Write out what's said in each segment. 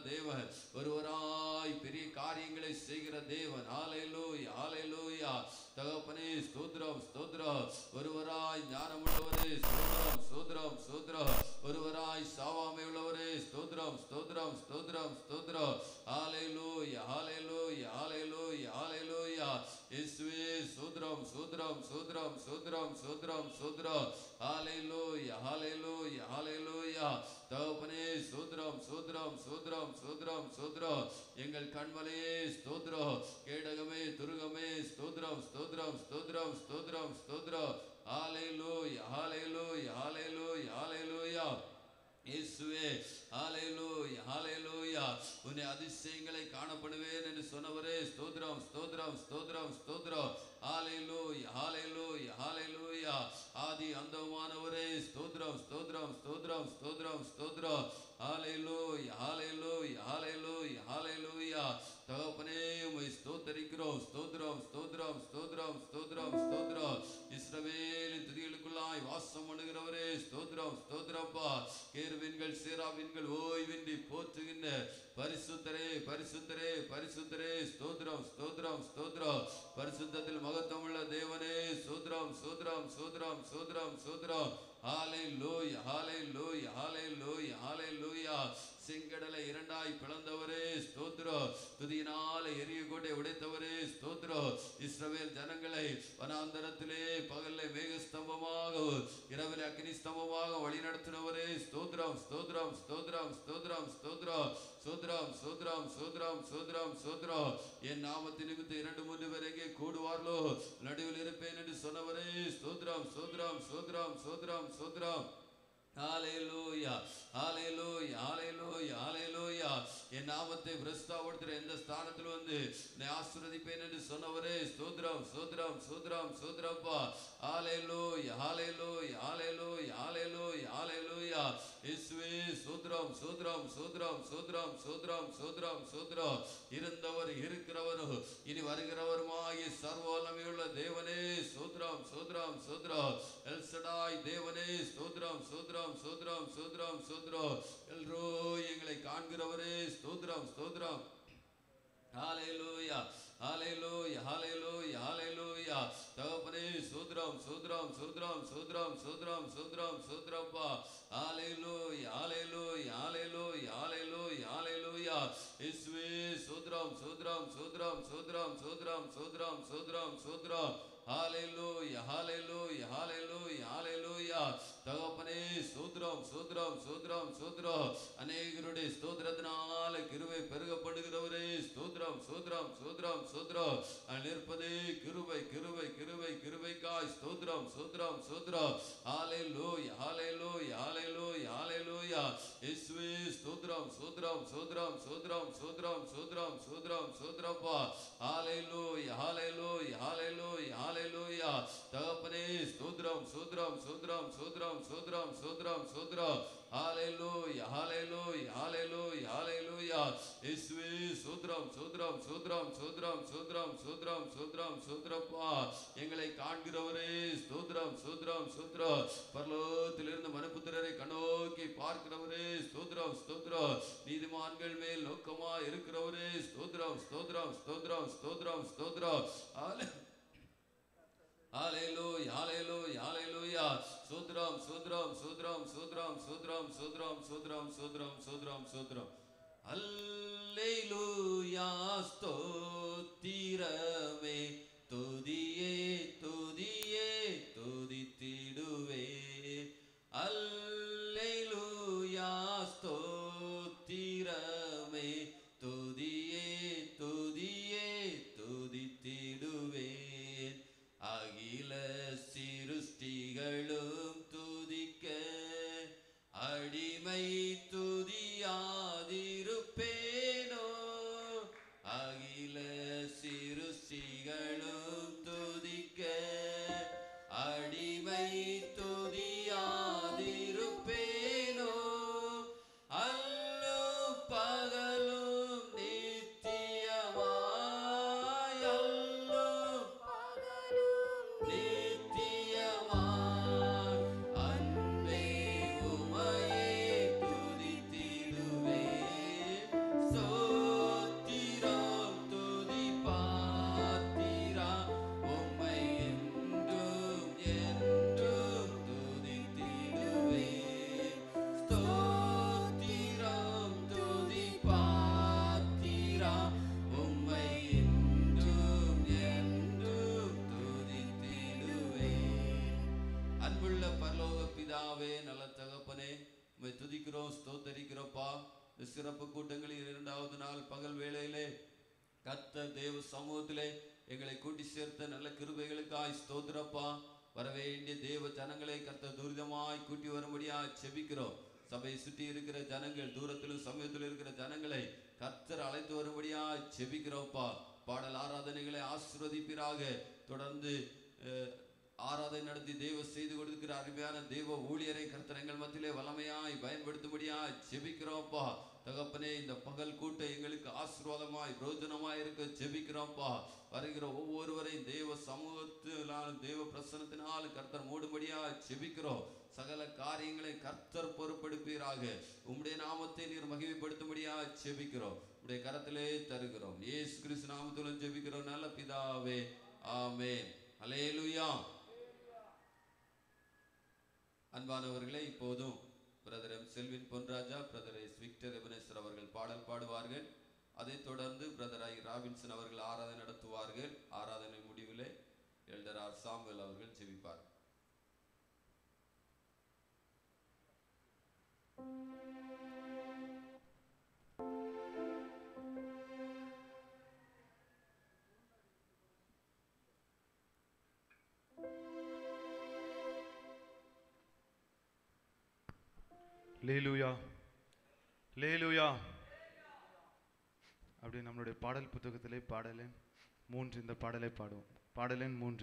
தேவன் ஒருவராய் பெரிய காரியங்களை செய்கிற தேவன் ஹalleluya ஹalleluya தகப்பனே ஸ்தோத்திரம் ஸ்தோத்திரம் ஒருவராய் ஞானமுள்ளவரே ஸ்தோத்திரம் ஸ்தோத்திரம் ஸ்தோத்திரம் ஒருவராய் சாவாமை உள்ளவரே ஸ்தோத்திரம் ஸ்தோத்திரம் ஸ்தோத்திரம் ஸ்தோத்திரம் ஹalleluya ஹalleluya ஹalleluya ஹalleluya இயேசுவே ஸ்தோத்திரம் ஸ்தோத்திரம் ஸ்தோத்திரம் ஸ்தோத்திரம் ஸ்தோத்திரம் ஸ்தோத்திரம் ஹalleluya ஹalleluya ஹalleluya தகப்பனே ஸ்தோத்திரம் ஸ்தோத்திரம் ஸ்தோத்திரம் ஸ்தோத்திரம் ஸ்தோத்திரம் எங்கள் கண்மலையே ஸ்தோத்திரம் கேடகமே துருகமே ஸ்தோத்திரம் ஸ்தோத்திரம் ஸ்தோத்திரம் ஸ்தோத்திரம் ஸ்தோத்திரம் ஹalleluya ஹalleluya ஹalleluya ஹalleluya இயேசுவே ஹalleluya ஹalleluya உன்னை அதிசயங்களை காணப்படுவேன் என்று சொன்னவரே ஸ்தோத்திரம் ஸ்தோத்திரம் ஸ்தோத்திரம் ஸ்தோத்திரம் ஹalleluya ஹalleluya ஹalleluya ஆதி அந்தமானவரே ஸ்தோத்திரம் ஸ்தோத்திரம் ஸ்தோத்திரம் ஸ்தோத்திரம் ஸ்தோத்திரம் ஹalleluya ஹalleluya ஹalleluya ஹalleluya தகப்பனே உம்மை ஸ்தோத்தரிக்கிறோம் ஸ்தோத்திரம் ஸ்தோத்திரம் ஸ்தோத்திரம் ஸ்தோத்திரம் ஸ்தோத்திரம் இஸ்ரவேலின் துதிகளுக்குள்ளாய் வாசம் பண்ணுகிறவரே ஸ்தோத்திரம் ஸ்தோத்திரப்பா கேருவின்கள் சேராவின்கள் ஓய்வின்றி போற்றுகின்ற பரிசுத்தரே பரிசுத்தரே பரிசுத்தரே ஸ்தோத்திரம் ஸ்தோத்திரம் ஸ்தோத்திரம் பரிசுத்தத்தில் மகத்துவமுள்ள தேவனே ஸ்தோத்திரம் ஸ்தோத்திரம் ஸ்தோத்திரம் ஸ்தோத்திரம் ஸ்தோத்திரம் ஹாலே லோய் ஹாலே லோய் ஹாலே லோய் ஹாலே லோயா செங்கடலை இரண்டாய் பிளந்தவரே ஸ்தோத்திரம் துதியினால எரிய கோட்டை உடைத்தவரே ஸ்தோத்திரம் இஸ்ரவேல் ஜனங்களை வனாந்தரத்திலே பகல்ல மேகஸ்தம்பமாக இரவில் அக்னி ஸ்தம்பமாக வழிநடத்தினவரே ஸ்தோத்திரம் ஸ்தோத்திரம் ஸ்தோத்திரம் ஸ்தோத்திரம் ஸ்தோத்திரம் ஸ்தோத்திரம் ஸ்தோத்திரம் ஸ்தோத்திரம் ஸ்தோத்திரம் ஸ்தோத்திரம் என் நாமத்து நிமித்த இரண்டு மூன்று பேர் எங்கே கூடுவார்களோ நடுவில் இருப்பேன் என்று சொன்னவரே ஸ்தோத்திரம் ஸ்தோத்திரம் ஸ்தோத்திரம் ஸ்தோத்திரம் ஸ்தோத்திரம் ஹalleluya ஹalleluya ஹalleluya ஹalleluya என் நாமத்தை பிரஸ்தாபடுத்துற எந்த ஸ்தானத்தில் வந்து நான் ஆசீர்வதிப்பேன் என்று சொன்னவரே ஸ்தோத்திரம் ஸ்தோத்திரம் ஸ்தோத்திரம் ஸ்தோத்திரப்பா ஹalleluya ஹalleluya ஹalleluya ஹalleluya ஹalleluya இயேசுவே ஸ்தோத்திரம் ஸ்தோத்திரம் ஸ்தோத்திரம் ஸ்தோத்திரம் ஸ்தோத்திரம் ஸ்தோத்திரம் ஸ்தோத்திரம் இருந்தவர் இருக்கிறவர் இனி வருகிறவருமாகிய சர்வவல்லமையுள்ள தேவனே ஸ்தோத்திரம் ஸ்தோத்திரம் ஸ்தோத்திரம் எல்சடாய் தேவனே ஸ்தோத்திரம் ஸ்தோத்திரம் ஸ்தோத்திரம் ஸ்தோத்திரம் ஸ்தோத்திரம் எல்ரோ எங்களை காண்கிறவரே ஸ்தோத்திரம் ஸ்தோத்திரம் ஹalleluya ஹalleluya ஹalleluya ஹalleluya தகப்பனே சூத்ரம் சூத்ரம் சூத்ரம் சூத்ரம் சூத்ரம் சூத்ரம் சூத்ரப்பா ஹalleluya ஹalleluya ஹalleluya ஹalleluya ஹalleluya இயேசுவே சூத்ரம் சூத்ரம் சூத்ரம் சூத்ரம் சூத்ரம் சூத்ரம் சூத்ரம் சூத்ரம் ஹalleluya ஹalleluya ஹalleluya ஹalleluya தகப்பனே சூத்ரம் சூத்ரம் சூத்ரம் சூத்ரம் அநேகருடைய ஸ்தோத்திரத்தினால கிருபை பெருகப்படுகிறவரே ஸ்தோத்திரம் சூத்ரம் சூத்ரம் சூத்ரம் நிற்பதே கிருபை கிருபை கிருபை கிருபைக்காய் ஸ்தோத்திரம் சூத்ரம் சூத்ரம் ஹalleluya ஹalleluya ஹalleluya ஹalleluya இயேசுவே ஸ்தோத்திரம் சூத்ரம் சூத்ரம் சூத்ரம் சூத்ரம் சூத்ரம் சூத்ரம் சூத்ரப்பா ஹalleluya ஹalleluya ஹalleluya ஹalleluya தகப்பனே ஸ்தோத்திரம் சூத்ரம் சூத்ரம் சூத்ரம் சூத்ரம் சூத்ரம் சூத்ரம் ஹalleluya ஹalleluya ஹalleluya ஹalleluya இயேசுவே சூத்ரம் சூத்ரம் சூத்ரம் சூத்ரம் சூத்ரம் சூத்ரம் சூத்ரம் சூத்ரப்பா எங்களை காண்கிறவரே ஸ்தோத்திரம் சூத்ரம் சூத்ரம் பரலோகத்திலிருந்து மனுபுத்திரரை கண்ணோக்கி பார்க்கிறவரே ஸ்தோத்திரம் ஸ்தோத்திரம் நீதிமான்கள் மேல் நோக்கமா இருக்கிறவரே ஸ்தோத்திரம் ஸ்தோத்திரம் ஸ்தோத்திரம் ஸ்தோத்திரம் ஸ்தோத்திரம் ஹalleluya ஹalleluya ஹalleluya ஹalleluya சூத்ரம் சூத்ரம் சூத்ரம் சூத்ரம் சூத்ரம் சூத்ரம் சூத்ரம் சூத்ரம் சூத்ரம் சூத்ரம் அல்லேலூயா ஸ்தோத்திரமே துதியே துதியே துதித்திடுவே அல்லேலூயா ஸ்தோத்திரமே துதியே துதியே துதித்திடுவேன் அகில சிருஷ்டிகளும் துதிக்க அடிமை துதியாதிருப்பேனோ அகில சிருஷ்டிகளும் துதிக்க அடிமை துதியாதிருப்பேனோ அல்லும் பகலும் நித்தியமாய் அல்லும் நித்தியமாய் பிதாவே நல்ல தகப்பனே உம்மை துதிக்கிறோம் ஸ்தோத்தரிக்கிறோப்பா இந்த சிறப்பு கூட்டங்களில் இரண்டாவது நாள் பகல் வேளையிலே கர்த்தர் தேவ சமூகத்திலே எங்களை கூட்டி சேர்த்த நல்ல கிருபைகளுக்காய் ஸ்தோத்திரப்பா வர வேண்டிய தேவ ஜனங்களை கர்த்தர் துரிதமாய் கூட்டி வரும்படியாய் செபிக்கிறோம் சபையை சுற்றி இருக்கிற ஜனங்கள் தூரத்திலும் சமயத்திலும் இருக்கிற ஜனங்களை கர்த்தர் அழைத்து வரும்படியாய் செபிக்கிறோம்ப்பா பாடல் ஆராதனைகளை ஆசிர்வதிப்பீராக தொடர்ந்து அஹ், ஆராதனை நடத்தி தேவ செய்து கொடுக்கிற அருமையான தேவ ஊழியரை கர்த்தர் எங்கள் மத்தியிலே வல்லமையாய் பயன்படுத்தும்படியாய் ஜெபிக்கிறோம்ப்பா தகப்பனே இந்த பகல் கூட்டம் எங்களுக்கு ஆசீர்வாதமாய் பிரோஜனமாய் இருக்க ஜெபிக்கிறோம்ப்பா வருகிற ஒவ்வொருவரையும் தேவ சமூகத்தினாலும் தேவ பிரசனத்தினாலும் கர்த்தர் மூடும்படியாய் ஜெபிக்கிறோம் சகல காரியங்களை கர்த்தர் பொறுப்பெடுப்பீராக உம்முடைய நாமத்தை நீர் மகிமைப்படுத்தும்படியாய் ஜெபிக்கிறோம் உடைய கரத்திலே தருகிறோம் இயேசு கிறிஸ்து நாமத்திலும் ஜெபிக்கிறோம் நல்ல பிதாவே ஆமென் அல்லேலூயா அன்பானவர்களே இப்போதும் brother M Selvin Ponraja brother S Victor Ebenezer அவர்கள் பாடல் பாடுவார்கள் அதைத் தொடர்ந்து பிரதர் ஐ ராபின்சன் அவர்கள் ஆராதனை நடத்துவார்கள் ஆராதனை முடிவிலே எல்டர் ஆர் சாமுவேல் அவர்கள் ஜெபிப்பார் லேலூயா லேலூயா அப்படி நம்மளுடைய பாடல் புத்தகத்திலே பாடலெண் மூன்று இந்த பாடலை பாடுவோம் பாடலெண் மூன்று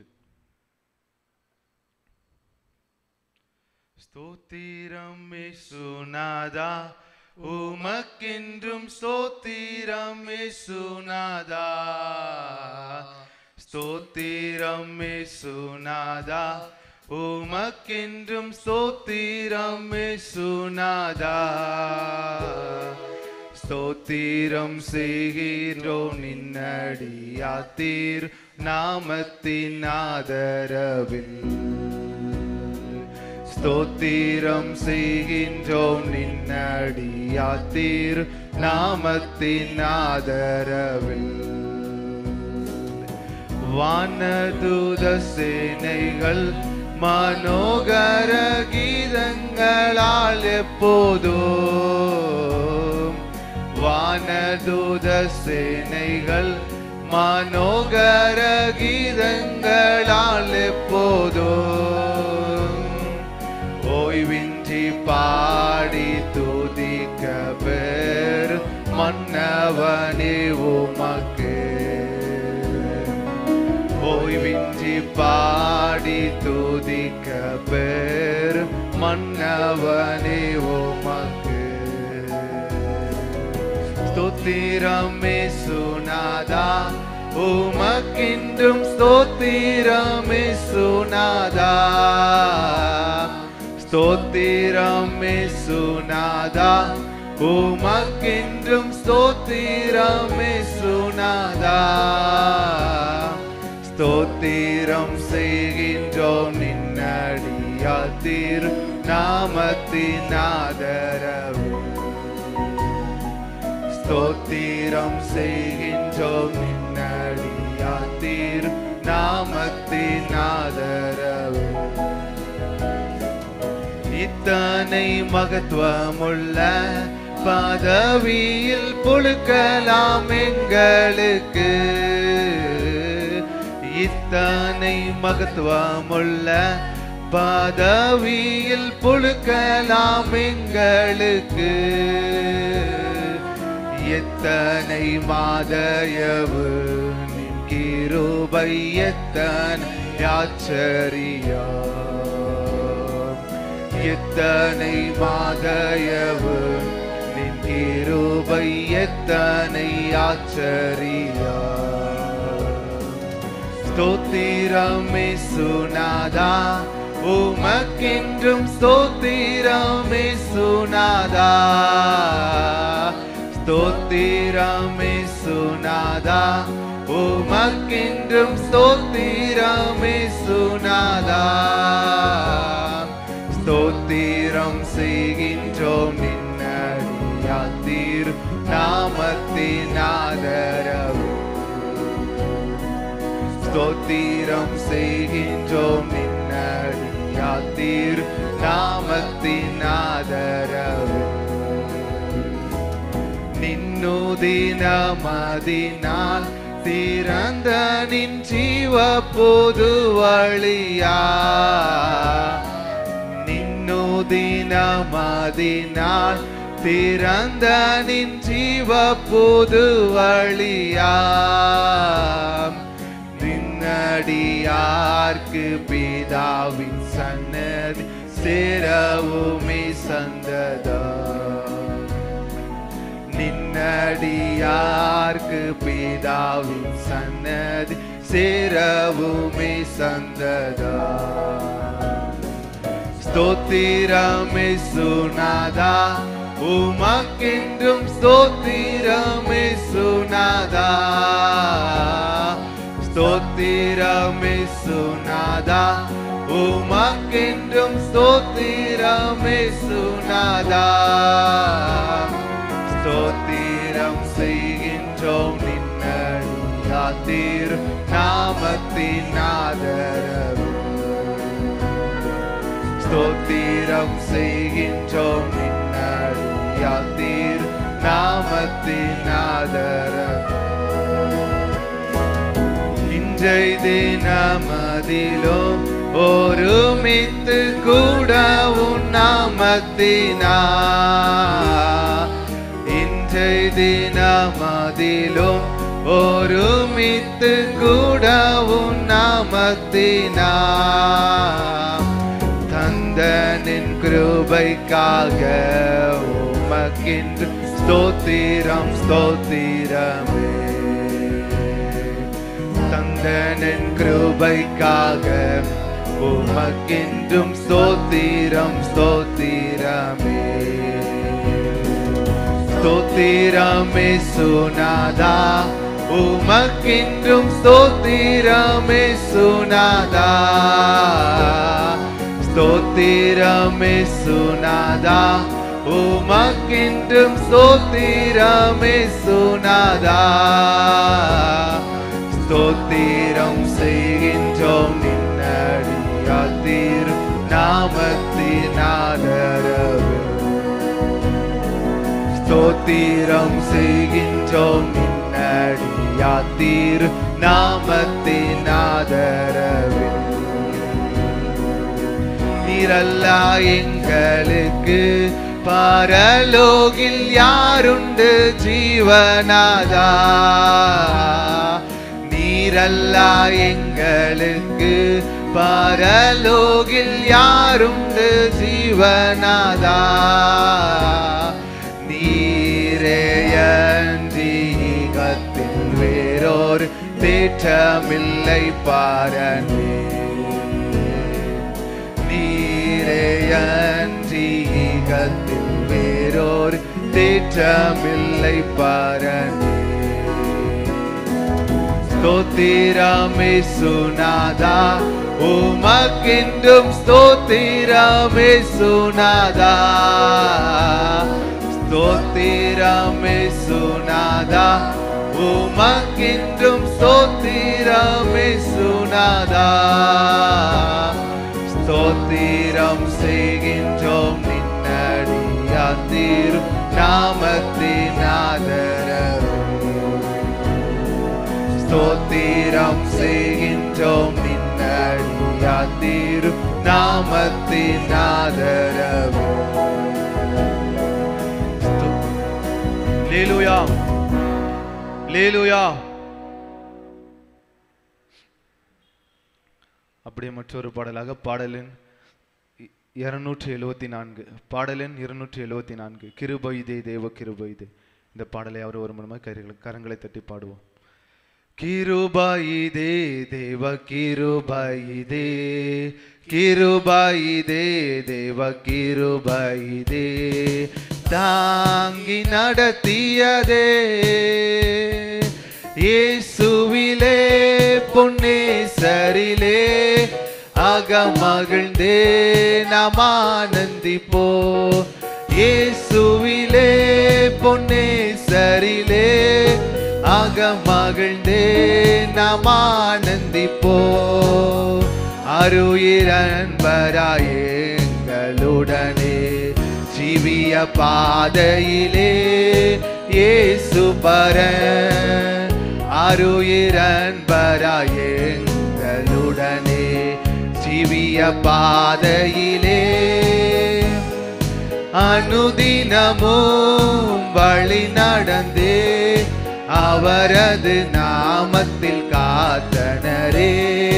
ஸ்தோத்திரம் சுனாதா உமக்கென்றும் ஸ்தோத்திரம் சுனாதா ஸ்தோத்திரம் சுனாதா உமக்கென்றும் ஸ்தோத்திரம் சுனாதா ஸ்தோத்திரம் செய்கிறோம் நின்னடியாத்தீர் நாமத்தின் ஆதரவில் ஸ்தோத்திரம் செய்கின்றோம் நின்னடியாத்தீர் நாமத்தின் ஆதரவில் வானதூத சேனைகள் மனோகர கீதங்களால் எப்போதும் வானதூத சேனைகள் மனோகர கீதங்களால் எப்போதும் ஓய்வின்றி பாடி துதிக்க பேர் மன்னவனே உமக்கு ஓய்வின்றி பாடி துதிக்க பேர் மன்னவனே உமக்கு ஸ்தோத்திரமே சுனாதா உமக்கின்றும் ஸ்தோத்திரமே சுனாதா ஸ்தோத்திரமே சுனாதா உமக்கின்றும் ஸ்தோத்திரமே சுனாதா ஸ்தோத்திரம் செய்கின்றோம் நின்னடியாத்தீர் நாமத்தின் ஆதரவு ஸ்தோத்திரம் செய்கின்றோம் நின்னடியாத்தீர் நாமத்தின் ஆதரவு இத்தனை மகத்துவமுள்ள பதவியில் புழுக்கலாம் எங்களுக்கு இத்தனை மகத்துவமுள்ள பதவியில் புழுக்கலாம் எங்களுக்கு எத்தனை மாதயவு நின் கிருபை எத்தனை ஆச்சரியம் எத்தனை மாதயவு நின் கிருபை எத்தனை ஆச்சரியம் ஸ்தோத்திரமே சுனாதா உமக்கென்றும் ஸ்தோத்திரமே சுனாதா ஸ்தோத்திரமே சுனாதா உமக்கென்றும் ஸ்தோத்திரமே சுனாதா ஸ்தோத்திரம் செய்கின்றோம் நின்னடியாத்தீர் நாமத்தின் ஆதரவு ஸ்தோத்திரம் செய்கின்றோம் நின்னடியாத்தீர் நாம தினமதினால் திறந்த நின் ஜீவ பொது வழியா நின்னு தினமதினால் திறந்த நின் ஜீவ பொது வழியா நின்னடியார்க்கு பிதாவின் சன்னதி சேரவுமே சந்ததா நின்னடியார்க்கு பிதாவின் சன்னதி சேரவுமே சந்ததா ஸ்தோத்திரமே சுனாதா உமக்கென்றும் ஸ்தோத்திரமே சுனாதா ஸ்தோத்திரமே சுனாதா உமக்கென்றும் ஸ்தோத்திரமே சுனாதா ஸ்தோத்திரம் செய்கின்றோம் நின்னடியாத்தீர் நாமத்தின் ஆதரவு ஸ்தோத்திரம் செய்கின்றோம் நின்னடியாத்தீர் நாமத்தின் ஆதரவு இன்றை தினமதிலும் ஒருமித்து கூட உன் நாமத்தினா இன்றை தினமதிலும் ஒருமித்து கூட உன் நாமத்தினா தந்தனின் கிருபைக்காக உமக்கின்று ஸ்தோத்திரம் ஸ்தோத்திரமே தந்தனின் கிருபைக்காக உமக்கென்றும் ஸ்தோத்திரம் ஸ்தோத்திரமே ஸ்தோத்திரமே சுனாதா உமக்கென்றும் ஸ்தோத்திரமே சுனாதா ஸ்தோத்திரமே சுனாதா உமக்கென்றும் ஸ்தோத்திரமே சுனாதா ஸ்தோத்திரம் செய்கின்றோம் நின்னடியாத்தீர் நாமத்தின் ஆதரவு ஸ்தோத்திரம் செய்கின்றோம் நின்னடியாத்தீர் நாமத்தின் ஆதரவு நீரல்லா எங்களுக்கு பரலோகில் யாருண்டு ஜீவனாதா நீரல்லா எங்களுக்கு பரலோகில் யாருண்டு ஜீவனாதா நீரேயந்தீகத்தில் வேறொரு தேற்றமில்லை பாரனே நீரேயந்தீகத்தில் வேறொரு தேற்றமில்லை பாரனே ஸ்தோத்திரமே சுனாதா உமக்கென்றும் ஸ்தோத்திரமே சுனாதா ஸ்தோத்திரமே சுனாதா உமக்கென்றும் ஸ்தோத்திரமே சுனாதா ஸ்தோத்திரம் செய்கின்றோம் நின்னடியாத்தீர் நாமத்தின் ஆதரவு ஸ்தோத்திரம் செய்கின்றோம் நின்னடியாத்தீர் நாமத்தின் ஆதரவு லேலுயா லேலுயா அப்படியே மற்றொரு பாடலாக பாடலின் இ- இருநூற்றி எழுவத்தி நான்கு பாடலின் இருநூற்றி எழுவத்தி நான்கு கிருபைதே தேவ கிருபைதே இந்த பாடலை அவர் ஒரு மூலமாக கரங்களை கரங்களை தட்டி பாடுவோம் கிருபாயிதே தேவ கிருபாயிதே கிருபாயிதே தேவ கிருபாயிதே தாங்கி நடத்தியதே இயேசுவிலே பொன்னேசரிலே அகமகிழ்ந்தே நாம் ஆனந்திப்போ இயேசுவிலே பொன்னேசரிலே அகமகிழ்ந்தே நாம் ஆனந்திப்போ அருயிரன்பராயங்களுடனே ஜீவிய பாதையிலே இயேசு பரன் அருயிரன்பராய் எங்களுடனே ஜீவிய பாதையிலே அனுதினமும் வழி நடந்தே அவரது நாமத்தில் காத்தனரே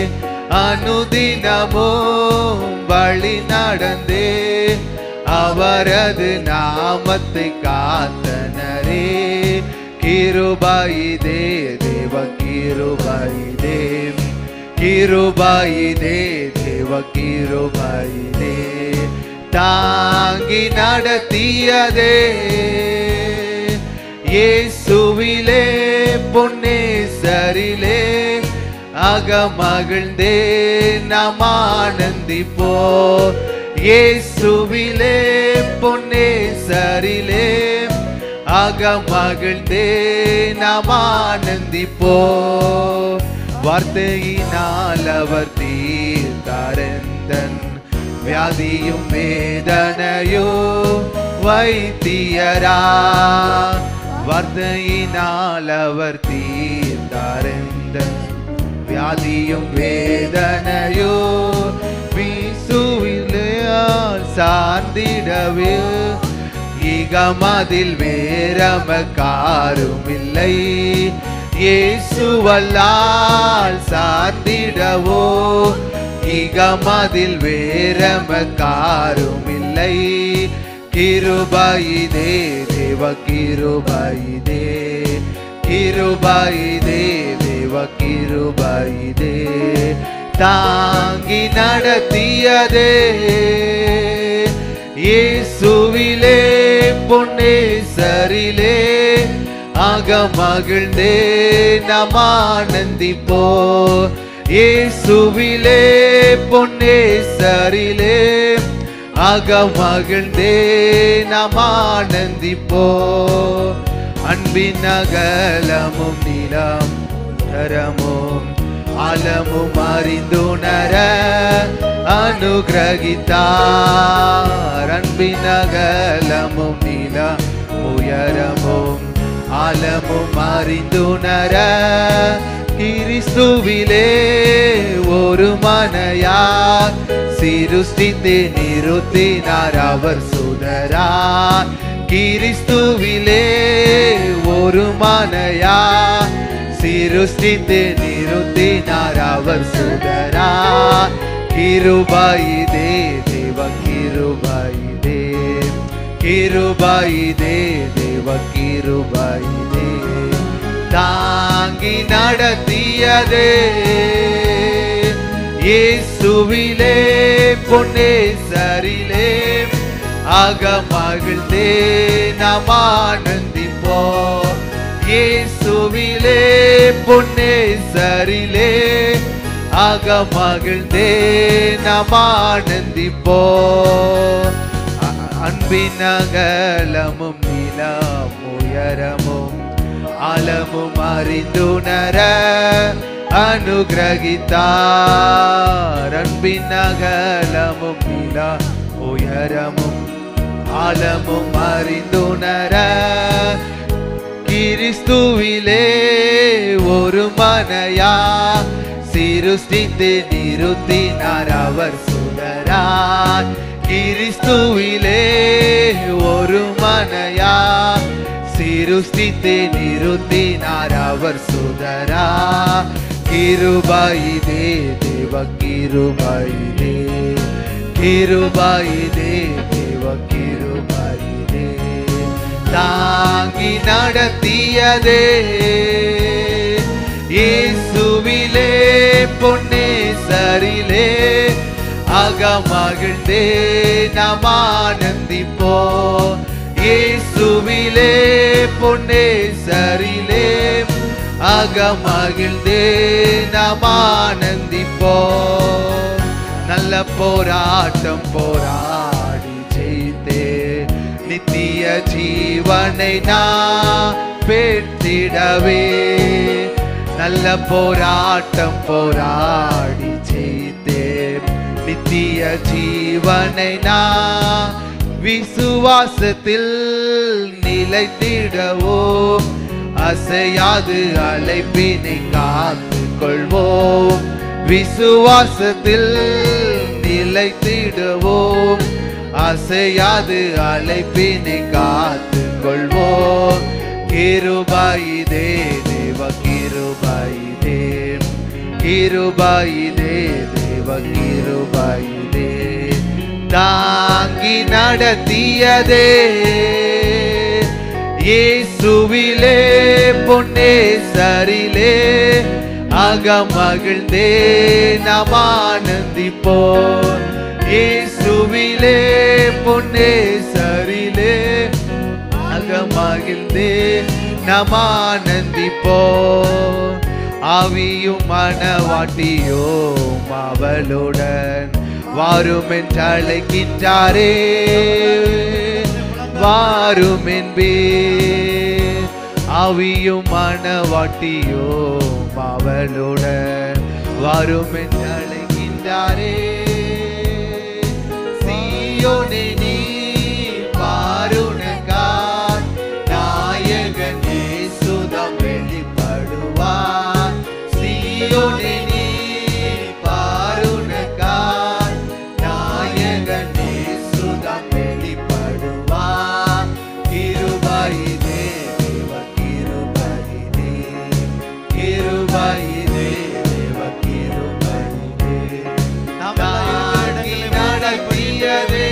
அனுதினமும் வழி நடந்தே அவரது நாமத்தை காத்தனரே கிருபாயிதே தேவ கிருபாயிதே கிருபாயிதே தேவ கிருபாயிதே தாங்கி நடத்தியதே இயேசுவிலே பொன்னேசரிலே அகமகிழ்ந்தே நாம் ஆனந்திப்போ இயேசுவிலே பொன்னேசரிலே அகமகிழ்ந்தே நாம் ஆனந்திப்போ வார்த்தையினால் அவர் தீர்த்தாரந்தன் வியாதியும் வேதனையோ வைத்தியரா வார்த்தையினால் அவர் தீர்த்தாரந்தன் வியாதியும் வேதனையோ வீசுவிலையால் சார்ந்திடவே இகமதில் வேறம காருமில்லை இயேசுவல்லால் சார்ந்திடவோ இகமதில் வேறம காருமில்லை கிருபாயிதே தேவ கிருபாயிதே கிருபாயிதே தேவ கிருபாயிதே தாங்கி நடத்தியதே இயேசுவிலே பொன்னேசரிலே அகமகிழ்ந்தே நாம் ஆனந்திப்போ இயேசுவிலே பொன்னேசரிலே அகமகிழ்ந்தே நாம் ஆனந்திப்போ அன்பின் அகலமும் நிலம் தரமும் அலமும் அறிந்துணர அனுகிரகித்தார் அன்பின் அகலமும் நில உயரமும் ஆலமும் அறிந்துணர கிறிஸ்துவிலே ஒரு மனையார் சிருஷ்டித்து நிறுத்தினார் அவர் சுடரார் கிறிஸ்துவிலே ஒரு மனையார் சிருஷ்டித்து நிறுத்தினார் அவர் சுடரா கிருபாயிதே தேவ கிருபாயிதே கிருபாயிதே தேவ கிருபாயிதே தாங்கி நடத்தியதே இயேசுவிலே பொன்னேசரிலே அகமகிழ்ந்தே நாம் ஆனந்திப்போம் இயேசுவிலே பொன்னேசரிலே அகமகிழ்ந்தே நாம் ஆனந்திப்போ அன்பின் அகலமும் நிலம் உயரமும் அலமும் அறிந்துணர அனுகிரகித்தார் அன்பின் அகலமும் நில உயரமும் ஆழமும் அறிந்துணர கிறிஸ்துவிலே ஒரு மனையா சிருஷ்டித்து நிறுத்தினார் அவர் சுடரார் கிறிஸ்துவிலே ஒரு மனையா சிருஷ்டித்து நிறுத்தினார் அவர் சுடரா கிருபாயிதே தேவ கிருபாயிதே கிருபாயிதே தேவ கிருபாயிதே தாங்கி நடத்தியதே இயேசுவிலே பொன்னேசரிலே அகமகிழ்ந்தே நாம் ஆனந்திப்போ இயேசுவிலே பொன்னேசரிலே அகமகிழ்ந்தே நாம் ஆனந்திப்போ நல்ல போராட்டம் போராடி ஜெயித்தே நித்திய ஜீவனை நான் பெற்றிடவே நல்ல போராட்டம் போராடி ஜெயித்தே நித்திய ஜீவனை நான் விசுவாசத்தில் நிலைத்திடவோம் அசையாது அழைப்பினை காத்து கொள்வோம் விசுவாசத்தில் நிலைத்திடுவோம் அசையாது அழைப்பினை காத்து கொள்வோம் கிருபாயிதே தேவ கிருபாயிதே கிருபாயிதே தேவ கிருபாயிதே தாங்கி நடத்தியதே இயேசுவிலே பொன்னே சரிலே அகமகிழ்ந்தே நாம் ஆனந்திப்போம் இயேசுவிலே பொன்னே சரிலே அகமகிழ்ந்தே நாம் ஆனந்திப்போம் ஆவியும் மனவாட்டியோம் அவளுடன் வாரும் என்று அழைக்கின்றாரே வாரும் என்பே ஆவியும் மனவாட்டியோம் அவளுடன் வாரும் என்று அழைக்கின்றாரே சீயோனே நீ பாருணக்கார் நாயகன் இயேசுதம் வெளிப்படுவார் சீயோனே நீ பாருணக்கார் நாயகன் இயேசுதம் வெளிப்படுவார் கிருபையிலே தேவ கிருபையிலே கிருபையிலே தேவ கிருபையிலே தாங்கி நடத்தியதே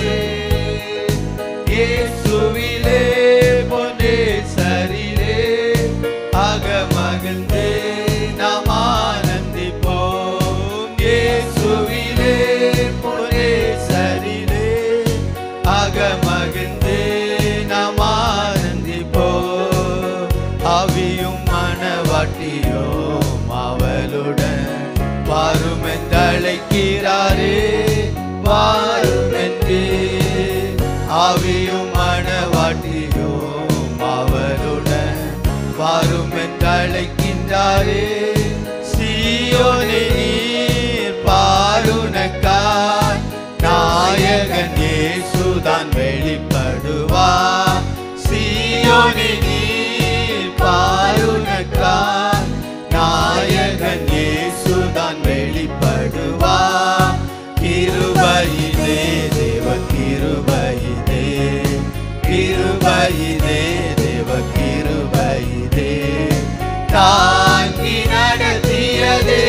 இயேசுவிலே பொன்னே சரிலே அகமகிழ்ந்தே நாம் ஆனந்திப்போம் இயேசுவிலே பொன்னே சரிலே அகமகிழ்ந்தே நாம் ஆனந்திப்போம் ஆவியும் மனவாட்டியோம் அவளுடன் வாரும் என்றழைக்கிறாரே வாரும் என்றே ஆவியும் மனவாட்டியோம் அவளுடன் வாரும் என்றழைக்கின்றாரே சீயோனே நீர் பாருனக்காய் நாயகன் இயேசுதான் வெளிப்படுவார் சீயோனே நீர் பாருனக்காய் நாயகன் இயேசுதான் வெளிப்படுவார் கிருபையிலே தேவ கிருபையிலே கிருபையிலே தேவ கிருபையிலே தாங்கி நடத்தியதே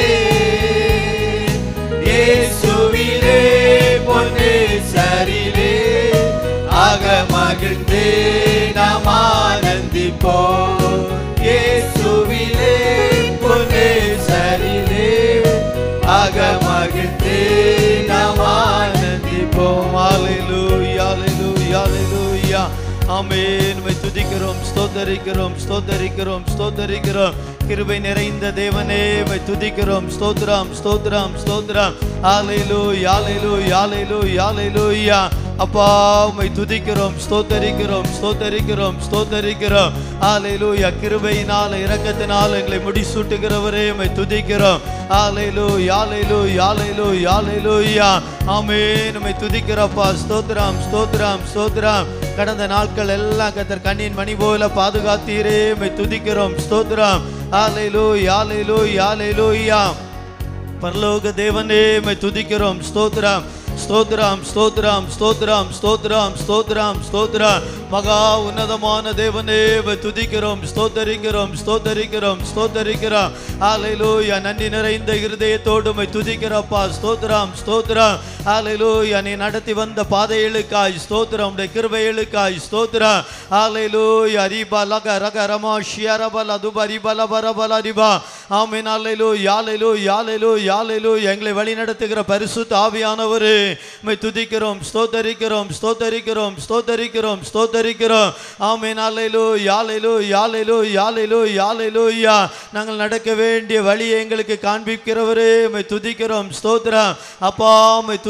இயேசுவிலே பொன்னே சரிலே அகமகிழ்ந்தே நாம் ஆனந்திப்போம் இயேசுவிலே பொன்னே சரிலே அகமகிழ்ந்தே நாம் ஆனந்திப்போம் ஹalleluya ஹalleluya ஹalleluya ஆமென் உம்மை துதிக்கிறோம் ஸ்தோத்தரிக்கிறோம் ஸ்தோத்தரிக்கிறோம் ஸ்தோத்தரிக்கிறோம் கிருபை நிறைந்த தேவனே உம்மை துதிக்கிறோம் ஸ்தோத்திரம் ஸ்தோத்திரம் ஸ்தோத்திரம் ஹalleluya ஹalleluya ஹalleluya ஹalleluya அப்பா உம்மை துதிக்கிறோம் ஸ்தோத்தரிக்கிறோம் ஸ்தோத்தரிக்கிறோம் ஸ்தோத்தரிக்கிறோம் ஹalleluya கிருபையினால இரக்கத்தினால எங்களை முடிசூட்டுகிறவரே உம்மை துதிக்கிறோம் ஹalleluya ஹalleluya ஹalleluya ஹalleluya ஆமென் உம்மை துதிக்கிறப்பா ஸ்தோத்திரம் ஸ்தோத்திரம் ஸ்தோத்திரம் கடந்த நாட்கள் எல்லாம் கத்தர் கண்ணின் மணி போல பாதுகாத்தீரே உம்மை துதிக்கிறோம் ஸ்தோத்திரம் ஹalleluya ஹalleluya ஹalleluya பரலோக தேவனே உம்மை துதிக்கிறோம் ஸ்தோத்திரம் ஸ்தோத்திரம் ஸ்தோத்திரம் ஸ்தோத்திரம் ஸ்தோத்திரம் ஸ்தோத்திரம் ஸ்தோத்திரம் மகா உன்னதமான தேவனே உம்மை துதிக்கிறோம் ஸ்தோத்தரிக்கிறோம் ஸ்தோத்தரிக்கிறோம் ஸ்தோத்தரிக்கிறோம் ஹalleluya நன்றி நிறைந்த இருதயத்தோடு உம்மை துதிக்கிறப்பா ஸ்தோத்திரம் ஸ்தோத்திரம் ஹalleluya நீ நடத்தி வந்த பாதைகளுக்காய் ஸ்தோத்திரம் உடைய கிருபைகளுக்காய் ஸ்தோத்திரம் ஹalleluya ரிபா லக ரக ரமா ஷியரபல துபரி பல பர பல ரிபா ஆமென் ஹalleluya ஹalleluya ஹalleluya ஹalleluya எங்களை வழி நடத்துகிற பரிசுத்த ஆவியானவரே உம்மை துதிக்கிறோம் ஸ்தோத்தரிக்கிறோம் ஸ்தோத்தரிக்கிறோம் ஸ்தோத்தரிக்கிறோம் ஸ்தோத்தரிக்கிறோம் ஆமென் ஹalleluya ஹalleluya ஹalleluya ஹalleluya ஹalleluya நாங்கள் நடக்க வேண்டிய வழியை எங்களுக்கு காண்பிக்கிறவரே உம்மை துதிக்கிறோம் ஸ்தோத்திரம் அப்பா உம்மை துதி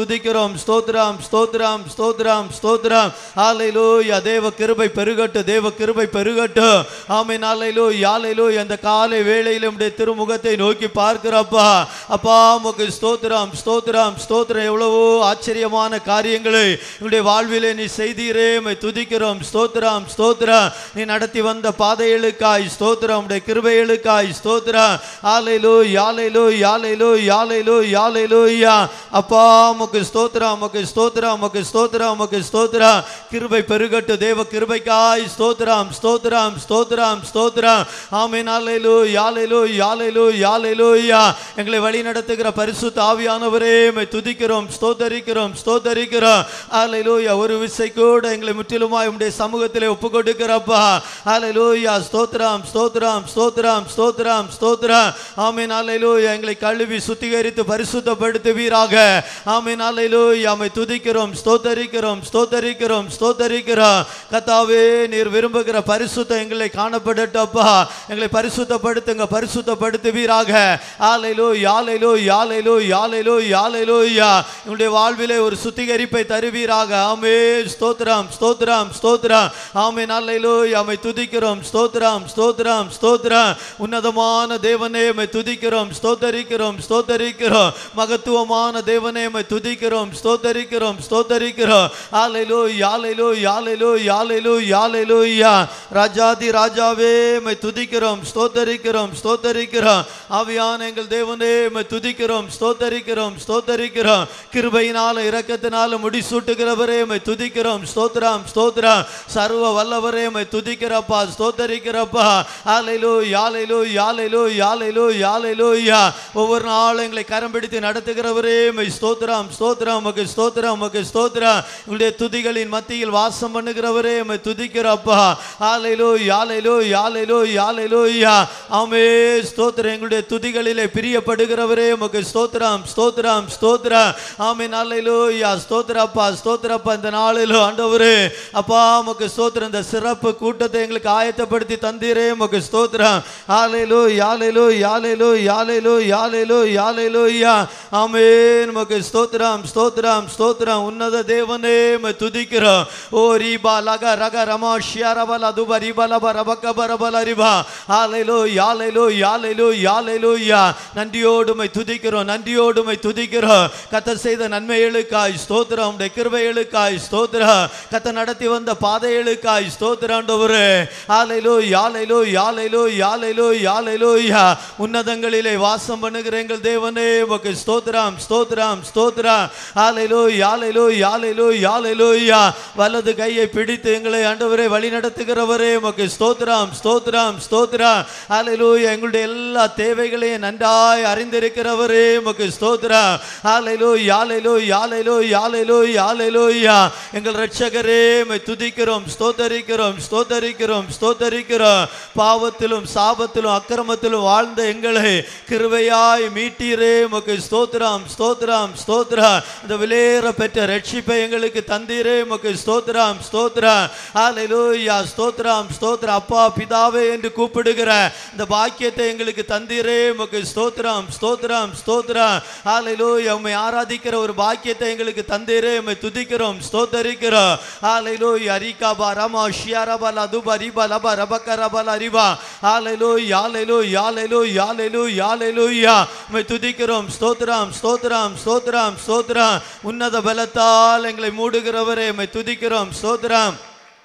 துதிக்கிறோம் ஸ்தோத்திரம் ஸ்தோத்திரம் ஸ்தோத்திரம் ஸ்தோத்திரம் ஹalleluya தேவ கிருபை பெருகட்டு தேவ கிருபை பெருகட்டு ஆமென் ஹalleluya ஹalleluya அந்த காலை வேளையில உம்முடைய திருமுகத்தை நோக்கி பார்க்கிறப்பா அப்பா உமக்கு ஸ்தோத்திரம் ஸ்தோத்திரம் ஸ்தோத்திரம் எவ்வளவோ ஆச்சரியமான காரியங்களை உங்களுடைய வாழ்விலே நீ செய்தீரே உம்மை துதிக்கிறோம் ஸ்தோத்திரம் ஸ்தோத்திரம் நீ நடத்தி வந்த பாதைகளுக்காய் ஸ்தோத்திரம் உம்முடைய கிருபைகளுக்காய் ஸ்தோத்திரம் ஆலையிலோ யாலையிலோ யாலையிலோ யாலையிலோ யாலையிலோயா அப்பா உமக்கு ஸ்தோத்திரம் உமக்கு ஸ்தோத்திரம் உமக்கு ஸ்தோத்திரம் உமக்கு ஸ்தோத்திரம் கிருபை பெருகட்டு தேவ கிருபைக்காய் ஸ்தோத்திரம் ஸ்தோத்திரம் ஸ்தோத்திரம் ஸ்தோத்திரம் ஆமென் ஆலையிலோ யாலையிலோ யாலையிலோ யாலையிலோயா எங்களை வழி நடத்துகிற பரிசுத்த ஆவியானவரே உம்மை துதிக்கிறோம் ஸ்தோத்தரிக்கிறோம் ஸ்தோத்தரிக்கிறோம் ஆலையிலோயா ஒரு விசை கூட எங்களை முற்றிலுமாய் உம்முடைய சமூகத்திலே ஒப்பு கொடுக்கிறப்பா ஆலையிலோயா ஸ்தோத்திரம் ஸ்தோத்திரம் ஸ்தோத்திரம் ஸ்தோத்திரம் ஸ்தோத்திரம் ஆமென் ஆலையிலோயா எங்களை கழுவி சுத்திகரித்து பரிசுத்தப்படுத்துவீராக ஆமென் ஆலையிலோயா அம்மை துதிக்கிறோம் ஸ்தோத்தரிக்கிறோம் ஸ்தோத்தரிக்கிறோம் ஸ்தோத்தரிக்கிறோம் கத்தாவே நீர் விரும்புகிற பரிசுத்தம் எங்களை காணப்படட்டப்பா எங்களை பரிசுத்தப்படுத்துங்க பரிசுத்தப்படுத்துவீராக ஆலையிலோ யாலையிலோ யாலையிலோ யாலையிலோ யாலையிலோ யா உங்களுடைய வாழ்விலே ஒரு சுத்திகரிப்பை தருவீராக ஆமே ஸ்தோத்திரம் ஸ்தோத்திரம் ஸ்தோத்திரம் ஆமே நாளையிலோ அமை துதிக்கிறோம் ஸ்தோத்திரம் ஸ்தோத்திரம் ஸ்தோத்திரம் உன்னதமான தேவனே மை துதிக்கிறோம் ஸ்தோத்தரிக்கிறோம் ஸ்தோத்தரிக்கிறோம் மகத்துவமான தேவனே மை துதிக்கிறோம் ஸ்தோத்தரிக்கிறோம் ஸ்தோத்தரிக்கிறோம் ஆலையிலோ யாலையிலோ யாலையிலோ யாலையிலோ யாலையிலோ யா ராஜாதி ராஜாவே மை துதிக்கிறோம் ஸ்தோத்தரிக்கிறோம் ஸ்தோத்தரிக்கிறோம் ஆவியான எங்கள் தேவனே மை துதிக்கிறோம் ஸ்தோத்தரிக்கிறோம் ஸ்தோத்தரிக்கிறோம் கிருபையினால இரக்கத்தினால முடிசூட்டுகிறவரே மை துதிக்கிறோம் ஸ்தோத்திரம் ஸ்தோத்திரம் சர்வ வல்லவரே மை துதிக்கிறப்பா ஸ்தோத்தரிக்கிறப்பா ஆலையிலோ யாலையிலோ யாலையிலோ யாலையிலோ யாலையிலோ யா ஒவ்வொரு நாளும் எங்களை கரம் பிடித்து நடத்துகிறவரே மை ஸ்தோத்திரம் ஸ்தோத்திரம் உமக்கு ஸ்தோத்திரம் உமக்கு ஸ்தோத்திரம் உங்களுடைய துதிகளின் மத்தியில் வாசம் பண்ணுகிறவரே மை துதிக்கிறப்பா ஆலையிலோ யாலையிலோ யாலையிலோ யாலையிலோ யா ஆமே ஸ்தோத்திரம் எங்களுடைய துதிகளிலே பிரியப்படுகிறவரே உமக்கு ஸ்தோத்திரம் ஸ்தோத்திரம் ஸ்தோத்திரம் ஆமே நாளையிலோ யா ஸ்தோத்திரப்பா ஸ்தோத்திரப்பா இந்த நாளிலோ ஆண்டவரே அப்பா உமக்கு ஸ்தோத்திரம் இந்த சிறப்பு கூட்டத்தை எங்களுக்கு ஆயத்தப்படுத்தி தந்தீரே உமக்கு ஸ்தோத்திரம் ஆலையிலோ யாலையிலோ யாலையிலோ யாலையிலோ யாலையிலோ யாலையிலோ யா ஆமென் உமக்கு ஸ்தோத்திரம் ஸ்தோத்திரம் ஸ்தோத்திரம் உன்னத தேவனே உம்மை துதிக்கிறோம் ஓ ரீபா லக ரக ரமா ஷியரபல துப ரிப லப ரபக்க பரபல ரிபா ஆலையிலோ யாலையிலோ யாலையிலோ யாலையிலோ யா நன்றியோடு உம்மை துதிக்கிறோம் நன்றியோடு உம்மை துதிக்கிறோம் கத்த செய்த நன்மைகளுக்காய் ஸ்தோத்திரம் உடைய கிருபைகளுக்காய் ஸ்தோத்திரம் கத்த நடத்தி வந்த பாதைகளுக்காய் ஸ்தோத்திராண்டவரே ஆலையிலோ யாலையிலோ யாலையிலோ யாலையிலோ யாலையிலோ யா உன்னதங்களிலே வாசம் பண்ணுகிற எங்கள் தேவனே உமக்கு ஸ்தோத்திரம் ஸ்தோத்திரம் ஸ்தோத்திரம் ஆலையிலோ யாலையிலோ யாலையிலோ யாலையிலோ யா வலது கையை பிடித்து எங்களை ஆண்டவரே வழி நடத்துகிறவரே உமக்கு ஸ்தோத்திரம் ஸ்தோத்திரம் ஸ்தோத்திரம் ஆலையிலோ எங்களுடைய எல்லா தேவைகளையும் நன்றாய் அறிந்திருக்கிறவரே உமக்கு ஸ்தோத்திரம் ஆலையிலோ யாலையிலோ யாலையிலோ யாலையிலோ யாலையிலோ யா எங்கள் ரட்சகரே உம்மை துதிக்கிறோம் ஸ்தோத்தரிக்கிறோம் ஸ்தோத்தரிக்கிறோம் ஸ்தோத்தரிக்கிறோம் பாவத்திலும் சாபத்திலும் அக்கிரமத்திலும் வாழ்ந்த எங்களை கிருபையாய் மீட்டீரே உமக்கு ஸ்தோத்திரம் ஸ்தோத்திரம் ஸ்தோத்திரம் இந்த விலையேற பெற்ற ரட்சிப்பை எங்களுக்கு தந்தீரே உமக்கு ஸ்தோத்திரம் ஸ்தோத்திரம் ஹalleluya ஸ்தோத்திரம் ஸ்தோத்திரம் அப்பா பிதாவே என்று கூப்பிடுகிற இந்த பாக்கியத்தை எங்களுக்கு தந்தீரே உமக்கு ஸ்தோத்திரம் ஸ்தோத்திரம் ஸ்தோத்திரம் ஹalleluya உம்மை ஆராதிக்கிற ஒரு பாக்கியத்தை எங்களுக்கு தந்தீரே உம்மை துதிக்கிறோம் ஸ்தோத்தரிக்கிறோம் ஹalleluya அரிகா பரமா ஷியரபல துபரி பலப ரபக்கரபல அரிவா ஹalleluya ஹalleluya ஹalleluya ஹalleluya ஹalleluya உம்மை துதிக்கிறோம் ஸ்தோத்திரம் ஸ்தோத்திரம் ஸ்தோத்திரம் ஸ்தோத்திரம் உன்னத பலத்தால் எங்களை மூடுகிறவரே உம்மை துதிக்கிறோம் ஸ்தோத்திரம்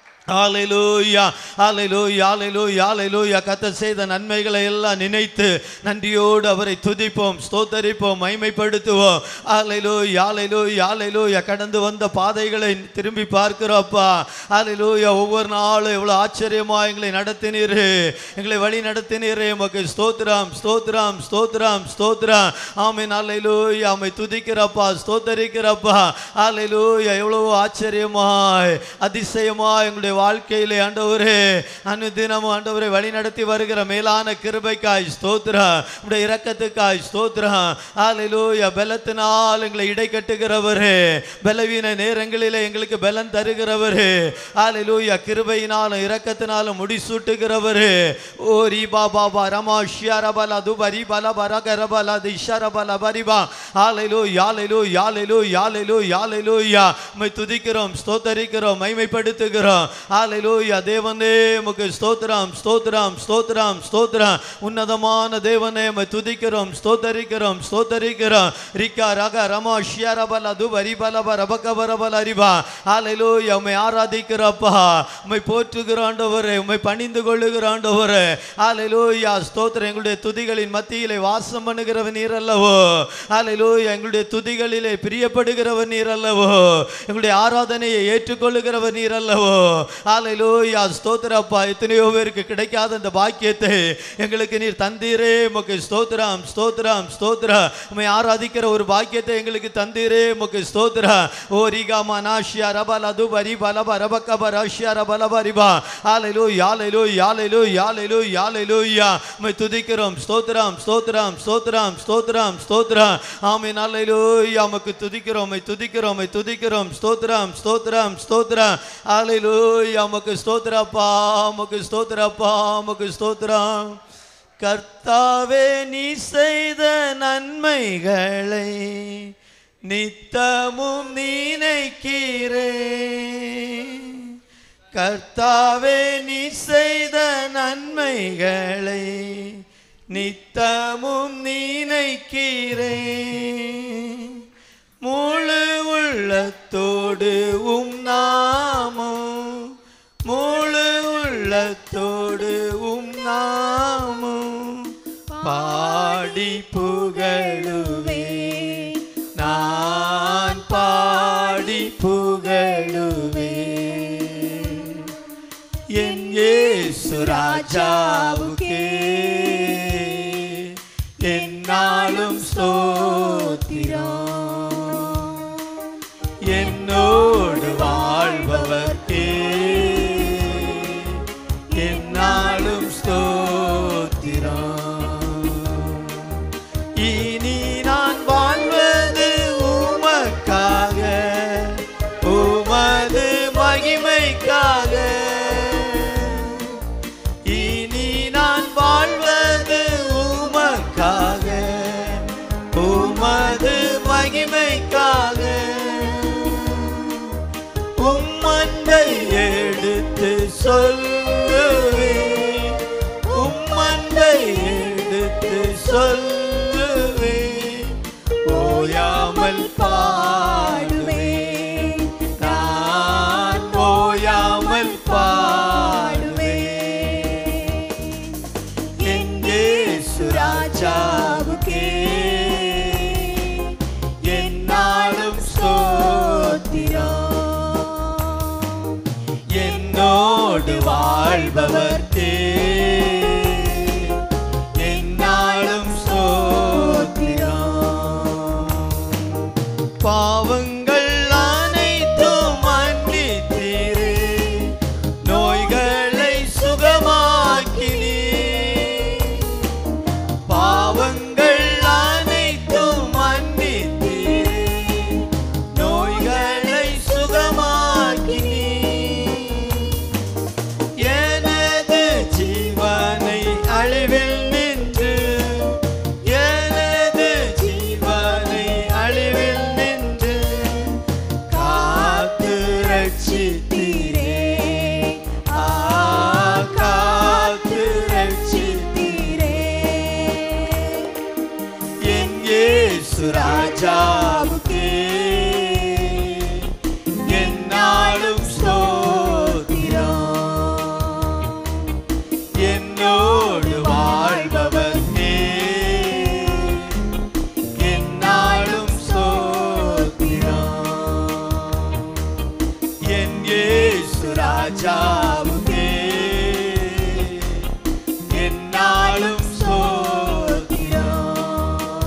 ஹalleluya ஹalleluya ஹalleluya ஹalleluya கர்த்தர் செய்த நன்மைகளை எல்லாம் நினைத்து நன்றியோடு அவரை துதிப்போம் ஸ்தோத்தரிப்போம் மைமைப்படுத்துவோம் ஹalleluya ஹalleluya ஹalleluya கடந்து வந்த பாதைகளை திரும்பி பார்க்கிறோப்பா ஹalleluya ஒவ்வொரு நாளும் எவ்வளவு ஆச்சரியமா எங்களை நடத்தினீரே எங்களை வழி நடத்தினீரே உமக்கு ஸ்தோத்திரம் ஸ்தோத்திரம் ஸ்தோத்திரம் ஸ்தோத்திரம் ஆமென் ஹalleluya ஆமை துதிக்கிறப்பா ஸ்தோத்தரிக்கிறப்பா ஹalleluya எவ்வளவு ஆச்சரியமாய் அதிசயமாய் எங்களுடைய வாழ்க்கையிலே ஆண்டவரே அனுதினமும் ஆண்டவரை வழி நடத்தி வருகிற மேலான கிருபைக்காய் ஸ்தோத்திரம் உடைய இரக்கத்துக்காய் ஸ்தோத்திரம் ஹalleluya பலத்தினால் எங்களை இடை கட்டுகிறவரே பலவீன நேரங்களிலே எங்களுக்கு பலன் தருகிறவரே ஹalleluya கிருபையினாலும் இரக்கத்தினாலும் முடிசூட்டுகிறவரே ஓ ரீபா பாபா ரமா ஷியாரபல துபரி பல பர கரபல திஷரபல பரிபா ஹalleluya ஹalleluya ஹalleluya ஹalleluya ஹalleluya உம்மை துதிக்கிறோம் ஸ்தோத்தரிக்கிறோம் மைமைப்படுத்துகிறோம் ஹalleluya தேவனே உமக்கு ஸ்தோத்திரம் ஸ்தோத்திரம் ஸ்தோத்திரம் ஸ்தோத்திரம் உன்னதமான தேவனே உம்மை துதிக்கிறோம் ஸ்தோத்தரிக்கிறோம் ஸ்தோத்தரிக்கிறோம் ரிக்கா ரக ரமா ஷியாரபல துபரி பல பர பக்க பரபல அரிபா ஹalleluya உம்மை ஆராதிக்கிறப்பா உம்மை போற்றுகிற ஆண்டவரே உம்மை பணிந்து கொள்ளுகிற ஆண்டவரே ஹalleluya ஸ்தோத்திரம் எங்களுடைய துதிகளின் மத்தியிலே வாசம் பண்ணுகிறவன் நீர் அல்லவோ ஹalleluya எங்களுடைய துதிகளிலே பிரியப்படுகிறவன் நீர் அல்லவோ எங்களுடைய ஆராதனையை ஏற்றுக்கொள்ளுகிறவர் நீர் அல்லவோ ஹalleluya ஸ்தோத்திரப்பா எத்தனையோ பேருக்கு கிடைக்காத இந்த பாக்கியத்தை எங்களுக்கு நீர் தந்தீரே உமக்கு ஸ்தோத்திரம் ஸ்தோத்திரம் ஸ்தோத்திரம் உம்மை ஆராதிக்கிற ஒரு பாக்கியத்தை எங்களுக்கு தந்தீரே உமக்கு ஸ்தோத்திரம் ஓ ரிகாமா நாஷியா ரபல துபரி பலப ரபக்க பராஷியா ரபல பரிபா ஹalleluya ஹalleluya ஹalleluya ஹalleluya ஹalleluya உம்மை துதிக்கிறோம் ஸ்தோத்திரம் ஸ்தோத்திரம் ஸ்தோத்திரம் ஸ்தோத்திரம் ஸ்தோத்திரம் ஆமென் ஹalleluya உமக்கு துதிக்கிறோம் உம்மை துதிக்கிறோம் உம்மை துதிக்கிறோம் ஸ்தோத்திரம் ஸ்தோத்திரம் ஸ்தோத்திரம் ஹalleluya உமக்கு ஸ்தோத்திரப்பா உமக்கு ஸ்தோத்திரப்பா உமக்கு ஸ்தோத்திரம் கர்த்தாவே நீ செய்த நன்மைகளை நித்தமும் நினைக்கிறே கர்த்தாவே நீ செய்த நன்மைகளை நித்தமும் நினைக்கிறே முழு உள்ளத்தோடு உம் நாமம் முழு உள்ளத்தோடு உம் நாமம் பாடி புகழுவே நான் பாடி புகழுவே என் இயேசு ராஜாவுக்கே என்னாலும் ஸ்தோத்திரம் என்னோடு வாழ்பவர்க்கே என்னாலும் ஸ்தோத்திரம் இனி நான் வாழ்வது உமக்காக உமது மகிமைக்காக இனி நான் வாழ்வது உமக்காக உமது மகிமைக்காக உம்மண்டை எடுத்து சொல்லுவே உம்மண்டை எடுத்து சொல்லுவே ஓயாமல் பாடுவே நான் ஓயாமல் பாடுவே என் இயேசு ராஜாவுக்கே என்னாலும் ஸ்தோத்திரம் என்னோடு வாழ்பவர்க்கே என்னாலும் ஸ்தோத்திரம் பாவங்கள் அனைத்தும் மன்னித்தீரே நோய்களை சுகமாக்கினீ பாவங்கள் அனைத்தும் மன்னித்தீரே நோய்களை சுகமாக்கினீ எனது ஜீவனை அழிவில் நின்று எனது ஜீவனை அழிவில் நின்று காத்து ரட்சித்தீரே ஆ காத்து ரட்சித்தீரே என் இயேசு ராஜாவுக்கே என்னாலும் ஸ்தோத்திரம் என்னோடு வாழ்பவர்க்கே என்னாலும் ஸ்தோத்திரம் என் இயேசு ராஜாவுக்கே என்னாலும் ஸ்தோத்திரம்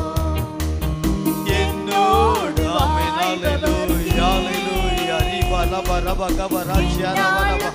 என்னோடு ஆமென் ஹalleluya ஹalleluya ரிபல லபா ரபா கபா ராஷியா ரபா ரபா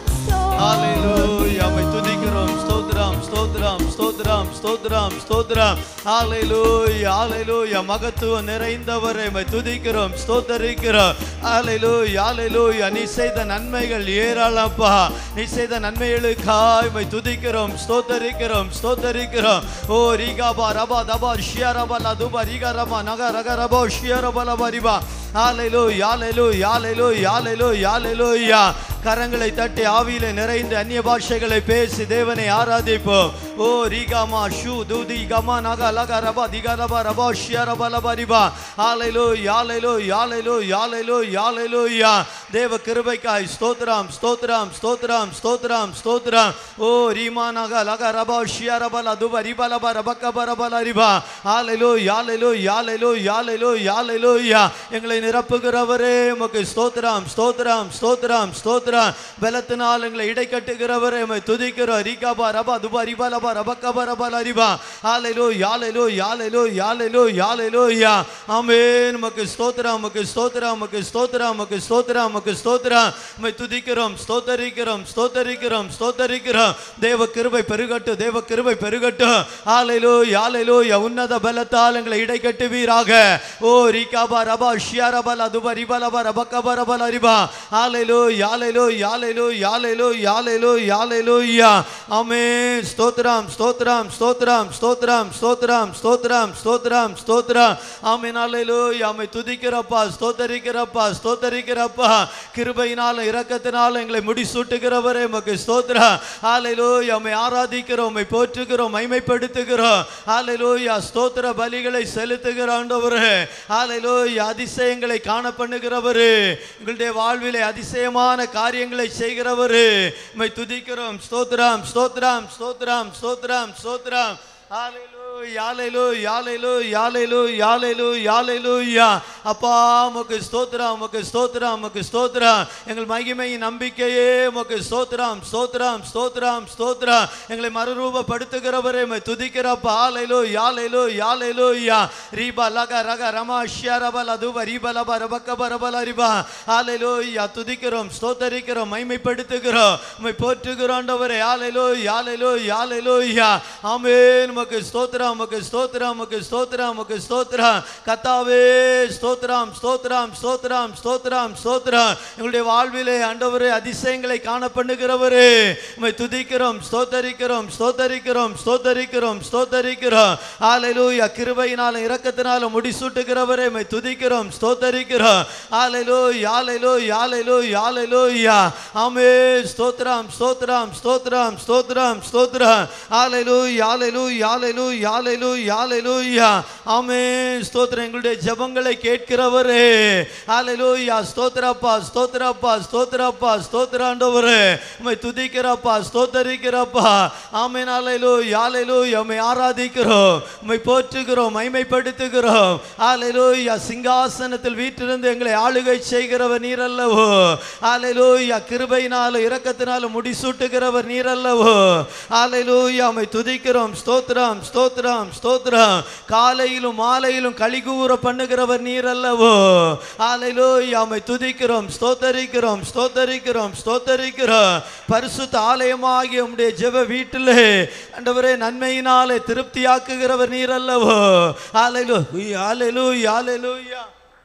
ஹalleluya மை துதிக்கிறோம் ஸ்தோத்திரம் ஸ்தோத்திரம் ஸ்தோத்திரம் ஸ்தோத்திரம் ஸ்தோத்திரம் ஹalleluya ஹalleluya மகத்துவம் நிறைந்தவரை மை துதிக்கிறோம் ஸ்தோத்தரிக்கிறோம் ஹalleluya ஹalleluya நீ செய்த நன்மைகள் ஏராளப்பா நீ செய்த நன்மைகளுக்காய் மை துதிக்கிறோம் ஸ்தோத்தரிக்கிறோம் ஸ்தோத்தரிக்கிறோம் ஓ ரீகாபா ரபா தபா ஷியரபா லதுபா ரீகா ரபா நக ரக ரபா ஷியரபா லபா ரிபா ஹalleluya ஹalleluya ஹalleluya ஹalleluya ஹalleluya கரங்களை தட்டி ஆவியில நிறைந்து அந்நிய பாஷைகளை பேசி தேவனை ஆராதிப்போம் ஓ ரீகாமா ஷூ தூதி கமா நகா லகா ரபா திகா ரபா ரபா ஷியா ரபா லபா ரிபா ஹalleluya ஹalleluya ஹalleluya ஹalleluya ஹalleluya தேவ கிருபைக்காய் ஸ்தோத்திரம் ஸ்தோத்திரம் ஸ்தோத்திரம் ஸ்தோத்திரம் ஸ்தோத்திரம் ஓ ரீமா நகா லகா ரபா ஷியா ரபா லதுபா ரிபா லபா ரபக்க பரபா ரிபா ஹalleluya ஹalleluya ஹalleluya ஹalleluya ஹalleluya எங்களை நிரப்புகிறவரே உமக்கு ஸ்தோத்திரம் ஸ்தோத்திரம் ஸ்தோத்திரம் ஸ்தோத்திரம் பலத்தினால் எங்களை இடை கட்டுகிறவரே உம்மை துதிக்கிறோம் ரிகாபா ரபா துபா ரிபா லபா ரபக்க ரபா லரிபா ஹalleluya ஹalleluya ஹalleluya ஹalleluya ஹalleluya ஆமென் உமக்கு ஸ்தோத்திரம் உமக்கு ஸ்தோத்திரம் உமக்கு ஸ்தோத்திரம் உமக்கு ஸ்தோத்திரம் உமக்கு ஸ்தோத்திரம் உம்மை துதிக்கிறோம் ஸ்தோத்தரிக்கிறோம் ஸ்தோத்தரிக்கிறோம் ஸ்தோத்தரிக்கிறோம் தேவ கிருபை பெருகட்டு தேவ கிருபை பெருகட்டு ஹalleluya ஹalleluya உன்னத பலத்தால் எங்களை இடை கட்டுவீராக ஓ ரிகாபா ரபா ஷியாரபா லதுபா ரிபா லபா ரபக்க ரபா லரிபா ஹalleluya ஹalleluya ஹalleluya ஹalleluya ஹalleluya ஹalleluya ஆமென் ஸ்தோத்திரம் ஸ்தோத்திரம் ஸ்தோத்திரம் ஸ்தோத்திரம் ஸ்தோத்திரம் ஸ்தோத்திரம் ஸ்தோத்திரம் ஸ்தோத்திரம் ஆமென் ஹalleluya ஆமை துதிக்கிறப்பா ஸ்தோத்தரிக்கிறப்பா ஸ்தோத்தரிக்கிறப்பா கிருபையினால இரக்கத்தினால எங்களை முடிசூட்டுகிறவரே உமக்கு ஸ்தோத்திரம் ஹalleluya ஆமை ஆராதிக்கிறோம் உம்மை போற்றுகிறோம் மைமைப்படுத்துகிறோம் ஹalleluya ஸ்தோத்திர பலிகளை செலுத்துகிற ஆண்டவரே ஹalleluya அதிசயங்களை காண பண்ணுகிறவரே உங்களுடைய வாழ்விலே அதிசயமான காரியங்களை செய்கிறவரே உம்மை துதிக்கிறோம் ஸ்தோத்திரம் ஸ்தோத்திரம் ஸ்தோத்திரம் ஸ்தோத்திரம் ஸ்தோத்திரம் ஹalleluya ஹalleluya ஹalleluya ஹalleluya ஹalleluya ஹalleluya அப்பா உமக்கு ஸ்தோத்திரம் உமக்கு ஸ்தோத்திரம் உமக்கு ஸ்தோத்திரம் எங்கள் மகிமையின் நம்பிக்கையே உமக்கு ஸ்தோத்திரம் ஸ்தோத்திரம் ஸ்தோத்திரம் ஸ்தோத்திரம் எங்களை மறுரூபப்படுத்துகிறவரே உம்மை துதிக்கிறப்பா ஹalleluya ஹalleluya ஹalleluya ரீபா லக ரக ரமா ஷியரப லதுப ரீப லப ரபக்க பரபல ரிபா ஹalleluya துதிக்கிறோம் ஸ்தோத்தரிக்கிறோம் மைமைப்படுத்துகிறோம் உம்மை போற்றுகிறோம் ஆண்டவரே ஹalleluya ஹalleluya ஹalleluya ஆமென் உமக்கு ஸ்தோத்திரம் உமக்கு ஸ்தோத்திரம் உமக்கு ஸ்தோத்திரம் உமக்கு ஸ்தோத்திரம் கத்தாவே ஸ்தோத்திரம் ஸ்தோத்திரம் ஸ்தோத்திரம் ஸ்தோத்திரம் ஸ்தோத்திரம் எங்களுடைய வாழ்விலே ஆண்டவரே அதிசயங்களை காண பண்ணுகிறவரே உம்மை துதிக்கிறோம் ஸ்தோத்தரிக்கிறோம் ஸ்தோத்தரிக்கிறோம் ஸ்தோத்தரிக்கிறோம் ஸ்தோத்தரிக்கிறோம் ஹalleluya கிருபையினாலும் இரக்கத்தினாலும் முடிசூட்டுகிறவரே உம்மை துதிக்கிறோம் ஸ்தோத்தரிக்கிறோம் ஹalleluya ஹalleluya ஹalleluya ஹalleluya ஆமென் ஸ்தோத்திரம் ஸ்தோத்திரம் ஸ்தோத்திரம் ஸ்தோத்திரம் ஸ்தோத்திரம் ஹalleluya ஹalleluya ஹalleluya ஹalleluya ஹalleluya ஆமென் ஸ்தோத்திரம் எங்களுடைய ஜெபங்களை கேட்கிறவரே ஹalleluya ஸ்தோத்திரப்பா ஸ்தோத்திரப்பா ஸ்தோத்திரப்பா ஸ்தோத்திராண்டவரே உம்மை துதிக்கிறப்பா ஸ்தோத்தரிக்கிறப்பா ஆமென் ஹalleluya ஹalleluya உம்மை ஆராதிக்கிறோம் உம்மை போற்றுகிறோம் மைமைப்படுத்துகிறோம் ஹalleluya சிங்காசனத்தில் வீற்றிருந்து எங்களை ஆளுகை செய்கிறவர் நீர் அல்லவோ ஹalleluya கிருபையினாலும் இரக்கத்தினாலும் முடிசூட்டுகிறவர் நீர் அல்லவோ ஹalleluya உம்மை துதிக்கிறோம் ஸ்தோத்திரம் ஸ்தோத்திரம் ஸ்தோத்திரம் காலையிலும் மாலையிலும் கலிகூற பண்ணுகிறவர் நீர் அல்லவோ ஹalleluya உம்மை துதிக்கிறோம் ஸ்தோத்தரிக்கிறோம் ஸ்தோத்தரிக்கிறோம் ஸ்தோத்தரிக்கிறோம் பரிசுத்த ஆலயமாகிய உம்முடைய ஜெப வீட்டிலே ஆண்டவரே நன்மையினாலே திருப்தியாக்குகிறவர் நீர் அல்லவோ ஹalleluya ஹalleluya ஹalleluya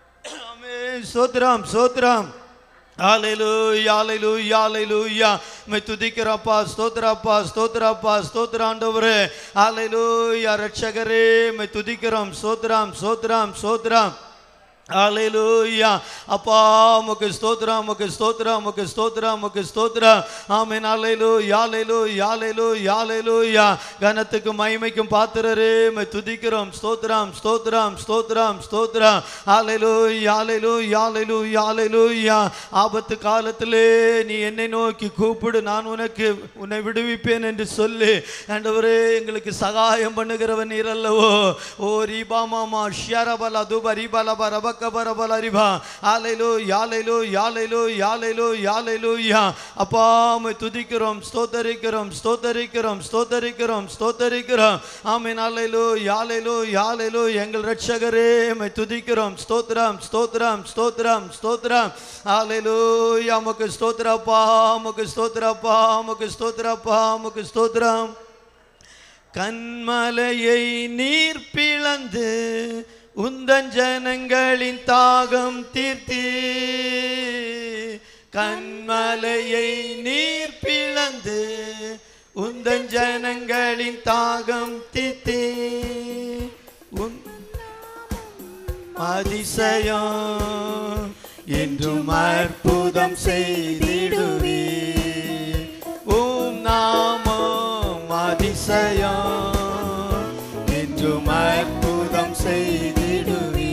ஆமென் ஸ்தோத்திரம் ஸ்தோத்திரம் ஹalleluya ஹalleluya ஹalleluya மை துதிக்கிறப்பா ஸ்தோத்திரப்பா ஸ்தோத்திரப்பா ஸ்தோத்திராண்டவரே ஹalleluya ரட்சகரே மை துதிக்கிறோம் ஸ்தோத்திரம் ஸ்தோத்திரம் ஸ்தோத்திரம் ஹalleluya அப்பா உமக்கு ஸ்தோத்திரம் உமக்கு ஸ்தோத்திரம் உமக்கு ஸ்தோத்திரம் உமக்கு ஸ்தோத்திரம் ஆமென் ஹalleluya ஹalleluya ஹalleluya ஹalleluya கனத்துக்கு மகிமைக்கும் பாத்திரரே மை துதிக்கிறோம் ஸ்தோத்திரம் ஸ்தோத்திரம் ஸ்தோத்திரம் ஸ்தோத்திரம் ஹalleluya ஹalleluya ஹalleluya ஹalleluya ஆபத்து காலத்திலே நீ என்னை நோக்கி கூப்பிடு நான் உனக்கு உன்னை விடுவிப்பேன் என்று சொல்லி ஆண்டவரே எங்களுக்கு சகாயம் பண்ணுகிறவன் நீர் அல்லவோ ஓ ரீபா மாமா ஷியரபல துப ரீபலப ரப பக்க பரபல அறிவா ஆலையிலோ யாலையிலோ யாலையிலோ யாலையிலோ யாலையிலோ யா அப்பா உம்மை துதிக்கிறோம் ஸ்தோத்தரிக்கிறோம் ஸ்தோத்தரிக்கிறோம் ஸ்தோத்தரிக்கிறோம் ஸ்தோத்தரிக்கிறோம் ஆமென் ஆலையிலோ யாலையிலோ யாலையிலோ எங்கள் ரட்சகரே உம்மை துதிக்கிறோம் ஸ்தோத்திரம் ஸ்தோத்திரம் ஸ்தோத்திரம் ஸ்தோத்திரம் ஆலையிலோ உமக்கு ஸ்தோத்திரப்பா உமக்கு ஸ்தோத்திரப்பா உமக்கு ஸ்தோத்திரப்பா உமக்கு ஸ்தோத்திரம் கண்மலையை நீர் பிளந்து உந்தன் ஜனங்களின் தாகம் தீர்த்தி கண்மலையை நீர் பிளந்து உந்தன் ஜனங்களின் தாகம் தீர்த்தி உன் அதிசயம் என்றும் அற்புதம் செய்திடுவே உம் நாமம் அதிசயம் என்றும் அற்புதம் செய்திடுவே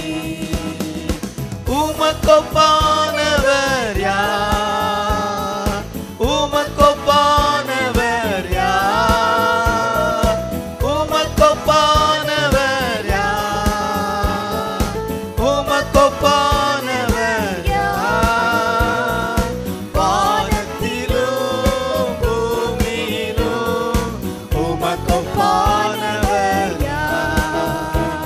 உமக்கொப்பானவர் யார் உமக்கொப்பானவர் யார் உமக்கொப்பானவர் யார் உமக்கொப்பானவர் யார் வானத்திலும் பூமியிலும் உமக்கொப்பானவர் யார்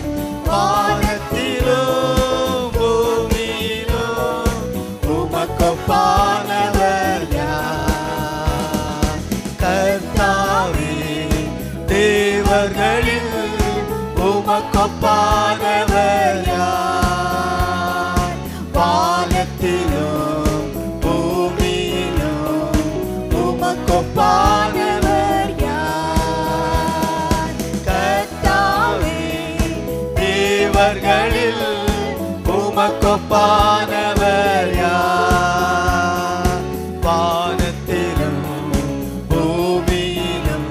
வானத்திலும் பூமியிலும் உமக்கொப்பானவர் யார் கர்த்தாவே தேவர்களில் உமக்கொப்பானவர் யார் வானத்திலும் பூமியிலும் உமக்கொப்பானவர் யார் கர்த்தாவே தேவர்களில் உமக்கொப்பானவர் யார் வானத்திலும் பூமியிலும்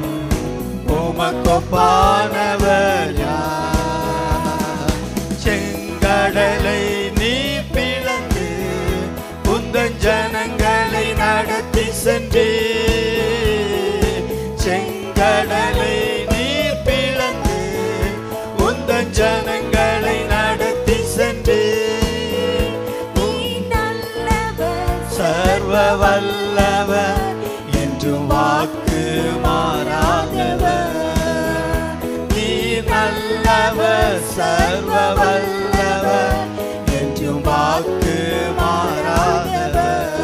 உமக்கொப்பானவர் யார் செங்கடலை நீ பிளந்து உந்தன் ஜனங்களை நடத்தி சென்றே செங்கடலை நீர் பிளந்து உந்தன் ஜனங்களை நடத்தி சென்றே சர்வ வல்லவர் என்றும் வாக்கு மாறாதவர் நீ நல்லவர் சர்வ வல்லவர் என்றும் வாக்கு மாறாதவர்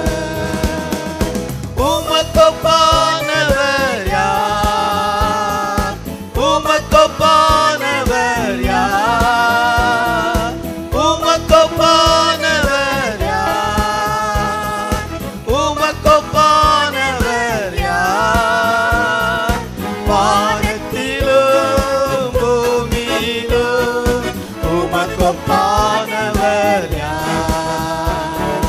உமக்கொப்பானவர் யார் உமக்கொப்பானவர் யார் உமக்கொப்பானவர் யார் உமக்கொப்பானவர் யார் வானத்திலும் பூமியிலும் உமக்கொப்பானவர் யார்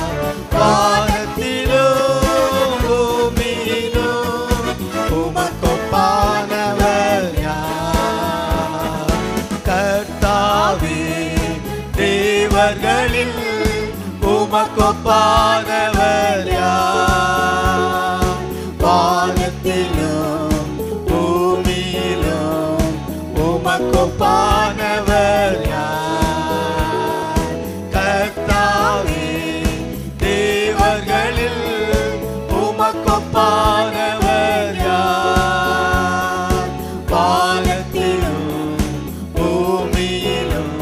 வானத்திலும் பூமியிலும் உமக்கொப்பானவர் யார் கர்த்தாவே தேவர்களில் உமக்கொப்பானவர் யார் வானத்திலும் பூமியிலும் உமக்கொப்பானவர் யார் கர்த்தாவே தேவர்களில் உமக்கொப்பானவர் யார் வானத்திலும் பூமியிலும்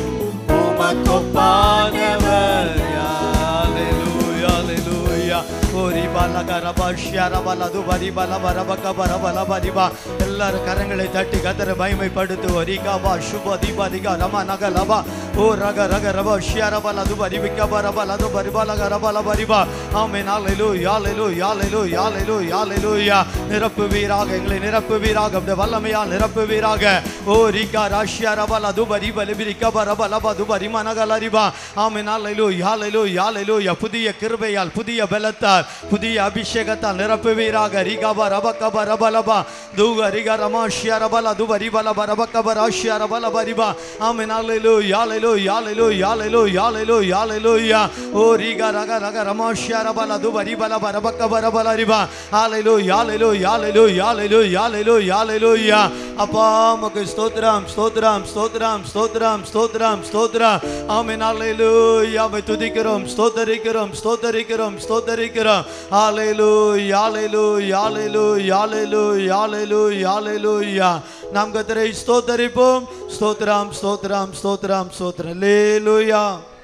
உமக்கொப்பானவர் ஹalleluya ஹalleluya ஓரி பல கரபஷ்யர பலது பரி பல பரபக பரபல பரிபா எல்லாரும் கரங்களை தட்டி கதற மகிமைப்படுத்து ஒரிகாபா சுபதி பதிகா ரம நகலபா ஓ ரக ரக ரப ஷியர பலது பரிவிக்க பரபலது பரிபல கரபல பரிபா ஆமென் ஹalleluya ஹalleluya ஹalleluya ஹalleluya ஹalleluya நிரப்பு வீராக எங்களை நிரப்பு வீராக அப்படியே வல்லமையால் நிரப்பு வீராக ஓ ரிகா ராஷ்யர பலது பரி பலிபிரிக்க பரபல பது பரி மனகலரிபா ஆமென் ஹalleluya ஹalleluya ஹalleluya புதிய கிருபையால் புதிய பலத்தால் புதிய அபிஷேகம் அபிஷேகத்தால் நிரப்புவீராக ரிகப ரபகப ரபலபா தூக ரிக ரமாஷிய ரபல துப ரிபலப ரபகப ராஷிய ரபல பரிபா ஆமென் ஹalleluya ஹalleluya ஹalleluya ஹalleluya ஹalleluya ஹalleluya ஓ ரிக ரக ரக ரமாஷிய ரபல துப ரிபலப ரபகப ரபல ரிபா ஹalleluya ஹalleluya ஹalleluya ஹalleluya ஹalleluya ஹalleluya அப்பா உமக்கு ஸ்தோத்திரம் ஸ்தோத்திரம் ஸ்தோத்திரம் ஸ்தோத்திரம் ஸ்தோத்திரம் ஸ்தோத்திரம் ஆமென் ஹalleluya மை துதிக்கிறோம் ஸ்தோத்தரிக்கிறோம் ஸ்தோத்தரிக்கிறோம் ஸ்தோத்தரிக்கிறோம் ஹalleluya ஹalleluya ஹalleluya ஹalleluya ஹalleluya ஹalleluya நாம் கர்த்தரை ஸ்தோத்தரிப்போம் ஸ்தோத்திரம் ஸ்தோத்திரம் ஸ்தோத்திரம் ஸ்தோத்திரம் ஹalleluya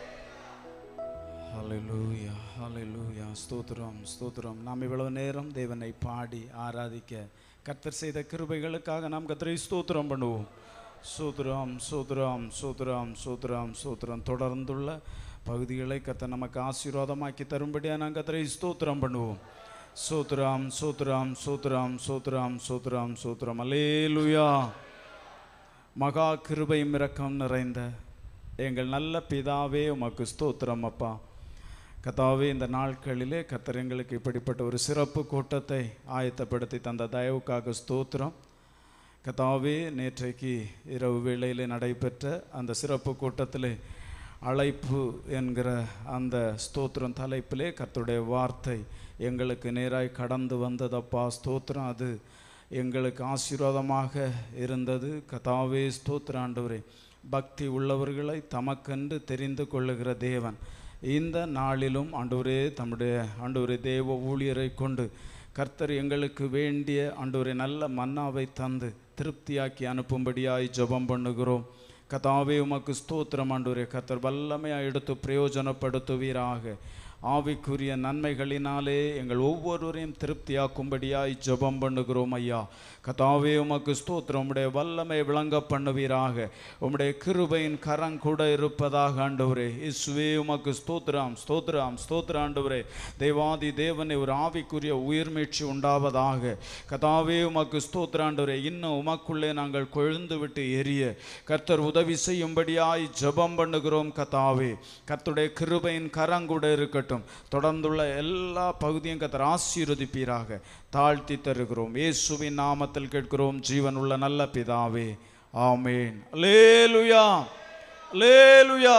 ஹalleluya ஹalleluya ஸ்தோத்திரம் ஸ்தோத்திரம் நாம் இவ்வளவு நேரம் தேவனை பாடி ஆராதிக்க கர்த்தர் செய்த கிருபைகளுக்காக நாம் கர்த்தரை ஸ்தோத்திரம் பண்ணுவோம் சூத்திரம் சூத்திரம் சூத்திரம் சூத்திரம் சூத்திரம் தொடர்ந்துள்ள பகுதிகளை கர்த்தர் நமக்கு ஆசீர்வாதமாக்கி தரும்படியாக நாம் கர்த்தரை ஸ்தோத்திரம் பண்ணுவோம் சூத்திரம் சூத்திரம் சூத்திரம் சூத்திரம் சூத்திரம் சூத்திரம் அல்லேலுயா மகா கிருபையும் இரக்கம் நிறைந்த எங்கள் நல்ல பிதாவே உமக்கு ஸ்தோத்திரம் அப்பா கத்தாவே இந்த நாட்களிலே கர்த்தர் எங்களுக்கு இப்படிப்பட்ட ஒரு சிறப்பு கூட்டத்தை ஆயத்தப்படுத்தி தந்த தயவுக்காக ஸ்தோத்திரம் கத்தாவே நேற்றைக்கு இரவு வேளையிலே நடைபெற்ற அந்த சிறப்பு கூட்டத்திலே அழைப்பு என்கிற அந்த ஸ்தோத்திரம் தலைப்பிலே கர்த்தருடைய வார்த்தை எங்களுக்கு நேராய் கடந்து வந்ததப்பா ஸ்தோத்திரம் அது எங்களுக்கு ஆசீர்வாதமாக இருந்தது கதாவே ஸ்தோத்திர ஆண்டவரே பக்தி உள்ளவர்களை தமக்கென்று தெரிந்து கொள்ளுகிற தேவன் இந்த நாளிலும் ஆண்டவரே தம்முடைய ஆண்டவரே தேவ ஊழியரை கொண்டு கர்த்தர் எங்களுக்கு வேண்டிய ஆண்டவரே நல்ல மன்னாவை தந்து திருப்தியாக்கி அனுப்பும்படியாய் ஜெபம் பண்ணுகிறோம் கதாவே உமக்கு ஸ்தோத்திரம் ஆண்டவரே கர்த்தர் வல்லமையாக எடுத்து பிரயோஜனப்படுத்துவீராக ஆவிக்குரிய நன்மைகளினாலே எங்கள் ஒவ்வொருவரையும் திருப்தியாக்கும்படியாய் ஜெபம் பண்ணுகிறோம் ஐயா கதாவே உமக்கு ஸ்தோத்திரம் உம்முடைய வல்லமை விளங்க பண்ணுவீராக உம்முடைய கிருபையின் கரம் கூட இருப்பதாக ஆண்டவரே இசுவே உமக்கு ஸ்தோத்திரம் ஸ்தோத்திரம் ஸ்தோத்திர ஆண்டவரே தேவாதி தேவனை ஒரு ஆவிக்குரிய உயிர்மீழ்ச்சி உண்டாவதாக கதாவே உமக்கு ஸ்தோத்திர ஆண்டவரே இன்னும் உமக்குள்ளே நாங்கள் கொழுந்து விட்டு எரிய கர்த்தர் உதவி செய்யும்படியாய் ஜெபம் பண்ணுகிறோம் கதாவே கர்த்தருடைய கிருபையின் கரங்கூட இருக்கட்டும் தொடர்ந்துள்ள எல்லா பகுதியும் கர்த்தர் ஆசீர்வதிப்பீராக தாழ்த்தி தருகிறோம் இயேசுவின் நாமத்தில் கேட்கிறோம் ஜீவனுள்ள நல்ல பிதாவே ஆமேன் லேலுயா லேலுயா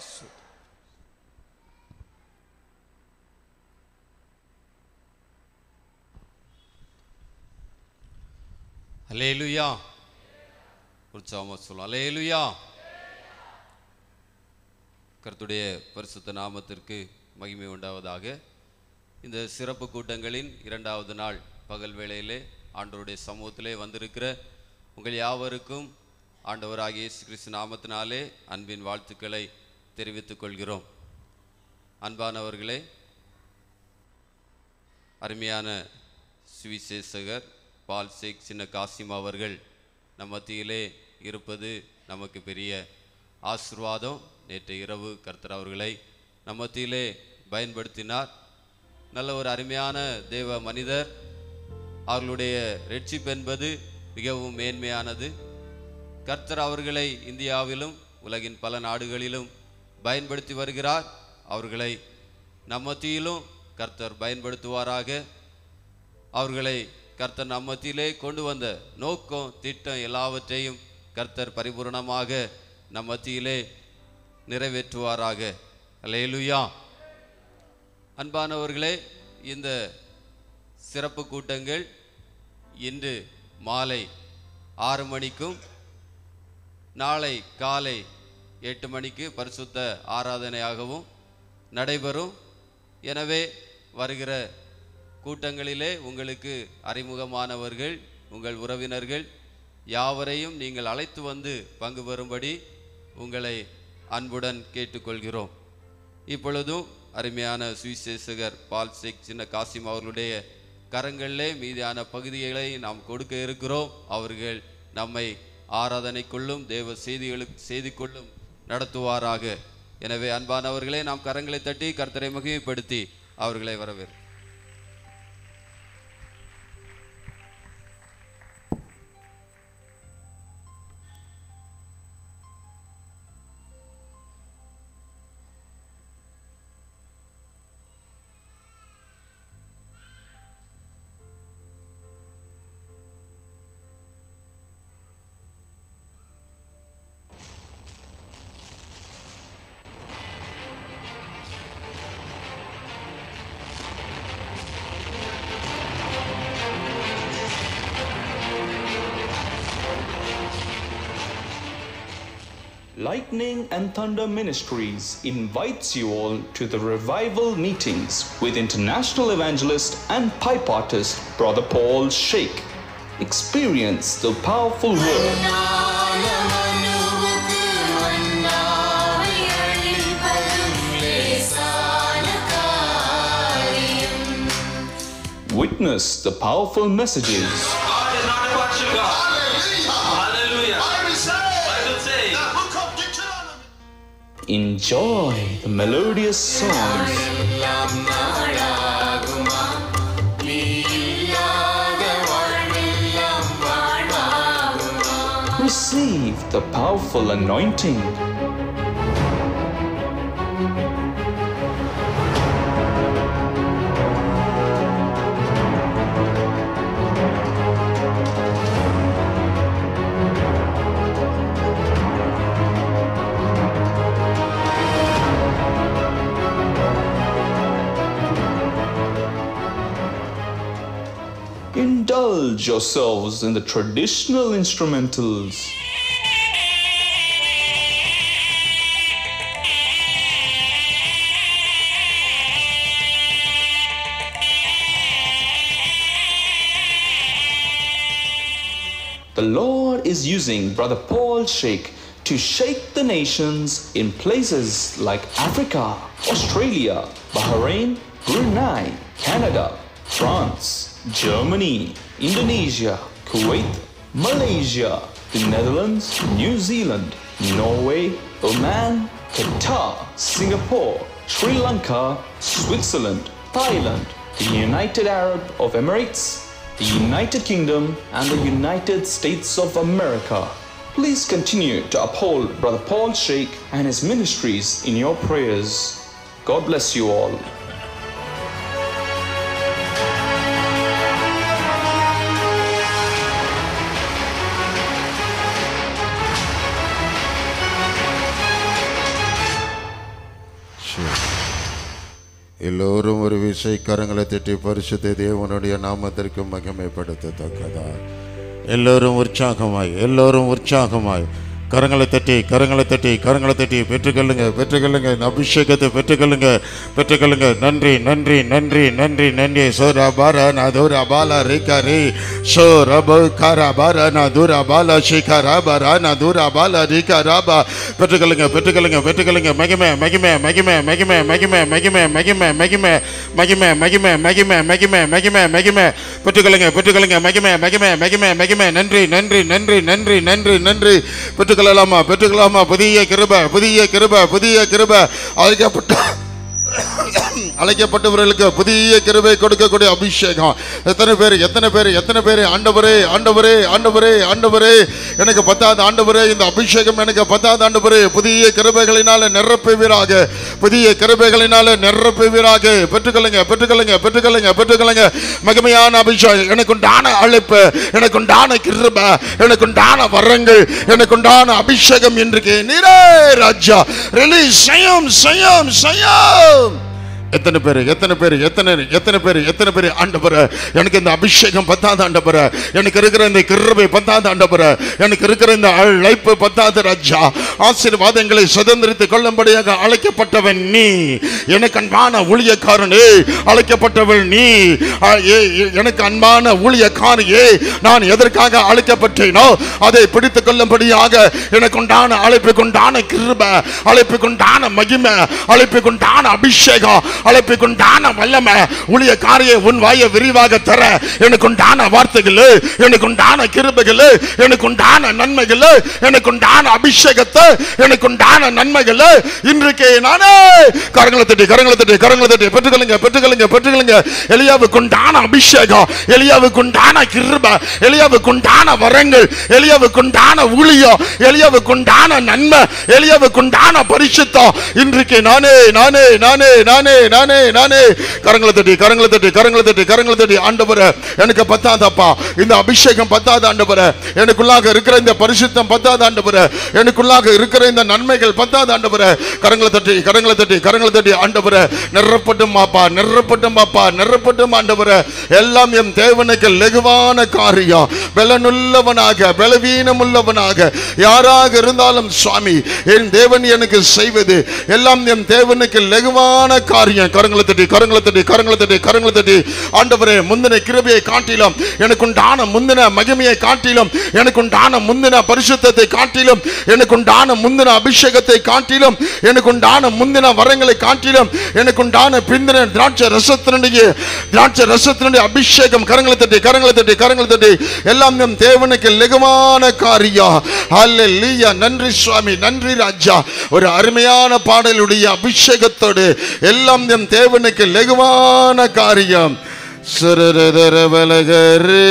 அலேலுயா உற்சாகமாக சொல்லும் அலேலுயா கர்த்துடைய பரிசுத்த நாமத்திற்கு மகிமை உண்டாவதாக இந்த சிறப்பு கூட்டங்களின் இரண்டாவது நாள் பகல் வேளையிலே ஆண்டவருடைய சமூகத்திலே வந்திருக்கிற உங்கள் யாவருக்கும் ஆண்டவராகிய இயேசு கிறிஸ்து நாமத்தினாலே அன்பின் வாழ்த்துக்களை தெரிவித்துக் கொள்கிறோம் அன்பானவர்களே அருமையான சுவிசேஷகர் பால் சேக் சின்ன காசிம் அவர்கள் நம் மத்தியிலே இருப்பது நமக்கு பெரிய ஆசிர்வாதம் நேற்று இரவு கர்த்தர் அவர்களை நம் மத்தியிலே பயன்படுத்தினார் நல்ல ஒரு அருமையான தேவ மனிதர் அவர்களுடைய ரட்சிப்பு என்பது மிகவும் மேன்மையானது கர்த்தர் அவர்களை இந்தியாவிலும் உலகின் பல நாடுகளிலும் பயன்படுத்தி வருகிறார் அவர்களை நம் மத்தியிலும் கர்த்தர் பயன்படுத்துவாராக அவர்களை கர்த்தர் நம் மத்தியிலே கொண்டு வந்த நோக்கம் திட்டம் எல்லாவற்றையும் கர்த்தர் பரிபூரணமாக நம் மத்தியிலே நிறைவேற்றுவாராக அல்லேலூயா அன்பானவர்களே இந்த சிறப்பு கூட்டங்கள் இன்று மாலை ஆறு மணிக்கும் நாளை காலை எட்டு மணிக்கு பரிசுத்த ஆராதனையாகவும் நடைபெறும் எனவே வருகிற கூட்டங்களிலே உங்களுக்கு அறிமுகமானவர்கள் உங்கள் உறவினர்கள் யாவரையும் நீங்கள் அழைத்து வந்து பங்கு பெறும்படி உங்களை அன்புடன் கேட்டுக்கொள்கிறோம் இப்பொழுதும் அருமையான சுவிசேஷகர் பால் சேக் சின்ன காசிம் அவர்களுடைய கரங்களிலே மீதியான பகுதிகளை நாம் கொடுக்க இருக்கிறோம் அவர்கள் நம்மை ஆராதனைக்குள்ளும் தேவ செய்திகளுக்கு செய்திக்குள்ளும் நடத்துவாராக எனவே அன்பானவர்களே நாம் கரங்களை தட்டி கர்த்தரை மகிமைப்படுத்தி அவர்களை வரவேற்கிறோம் Lightning and Thunder Ministries invites you all to the revival meetings with international evangelist and pipe artist Brother Paul Sheikh. Experience the powerful word, witness the powerful messages, God is not a partial God. Hallelujah. Bible says, enjoy the melodious songs, receive the powerful anointing. Indulge yourselves in the traditional instrumentals. The Lord is using Brother Paul Sheikh to shake the nations in places like Africa, Australia, Bahrain, Brunei, Canada, France, Germany, Indonesia, Kuwait, Malaysia, the Netherlands, New Zealand, Norway, Oman, Qatar, Singapore, Sri Lanka, Switzerland, Thailand, the United Arab of Emirates, the United Kingdom, and the United States of America. Please continue to uphold Brother Paul Sheikh and his ministries in your prayers. God bless you all. எல்லோரும் ஒரு விசை கரங்களை தட்டி பரிசுத்த தேவனுடைய நாமத்திற்கு மகிமைப்படுத்தத்தக்கதா எல்லோரும் உற்சாகமாய் எல்லோரும் உற்சாகமாய் கரங்களை தட்டி கரங்களை தட்டி கரங்களை தட்டி பெற்றுக்கொள்ளுங்க பெற்றுக்கொள்ளுங்க இந்த அபிஷேகத்தை பெற்றுக்கொள்ளுங்க பெற்றுக்கொள்ளுங்க நன்றி நன்றி நன்றி நன்றி நன்றி சோரா பாரா நா தூரா பாலா ரேகா ரே சோ ரப காரா பாரா நா தூரா பாலா ஷிகா ராபா ரா நா தூரா பாலா ரீகா ராபா பெற்றுக்கொள்ளுங்க பெற்றுக்கொள்ளுங்க பெற்றுக்கொள்ளுங்க மகிமை மகிமை மகிமை மகிமை மகிமை மகிமை மகிமை மகிமை மகிமை மகிமை மகிமை மகிமை மகிமை மகிமை பெற்றுக்கொள்ளுங்க பெற்றுக்கொள்ளுங்க மகிமை மகிமை மகிமை மகிமை நன்றி நன்றி நன்றி நன்றி நன்றி நன்றி பெற்றுக்கொள்ளலாமா பெற்றுக்கொள்ளலாமா புதிய கிருப புதிய கிருப புதிய கிருப அழைக்கப்பட்ட அழைக்கப்பட்டவர்களுக்கு புதிய கிருபை கொடுக்கக்கூடிய அபிஷேகம் எத்தனை பேர் எத்தனை பேர் எத்தனை பேர் ஆண்டவரே ஆண்டவரே ஆண்டவரே ஆண்டவரே எனக்கு பத்தாவது ஆண்டவரே இந்த அபிஷேகம் எனக்கு பத்தாவது ஆண்டவரே புதிய கிருபைகளினால நிரப்புவீராக புதிய கிருபைகளினால நிரப்புவீராக பெற்றுக்கொள்ளுங்க பெற்றுக்கொள்ளுங்க பெற்றுக்கொள்ளுங்க பெற்றுக்கொள்ளுங்க மகிமையான அபிஷேகம் எனக்கு உண்டான அழைப்பு எனக்கு உண்டான கிருபை எனக்கு உண்டான வரங்கள் எனக்கு உண்டான அபிஷேகம் இன்றைக்கு நீரே ராஜா ரிலீஸ் செய்யும் செய்யும் செய்யும் எத்தனை பேர் எத்தனை பேர் எத்தனை எத்தனை பேர் எத்தனை பேர் ஆண்டவர எனக்கு இந்த அபிஷேகம் பத்தாது ஆண்டவர எனக்கு இருக்கிற இந்த கிருபை பத்தாது ஆண்டவர எனக்கு இருக்கிற இந்த அழைப்பு பத்தாது ராஜா ஆசீர்வாதங்களை சுதந்திரித்துக் கொள்ளும்படியாக அழைக்கப்பட்டவன் நீ எனக்கு அன்பான ஊழியக்காரனே அழைக்கப்பட்டவள் நீ ஆ, ஏ, ஏ, எனக்கு அன்பான ஊழியக்காரியே நான் எதற்காக அழைக்கப்பட்டேனோ அதை பிடித்துக் கொள்ளும்படியாக எனக்கு உண்டான அழைப்புக்குண்டான கிருப அழைப்புக்குண்டான மகிமை அழைப்புக்குண்டான அபிஷேகம் அழைப்புக்குண்டான வல்லமை ஊழியக்காரியை உன் வாயை விரிவாக தர எனக்கு உண்டான வார்த்தைகள் எனக்கு உண்டான கிருபைகள் எனக்கு உண்டான நன்மைகள் எனக்கு உண்டான அபிஷேகத்தை எனக்கு உண்டான நன்மைகள் இன்றைக்கு நானே கரங்களை தட்டி கரங்களை தட்டி கரங்களை தட்டி பெற்றுக்கொள்ளுங்க பெற்றுக்கொள்ளுங்க பெற்றுக்கொள்ளுங்க எலியாவுக்கு உண்டான அபிஷேகம் எலியாவுக்கு உண்டான கிருபை எலியாவுக்கு உண்டான வரங்கள் எலியாவுக்கு உண்டான ஊழியம் எலியாவுக்கு உண்டான நன்மை எலியாவுக்கு உண்டான பரிசுத்தம் இன்றைக்கு நானே நானே நானே நானே நானே நானே கரங்களை தட்டி கரங்களை தட்டி கரங்களை தட்டி கரங்களை தட்டி ஆண்டவரே எனக்கு பத்தாதப்பா இந்த அபிஷேகம் பத்தாத ஆண்டவரே எனக்குள்ளாக இருக்கிற இந்த பரிசுத்தம் பத்தாத ஆண்டவரே எனக்குள்ளாக இருக்கிற இந்த நன்மைகள் பத்தாத ஆண்டவரே கரங்களை தட்டி கரங்களை தட்டி கரங்களை தட்டி ஆண்டவரே நிறப்பட்டும் மாப்பா நிறப்பட்டும் மாப்பா நிறப்பட்டும் ஆண்டவரே எல்லாம் என் தேவனுக்கு லெகுவான காரியம் பலனுள்ளவனாக பலவீனம் உள்ளவனாக யாராக இருந்தாலும் சுவாமி என் தேவன் எனக்கு செய்வது எல்லாம் என் தேவனுக்கு லெகுவான காரியம் கரங்களை தட்டி கரங்களை தட்டி கரங்களை தட்டி கரங்களை தட்டி ஆண்டவரே முந்தின கிருபையை காட்டிலும் எனக்குண்டான முந்தின மகிமையை காட்டிலும் எனக்குண்டான முந்தின பரிசுத்தத்தை காட்டிலும் எனக்குண்டான முந்தின அபிஷேகத்தை காட்டிலும் எனக்குண்டான முந்தின வரங்களை காட்டிலும் எனக்குண்டான பிந்தின திராட்சை ரசத்தினுடைய திராட்சை ரசத்தினுடைய அபிஷேகம் கரங்களை தட்டி கரங்களை தட்டி கரங்களை தட்டி எல்லாம் நம் தேவனுக்கு லெகுவான காரியம் அல்லேலூயா நன்றி சுவாமி நன்றி ராஜா ஒரு அருமையான பாடலுடைய அபிஷேகத்தோடு எல்லாம் நம் தேவனுக்கு லெகுவான காரியம் சுரரதர வலகரே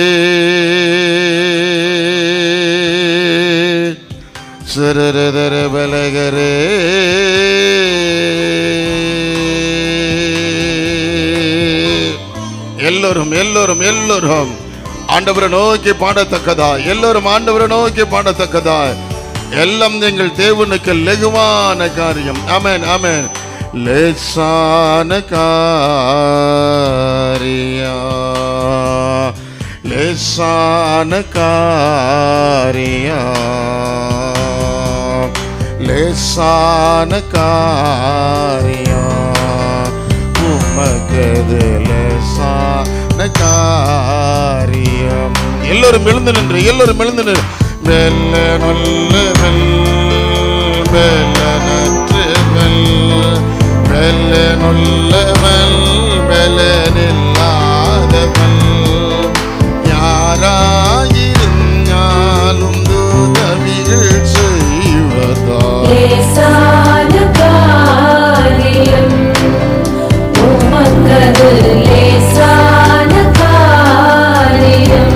சுரரதர வலகரே எல்லோரும் எல்லோரும் எல்லோரும் ஆண்டவரை நோக்கி பாடத்தக்கதா எல்லோரும் ஆண்டவரை நோக்கி பாடத்தக்கதா எல்லாம் எங்கள் தேவனுக்கு லெகுவான காரியம் ஆமென் ஆமென் லேசான காரியா லேசான காரியா லேசான காரியா உமக்கது லேசான காரியம் எல்லோரும் எழுந்து நின்று எல்லோரும் எழுந்து நின்று மெல்ல நொல்ல மெல் மெல்ல நற்று மெல் மெல்ல நொல்ல மெல் மெல்ல நில்லாத மெல் யாராயிருந்தாலும் தூதவிகள் செய்வதா லேசான காரியம் உமக்கது லேசான காரியம்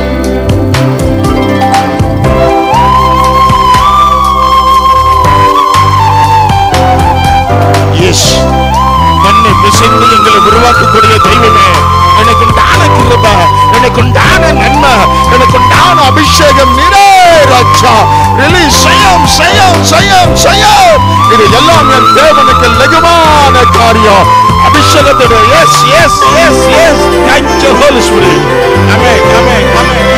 எஸ் மண்ணை பிசைந்து எங்களை உருவாக்கக்கூடிய தெய்வமே எனக்கு உண்டான கிருப எனக்கு உண்டான நன்மை எனக்கு உண்டான அபிஷேகம் நிறை ராஜா ரிலீஸ் செய்யும் செய்யும் செய்யும் செய்யும் இது எல்லாம் என் தேவனுக்கு லகுமான காரியம் அபிஷேகத்தோட yes yes yes yes thank you Holy Spirit ஆமென் ஆமென் ஆமென்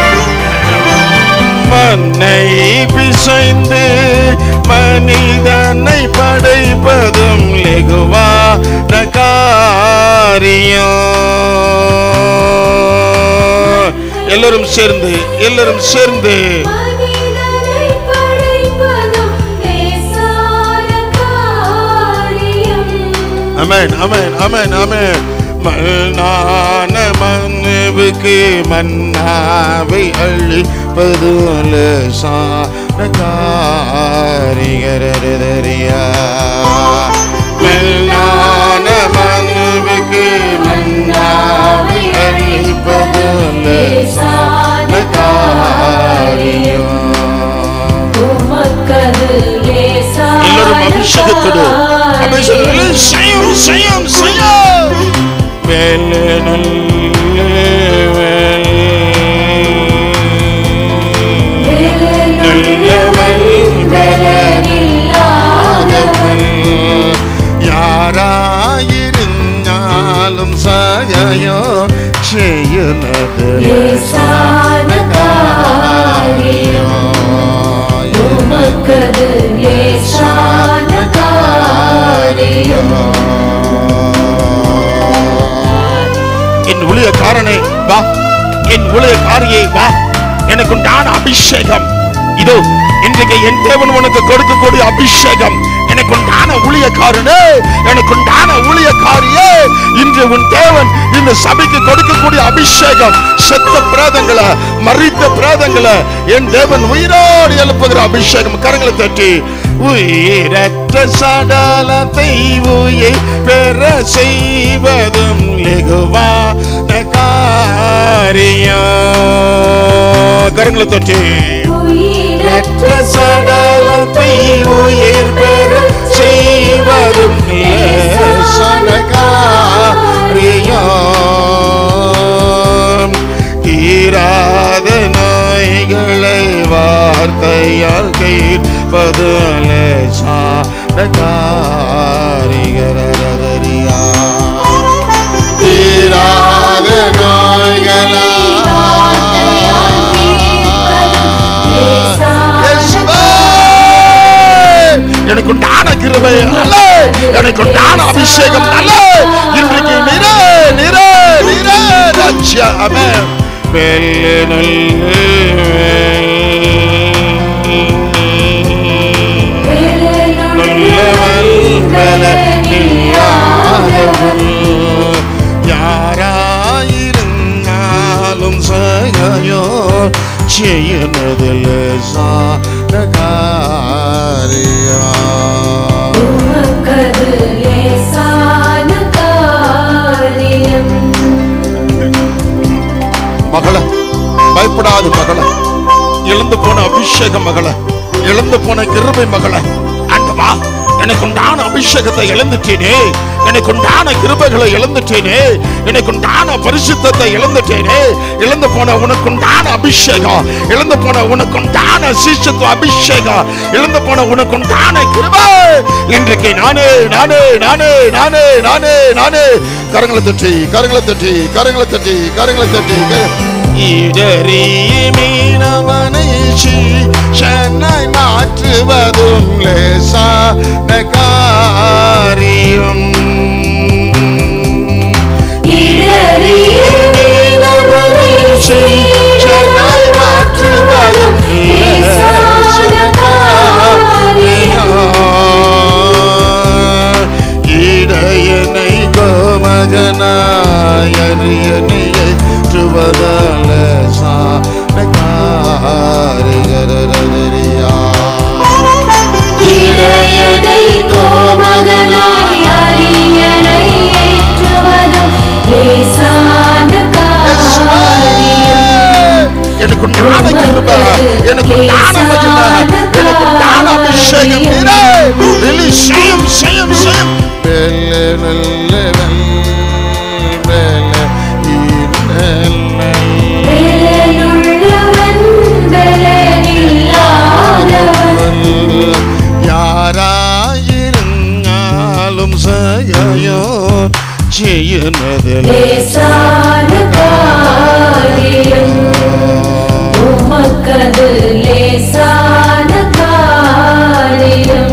மண்ணை பிசைந்து மனிதனை படைப்பதும் லெகுவான காரியம் எல்லாரும் சேர்ந்து எல்லாரும் சேர்ந்து மனிதனை படைப்பதும் லேசான காரியம் அமேன் அமேன் அமேன் அமேன் மண்ணான மண்ணுவுக்கு மன்னாவை அழிப்பது லேசான காரிகரதரியா மண்ணான மண்ணுவுக்கு மன்னாவை அழிப்பது லேசான காரியம் உமக்கது லேசான எல்லாரும் அபிஷேகத்தோடு அபிஷேகத்தோடு செய்யும் செய்யும் செய்யும் மேலே நல்லவன் நல்லவன் யாராயிருந்தாலும் சகாயோ ചെയ്യുന്നത് லேசான காரியம் உமக்கது லேசான காரியம் என் ஊழியக்காரனே வா என் ஊழியக்காரியை வா எனக்கு உண்டான அபிஷேகம் இதோ இன்றைக்கு என் தேவன் உனக்கு கொடுக்கக்கூடிய அபிஷேகம் எனக்கு உண்டான ஊழியக்காரனே எனக்கு உண்டான ஊழியக்காரியே இன்று உன் தேவன் இந்த சபைக்கு கொடுக்கக்கூடிய அபிஷேகம் செத்த பிரேதங்களை மறித்த பிரேதங்களை என் தேவன் உயிரோடு எழுப்புகிற அபிஷேகம் கரங்களை தட்டி உயிரற்ற சடலத்தை உயிர் பெற செய்வதும் லெகுவான காரியம் கரங்களை தட்டி உயிரற்ற சடலத்தை உயிர் பெற செய்வதும் லேசான கிருபையால் கைப்பதுலே சாரகாரிகரதரியா தீராத நோய்களா இயேசுவே, எனக்கு உண்டான கிருபை அல்ல எனக்கு உண்டான அபிஷேகம் அல்ல இன்றைக்கு நிறே நிறே நிறே ராஜ்யமே வெள்ளி நல்லவன் பலனில்லாதவன் யாராயிருந்தாலும் சகையோ ചെയ്യുന്നതിൽ സാധകാരിയാ உமக்கது லேசான காரியம் மகளே பயப்படாது மகளே இழந்து போன அபிஷேக மகளே இழந்து போன கிருபை மகளே ஆண்டவா எனக்கு உண்டான அபிஷேகத்தை இழந்துட்டேனே எனக்கு உண்டான கிருபைகளை இழந்துட்டேனே எனக்கு உண்டான பரிசுத்தத்தை இழந்துட்டேனே இழந்து போன உனக்கு உண்டான அபிஷேகம் இழந்து போன உனக்கு உண்டான சீஷத்துவ அபிஷேகம் இழந்து போன உனக்கு உண்டான கிருபை இன்றைக்கு நானே நானே நானே நானே நானே நானே கரங்களை தட்டி கரங்களை தட்டி கரங்களை தட்டி கரங்களை தட்டி கர- இடறி மீனவனை சென்னை மாற்றுவதும் லேசான காரியம் சென்னை மாற்றுவதும் இடையனை கோமகனாய் அரியனை ஏற்றுவதல்ல சாரகாரிகரதரியா இளையதை கோமகனாய் அரியணை ஏற்றுவதும் லேசான காரியம். எனக்கு உண்டான கிருபை எனக்கு உண்டான மகிமை எனக்கு உண்டான அபிஷேகம் நீரே ரிலீஸ் செய்யும் செய்யும் செய்யும் வெல்ல வெல்ல வெல்ல வேலுள்ளவன் வேலில்லாதவன். யாராயிருந்தாலும் சகையோ ചെയ്യുന്നതിൽ லேசான காரியம். உமக்கது லேசான காரியம்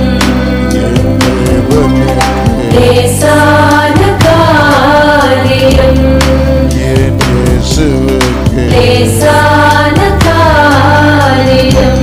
லேசான காரியம் என் இயேசுவுக்கு லேசான காரியம்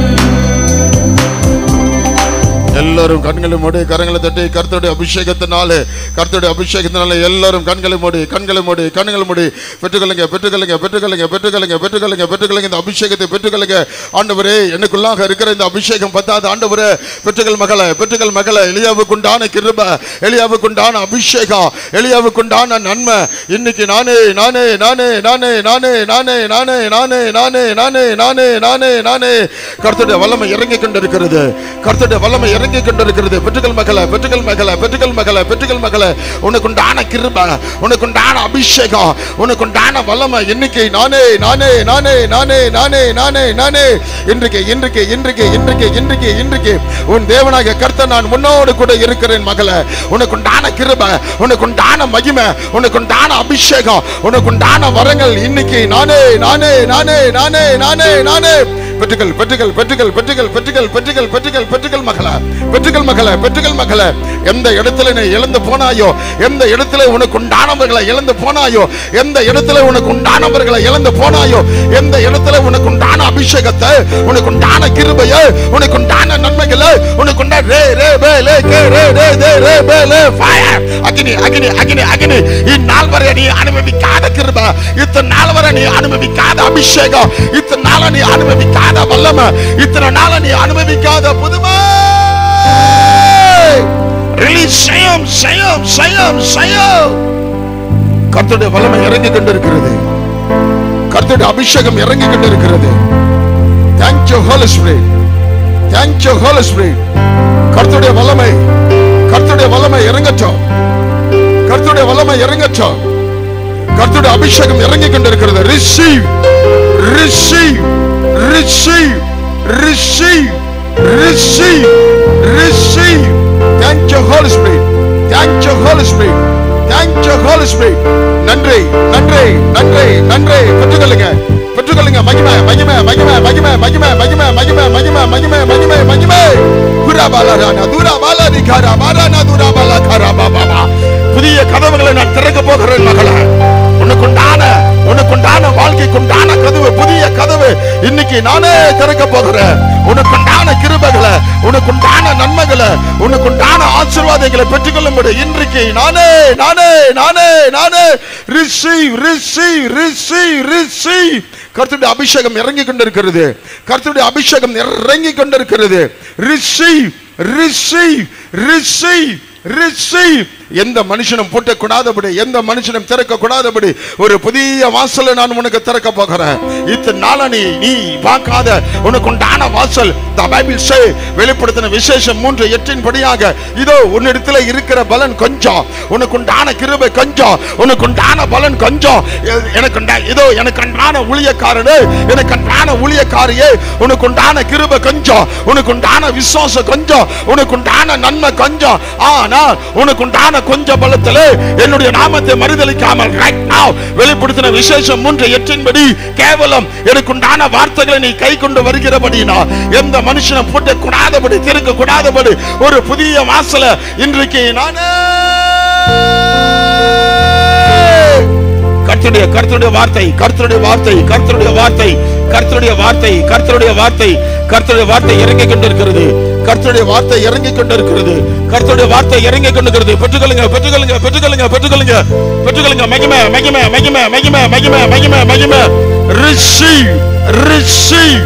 எல்லாரும் கண்களை மூடி கரங்களை தட்டி கர்த்தருடைய அபிஷேகத்தினால கர்த்தருடைய அபிஷேகத்தினால எல்லாரும் கண்களை மூடி கண்களை மூடி கண்களை மூடி பெற்றுக்கொள்ளுங்க பெற்றுக்கொள்ளுங்க பெற்றுக்கொள்ளுங்க பெற்றுக்கொள்ளுங்க பெற்றுக்கொள்ளுங்க பெற்றுக்கொள்ளுங்க இந்த அபிஷேகத்தை பெற்றுக்கொள்ளுங்க ஆண்டவரே எனக்குள்ளாக இருக்கிற இந்த அபிஷேகம் பத்தாது ஆண்டவரே பெற்றுக்கொள் மகளே பெற்றுக்கொள் மகளே எலியாவுக்குண்டான கிருப எலியாவுக்குண்டான அபிஷேகம் எலியாவுக்குண்டான நன்மை இன்னைக்கு நானே நானே நானே நானே நானே நானே நானே நானே நானே நானே நானே நானே நானே கர்த்தருடைய வல்லமை இறங்கி கொண்டிருக்கிறது கர்த்தருடைய வல்லமை இறங்கி கொண்டிருக்கிறது பெற்றுக்கல் மகள பெற்றுக்கல் மகள பெற்றுக்கல் மகள பெற்றுக்கல் மகள உனக்குண்டான கிருப உனக்குண்டான அபிஷேகம் உனக்குண்டான வல்லமை இன்னைக்கு நானே நானே நானே நானே நானே நானே நானே இன்றைக்கு இன்றைக்கு இன்றைக்கு இன்றைக்கு இன்றைக்கு இன்றைக்கு உன் தேவனாக கர்த்தர் நான் உன்னோடு கூட இருக்கிறேன் மகள உனக்குண்டான கிருப உனக்குண்டான மகிமை உனக்குண்டான அபிஷேகம் உனக்குண்டான வரங்கள் இன்னைக்கு நானே நானே நானே நானே நானே நானே பெற்றுகள் பெற்றுகள் பெற்றுகள் பெற்றுகள் பெற்றுகள் பெற்றுகள் பெற்றுகள் பெற்றுகள் மகள பெற்றுகள் மகள பெற்றுகள் மகள எந்த இடத்துல நீ இழந்து போனாயோ எந்த இடத்துல உனக்கு உண்டானவர்களை இழந்து போனாயோ எந்த இடத்துல உனக்கு உண்டானவர்களை இழந்து போனாயோ எந்த இடத்துல உனக்கு உண்டான அபிஷேகத்தை உனக்கு உண்டான கிருபையை உனக்கு உண்டான நன்மைகளை உனக்கு உண்டான ரே ரே பே லே கே ரே ரே தே ரே பே லே ஃபயர் அக்னி அக்னி அக்னி அக்னி இந்நாள் வரை நீ அனுபவிக்காத கிருபை இத்தனை நாள் வரை நீ அனுபவிக்காத அபிஷேகம் இத்தனை நாள நீ அனுபவிக்காத வல்லமை இத்தனை நாள நீ அனுபவிக்காத புதுமை ரிலீஸ் செய்யும் செய்யும் செய்யும் செய்யும் கர்த்தருடைய வல்லமை இறங்கி கொண்டிருக்கிறது கர்த்தருடைய அபிஷேகம் இறங்கி கொண்டிருக்கிறது thank you Holy Spirit thank you Holy Spirit கர்த்தருடைய வல்லமை கர்த்தருடைய வல்லமை இறங்கட்டும் கர்த்தருடைய வல்லமை இறங்கட்டும் கர்த்தருடைய அபிஷேகம் இறங்கி கொண்டிருக்கிறது receive receive receive receive receive receive thank you holy spirit thank you holy spirit thank you holy spirit நன்றி நன்றி நன்றி நன்றி பெற்றுக்கொள்ளுங்க பெற்றுக்கொள்ளுங்க மகிமை மகிமை மகிமை மகிமை மகிமை மகிமை மகிமை மகிமை மகிமை மகிமை மகிமை குரா பாலாரானா தூரா பாலா நிகாரா மாரானா தூரா பாலா காரா பாபா புதிய கதவுகளை நான் திறக்க போகிறேன் மகளே உனக்குண்டான உனக்குண்டான வாழ்க்கைக்குண்டான கதவு புதிய கதவு இன்னைக்கு நானே திறக்க போகிறேன் உனக்குண்டான கிருபைகளை உனக்குண்டான நன்மைகளை உனக்குண்டான ஆசீர்வாதங்களை பெற்றுக்கொள்ளும்படி இன்றைக்கு நானே நானே நானே நானே ரிசீவ் ரிசீவ் ரிசீவ் ரிசீவ் கர்த்தருடைய அபிஷேகம் இறங்கி கொண்டிருக்கிறது கர்த்தருடைய அபிஷேகம் இறங்கி கொண்டிருக்கிறது ரிசீவ் ரிசீவ் ரிசீவ் ரிசீவ் எந்த மனுஷனும் பூட்டக்கூடாதபடி எந்த மனுஷனும் திறக்க கூடாதபடி ஒரு புதிய வாசலை நான் உனக்கு திறக்க போகிறேன் இத்தனை நாள நீ நீ பார்க்காத உனக்கு உண்டான வாசல் the Bible say வெளிப்படுத்தின விசேஷம் மூன்று எட்டின் படியாக இதோ உன்னிடத்துல இருக்கிற பலன் கொஞ்சம் உனக்கு உண்டான கிருபை கொஞ்சம் உனக்கு உண்டான பலன் கொஞ்சம் எ- எனக்கு உண்டா- இதோ எனக்கு உண்டான ஊழியக்காரனே எனக்கு உண்டான ஊழியக்காரியே உனக்கு உண்டான கிருபை கொஞ்சம் உனக்கு உண்டான விசுவாசம் கொஞ்சம் உனக்கு உண்டான நன்மை கொஞ்சம் ஆனா உனக்கு உண்டான கொஞ்ச பலத்திலே என்னுடைய நாமத்தை மறுதலிக்காமல் right now வெளிப்படுத்தின விசேஷம் மூன்று எட்டின்படி கேவலம் எனக்கு உண்டான வார்த்தைகளை நீ கை கொண்டு வருகிறபடினா எந்த மனுஷனை பூட்ட கூடாதபடி திருக்க கூடாதபடி ஒரு புதிய வாசல இன்றைக்கு நானே கர்த்தருடைய கர்த்தருடைய வார்த்தை கர்த்தருடைய வார்த்தை கர்த்தருடைய வார்த்தை கர்த்தருடைய வார்த்தை கர்த்தருடைய வார்த்தை கர்த்தருடைய வார்த்தை இறங்கி கொண்டிருக்கிறது கர்த்தருடைய வார்த்தை இறங்கி கொண்டிருக்கிறது கர்த்தருடைய வார்த்தை இறங்கி கொண்டிருக்கிறது பெற்றுக்கொள்ளுங்க பெற்றுக்கொள்ளுங்க பெற்றுக்கொள்ளுங்க பெற்றுக்கொள்ளுங்க பெற்றுக்கொள்ளுங்க மகிமை மகிமை மகிமை மகிமை மகிமை மகிமை மகிமை receive receive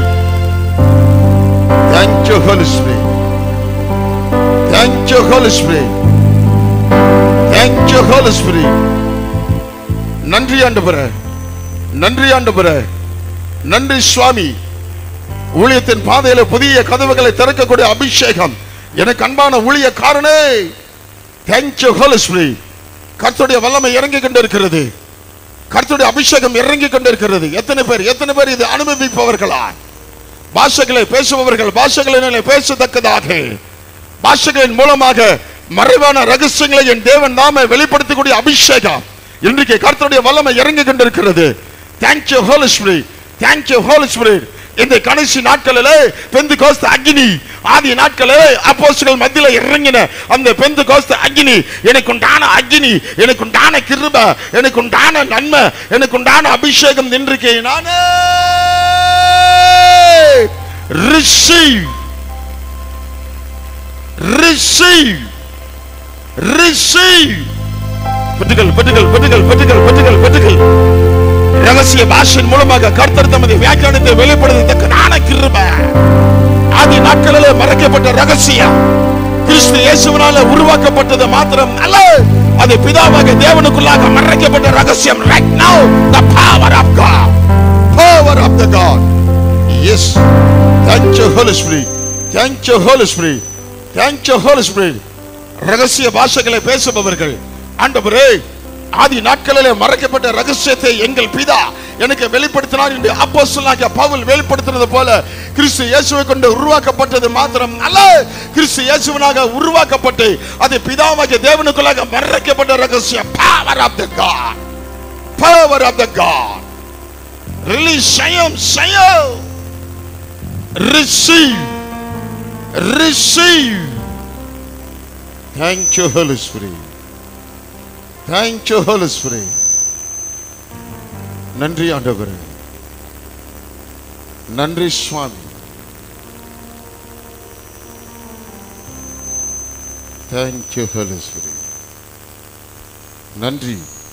Thank you Holy Spirit Thank you Holy Spirit Thank you Holy Spirit நன்றி ஆண்டவரே நன்றி ஆண்டவரே நன்றி சுவாமி ஊழியத்தின் பாதையில புதிய கதவுகளை திறக்கக்கூடிய அபிஷேகம் எனக்கு அன்பான ஊழியக்காரனே தேங்க்யூ ஹோலி ஸ்பிரிட் கர்த்தருடைய வல்லமை இறங்கி கொண்டிருக்கிறது கர்த்தருடைய அபிஷேகம் இறங்கி கொண்டிருக்கிறது எத்தனை பேர் எத்தனை பேர் இது அனுபவிப்பவர்களா பாஷைகளை பேசுபவர்கள் பாஷைகளினாலே பேசத்தக்கதாக பாஷைகளின் மூலமாக மறைவான ரகசியங்களை என் தேவன் நாம வெளிப்படுத்தக்கூடிய அபிஷேகம் இன்றைக்கு கர்த்தருடைய வல்லமை இறங்கி கொண்டிருக்கிறது thank you Holy Spirit thank you Holy Spirit இந்த கடைசி நாட்களிலே பெந்து கோஸ்த அக்னி ஆதி நாட்களே அப்போஸ்தலர்கள் மத்தியில இறங்கின அந்த பெந்து கோஸ்த அக்னி எனக்கு உண்டான அக்னி எனக்கு உண்டான கிருப எனக்கு உண்டான நன்மை எனக்கு உண்டான அபிஷேகம் இன்றைக்கு நானே receive receive receive பெற்றுகள் பெற்றுகள் பெற்றுகள் பெற்றுகள் பெற்றுகள் பெற்றுகள் ரகசிய பாஷையின் மூலமாக கர்த்தர் தமது வியாக்கியானத்தை வெளிப்படுத்தத்தக்கதான கிருபை ஆதி நாட்களிலே மறைக்கப்பட்ட ரகசியம் கிறிஸ்து இயேசுவினால உருவாக்கப்பட்டது மாத்திரம் அல்ல அது பிதாவாக தேவனுக்குள்ளாக மறைக்கப்பட்ட ரகசியம் right now the power of God power of the God yes thank you Holy Spirit thank you Holy Spirit thank you Holy Spirit ரகசிய பாஷைகளை பேசுபவர்கள் ஆண்டவரே ஆதி நாட்களிலே மறைக்கப்பட்ட ரகசியத்தை எங்கள் பிதா எனக்கு வெளிப்படுத்தினார் என்று அப்போஸ்தலனாகிய பவுல் வெளிப்படுத்தினது போல கிறிஸ்து இயேசுவை கொண்டு உருவாக்கப்பட்டது மாத்திரம் அல்ல கிறிஸ்து இயேசுவனாக உருவாக்கப்பட்டு அது பிதாவாகிய தேவனுக்குள்ளாக மறைக்கப்பட்ட ரகசியம் power of the God power of the God release செய்யும் செய்யும் receive receive thank you holy spirit thank you holy spirit நன்றி ஆண்டவரே நன்றி சுவாமி thank you holy spirit நன்றி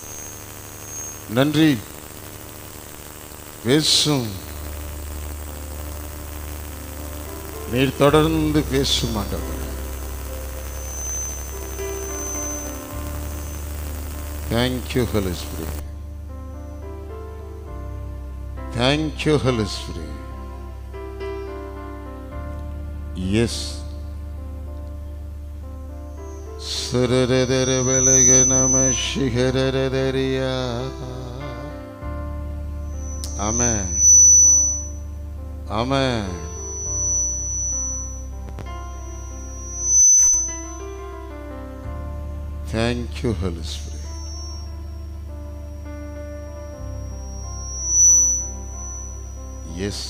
நன்றி பேசும் நீர் தொடர்ந்து பேசும் ஆண்டவர் thank you Holy Spirit thank you Holy Spirit yes சுரரதர விலக நம சிகரதரியா ஆமென் ஆமென் Thank you, Holy Spirit. Yes.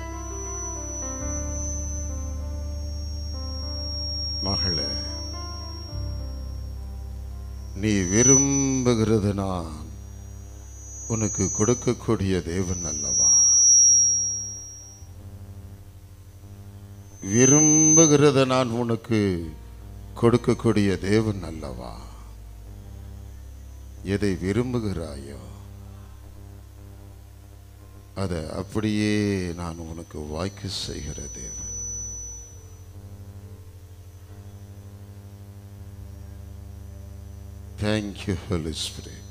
மகளே நீ விரும்புகிறது நான் உனக்கு கொடுக்கக்கூடிய தேவன் அல்லவா விரும்புகிறத நான் உனக்கு கொடுக்கக்கூடிய தேவன் அல்லவா எதை விரும்புகிறாயோ அதை அப்படியே நான் உனக்கு வாய்க்கு செய்கிற தேவன் தேங்க்யூ ஹோலி ஸ்பிரிட்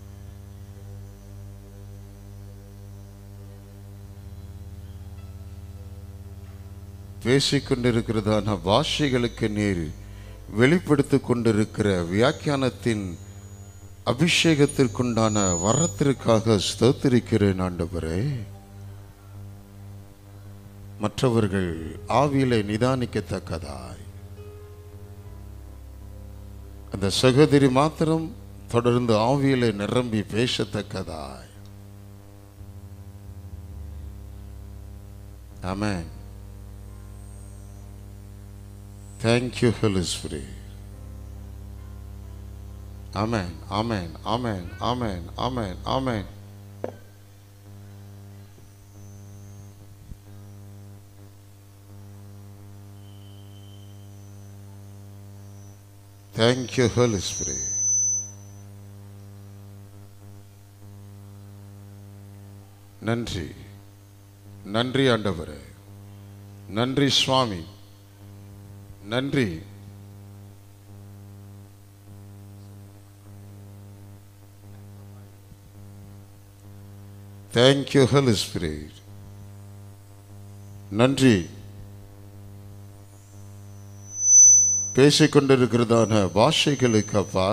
பேசிக்கொண்டிருக்கிறதான பாஷைகளுக்கு நீர் வெளிப்படுத்திக் கொண்டிருக்கிற வியாக்கியானத்தின் அபிஷேகத்திற்குண்டான வரத்திற்காக ஸ்தோத்திரிக்கிறேன் ஆண்டவரே மற்றவர்கள் ஆவியிலே நிதானிக்கத்தக்கதாய் அந்த சகோதரி மாத்திரம் தொடர்ந்து ஆவியிலே நிரம்பி பேசத்தக்கதாய் ஆமென் Thank you, Holy Spirit. Amen. Amen. Amen. Amen. Amen. Amen. Thank you, Holy Spirit. நன்றி நன்றி ஆண்டவரே நன்றி சுவாமி நன்றி தேங்க்யூ ஹலி ஸ்பிரிட் நன்றி பேசிக்கொண்டிருக்கிறதான பாஷைகளுக்கு அப்பா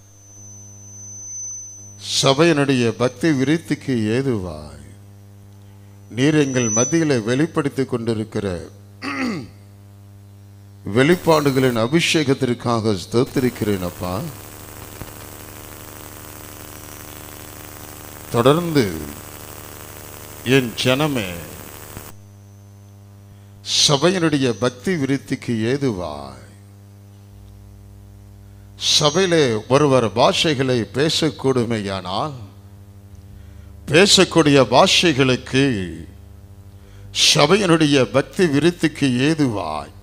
சபையினுடைய பக்தி விருத்திக்கு ஏதுவாய் நீர் எங்கள் மத்தியில வெளிப்படுத்திக் கொண்டிருக்கிற வெளிப்பாடுகளின் அபிஷேகத்திற்காக ஸ்தோத்திரிக்கிறேன் அப்பா தொடர்ந்து என் ஜனமே சபையினுடைய பக்தி விருத்திக்கு ஏதுவாய் சபையிலே ஒருவர் பாஷைகளை பேசக்கூடுமையானால் பேசக்கூடிய பாஷைகளுக்கு சபையினுடைய பக்தி விருத்திக்கு ஏதுவாய்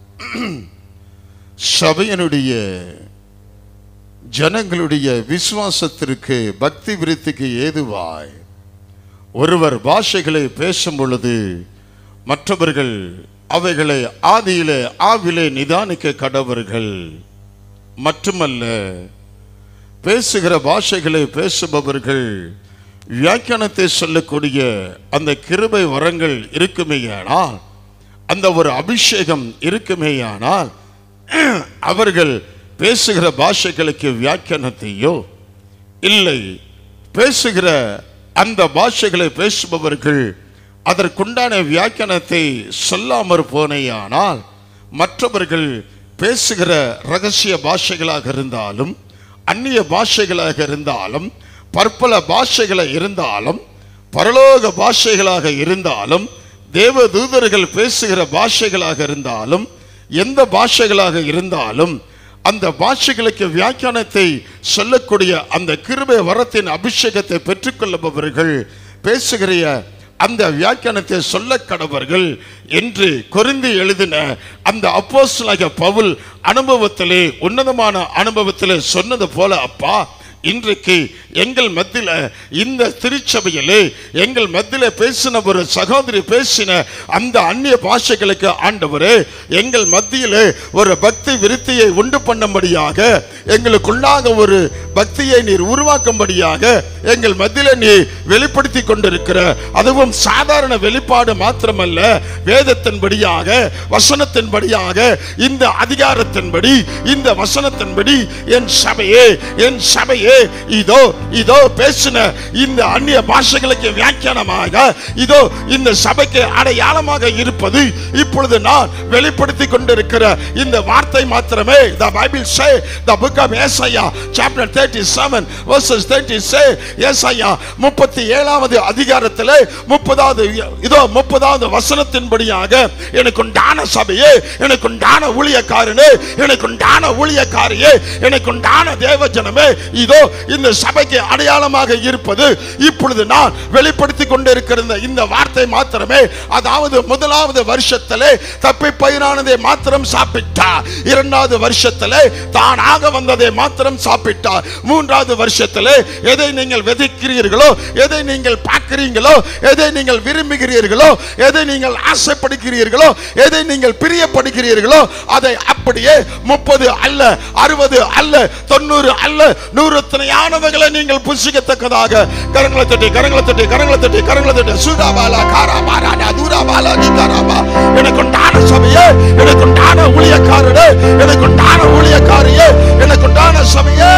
சபையினுடைய ஜனங்களுடைய விசுவாசத்திற்கு பக்தி விருத்திக்கு ஏதுவாய் ஒருவர் பாஷைகளை பேசும் பொழுது மற்றவர்கள் அவைகளை ஆதியிலே ஆவிலே நிதானிக்க கடவர்கள் மட்டுமல்ல பேசுகிற பாஷைகளை பேசுபவர்கள் வியாக்கியானத்தை சொல்லக்கூடிய அந்த கிருபை வரங்கள் இருக்குமேயானால் அந்த ஒரு அபிஷேகம் இருக்குமேயானால் அவர்கள் பேசுகிற பாஷைகளுக்கு வியாக்கியானத்தையோ இல்லை பேசுகிற அந்த பாஷைகளை பேசுபவர்கள் அதற்குண்டான வியாக்கியானத்தை சொல்லாமற் போனேயானால் மற்றவர்கள் பேசுகிற ரகசிய பாஷைகளாக இருந்தாலும் அந்நிய பாஷைகளாக இருந்தாலும் பற்பல பாஷைகளை இருந்தாலும் பரலோக பாஷைகளாக இருந்தாலும் தேவ தூதர்கள் பேசுகிற பாஷைகளாக இருந்தாலும் எந்த பாஷைகளாக இருந்தாலும் அந்த பாஷைகளுக்கு வியாக்கியானத்தை சொல்லக்கூடிய அந்த கிருபை வரத்தின் அபிஷேகத்தை பெற்றுக்கொள்ளுபவர்கள் பேசுகிற அந்த வியாக்கியானத்தை சொல்ல கடவர்கள் என்று கொரிந்து எழுதின அந்த அப்போஸ்தலனாகிய பவுல் அனுபவத்திலே உன்னதமான அனுபவத்திலே சொன்னது போல அப்பா இன்றைக்கு எங்கள் மத்தியில இந்த திருச்சபையிலே எங்கள் மத்தியில பேசின ஒரு சகோதரி பேசின அந்த அந்நிய பாஷைகளுக்கு ஆண்டவரே எங்கள் மத்தியிலே ஒரு பக்தி விருத்தியை உண்டு பண்ணும்படியாக எங்களுக்குள்ளாக ஒரு பக்தியை நீர் உருவாக்கும்படியாக எங்கள் மத்தியில நீ வெளிப்படுத்தி கொண்டிருக்கிற அதுவும் சாதாரண வெளிப்பாடு மாத்திரமல்ல வேதத்தின்படியாக வசனத்தின்படியாக இந்த அதிகாரத்தின்படி இந்த வசனத்தின்படி என் சபையே என் சபையே சபையே இதோ இதோ பேசின இந்த அந்நிய பாஷைகளுக்கு வியாக்கியானமாக இதோ இந்த சபைக்கு அடையாளமாக இருப்பது இப்பொழுது நான் வெளிப்படுத்தி கொண்டிருக்கிற இந்த வார்த்தை மாத்திரமே the bible say the book of Isaiah chapter 37 verses 30 say ஏசாயா 37வது அதிகாரத்திலே 30வது இதோ 30வது வசனத்தின்படியாக எனக்கு உண்டான சபையே எனக்கு உண்டான ஊழியக்காரனே எனக்கு உண்டான ஊழியக்காரியே எனக்கு உண்டான தேவ ஜனமே இதோ இந்த சபைக்கு அடையாளமாக இருப்பது இப்பொழுது நான் வெளிப்படுத்தி கொண்டிருக்கிற இந்த- இந்த வார்த்தை மாத்திரமே அதாவது முதலாவது வருஷத்திலே தப்பி பயிரானதை மாத்திரம் சாப்பிட்டார் இரண்டாவது வருஷத்திலே தானாக வந்ததை மாத்திரம் சாப்பிட்டார் மூன்றாவது வருஷத்திலே எதை நீங்கள் விதைக்கிறீர்களோ எதை நீங்கள் பார்க்கிறீங்களோ எதை நீங்கள் விரும்புகிறீர்களோ எதை நீங்கள் ஆசைப்படுகிறீர்களோ எதை நீங்கள் பிரியப்படுகிறீர்களோ அதை அப்படியே முப்பது அல்ல அறுபது அல்ல தொண்ணூறு அல்ல நூறு துணையானவைகளை நீங்கள் புசிக்கத்தக்கதாக கரங்களை தட்டி கரங்களை தட்டி கரங்களை தட்டி கரங்களை தட்டி சூடாபாலா காராபாரா தூராபாலா நிகாராபா எனக்கு உண்டான சபையே எனக்கு உண்டான ஊழியக்காரரே எனக்கு உண்டான ஊழியக்காரியே எனக்கு உண்டான சபையே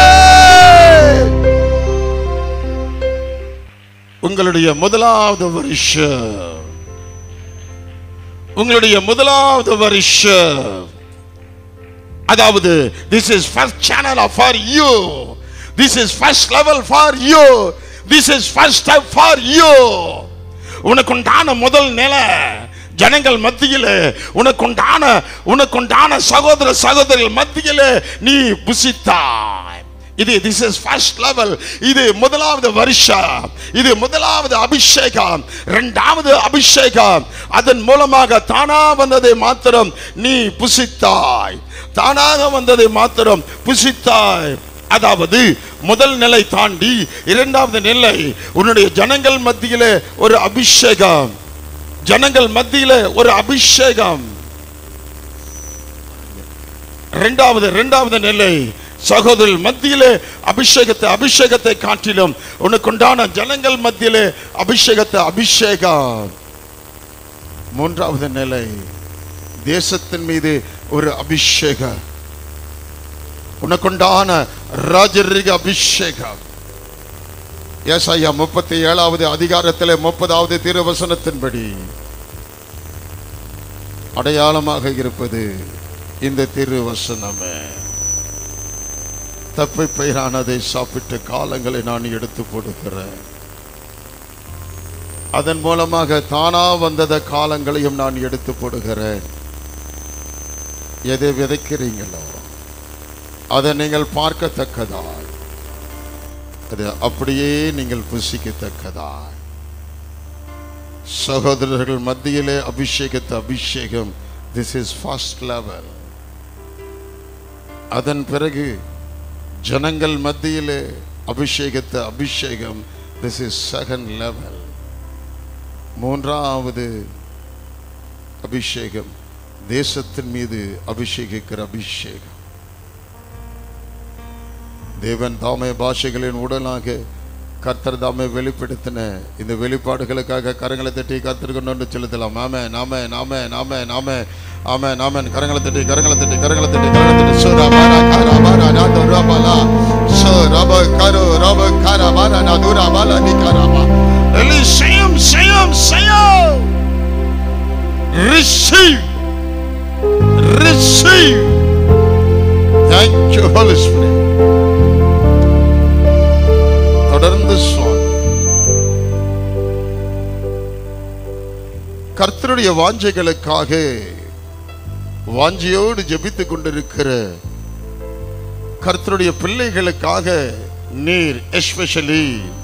உங்களுடைய முதலாவது வருஷம் உங்களுடைய முதலாவது வருஷம் அதாவது this is first channel for you this is first level for you this is first step for you உனக்குண்டான முதல் நிலை ஜனங்கள் மத்தியிலே உனக்குண்டான உனக்குண்டான சகோதர சகோதரிகள் மத்தியிலே நீ புசித்தாய் இது திஸ் இஸ் ஃபர்ஸ்ட் லெவல் இது முதலாவது வருஷம் இது முதலாவது அபிஷேகம் இரண்டாவது அபிஷேகம் அதன் மூலமாக தானா வந்ததை மாத்திரம் நீ புசித்தாய் தானாக வந்ததை மாத்திரம் புசித்தாய் அதாவது முதல் நிலை தாண்டி இரண்டாவது நிலை உன்னுடைய ஜனங்கள் மத்தியிலே ஒரு அபிஷேகம் ஜனங்கள் மத்தியிலே ஒரு அபிஷேகம் இரண்டாவது இரண்டாவது நிலை சகோதரி மத்தியிலே அபிஷேகத்தை அபிஷேகத்தை காட்டிலும் உனக்குண்டான ஜனங்கள் மத்தியிலே அபிஷேகத்தை அபிஷேகம் மூன்றாவது நிலை தேசத்தின் மீது ஒரு அபிஷேகம் உனக்குண்டான ராஜரிக அபிஷேகம் ஏசாயா முப்பத்தி ஏழாவது அதிகாரத்திலே முப்பதாவது திருவசனத்தின்படி அடையாளமாக இருப்பது இந்த திருவசனமே தப்பை பயிரானதை சாப்பிட்ட காலங்களை நான் எடுத்து போடுகிறேன் அதன் மூலமாக தானா வந்தத காலங்களையும் நான் எடுத்து போடுகிறேன் எதை விதைக்கிறீங்களோ அதை நீங்கள் பார்க்கத்தக்கதாய் அது அப்படியே நீங்கள் புசிக்கத்தக்கதாய் சகோதரர்கள் மத்தியிலே அபிஷேகத்தை அபிஷேகம் திஸ் இஸ் ஃபர்ஸ்ட் லெவல் அதன் பிறகு ஜனங்கள் மத்தியிலே அபிஷேகத்தை அபிஷேகம் திஸ் இஸ் செகண்ட் லெவல் மூன்றாவது அபிஷேகம் தேசத்தின் மீது அபிஷேகிக்கிற அபிஷேகம் தேவன் தாமே பாஷைகளின் உடலாக கர்த்தர் தாமே வெளிப்படுத்தின இந்த வெளிப்பாடுகளுக்காக கரங்களை தட்டி கர்த்தருக்கு நன்றி செலுத்தலாம் ஆமே நாம நாம நாம நாம ஆமே நாம கரங்களை தட்டி கரங்களை தட்டி கரங்களை தட்டி கரங்களை தட்டி சோரா பாரா காரா பாரா நாதோ ரபாலா சோ ரப கரோ ரப காரா பாரா நாதுரா பாலா நி காராபா எலி செய்யும் செய்யும் செய்யும் receive receive thank you holy spirit தொடர்ந்து சுவாமி கர்த்தருடைய வாஞ்சைகளுக்காக வாஞ்சையோடு ஜெபித்துக் கொண்டிருக்கிற கர்த்தருடைய பிள்ளைகளுக்காக நீர் எஸ்பெஷலி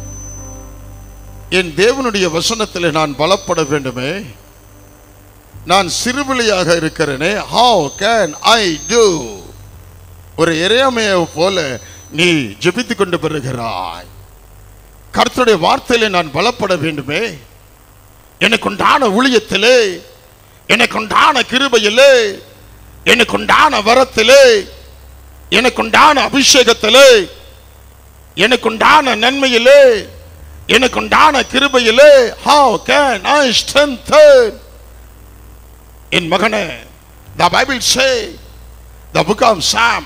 என் தேவனுடைய வசனத்தில் நான் பலப்பட வேண்டுமே நான் சிறுபிள்ளையாக இருக்கிறேனே how can ஐ do ஒரு இறையாமையை போல நீ ஜெபித்துக் கொண்டு வருகிறாய் கர்த்தருடைய வார்த்தையிலே நான் பலப்பட வேண்டுமே எனக்குண்டான ஊழியத்திலே எனக்குண்டான கிருபையிலே எனக்குண்டான வரத்திலே எனக்குண்டான அபிஷேகத்திலே எனக்குண்டான நன்மையிலே எனக்குண்டான கிருபையிலே how can I strengthen என் மகனே the bible say the book of psalm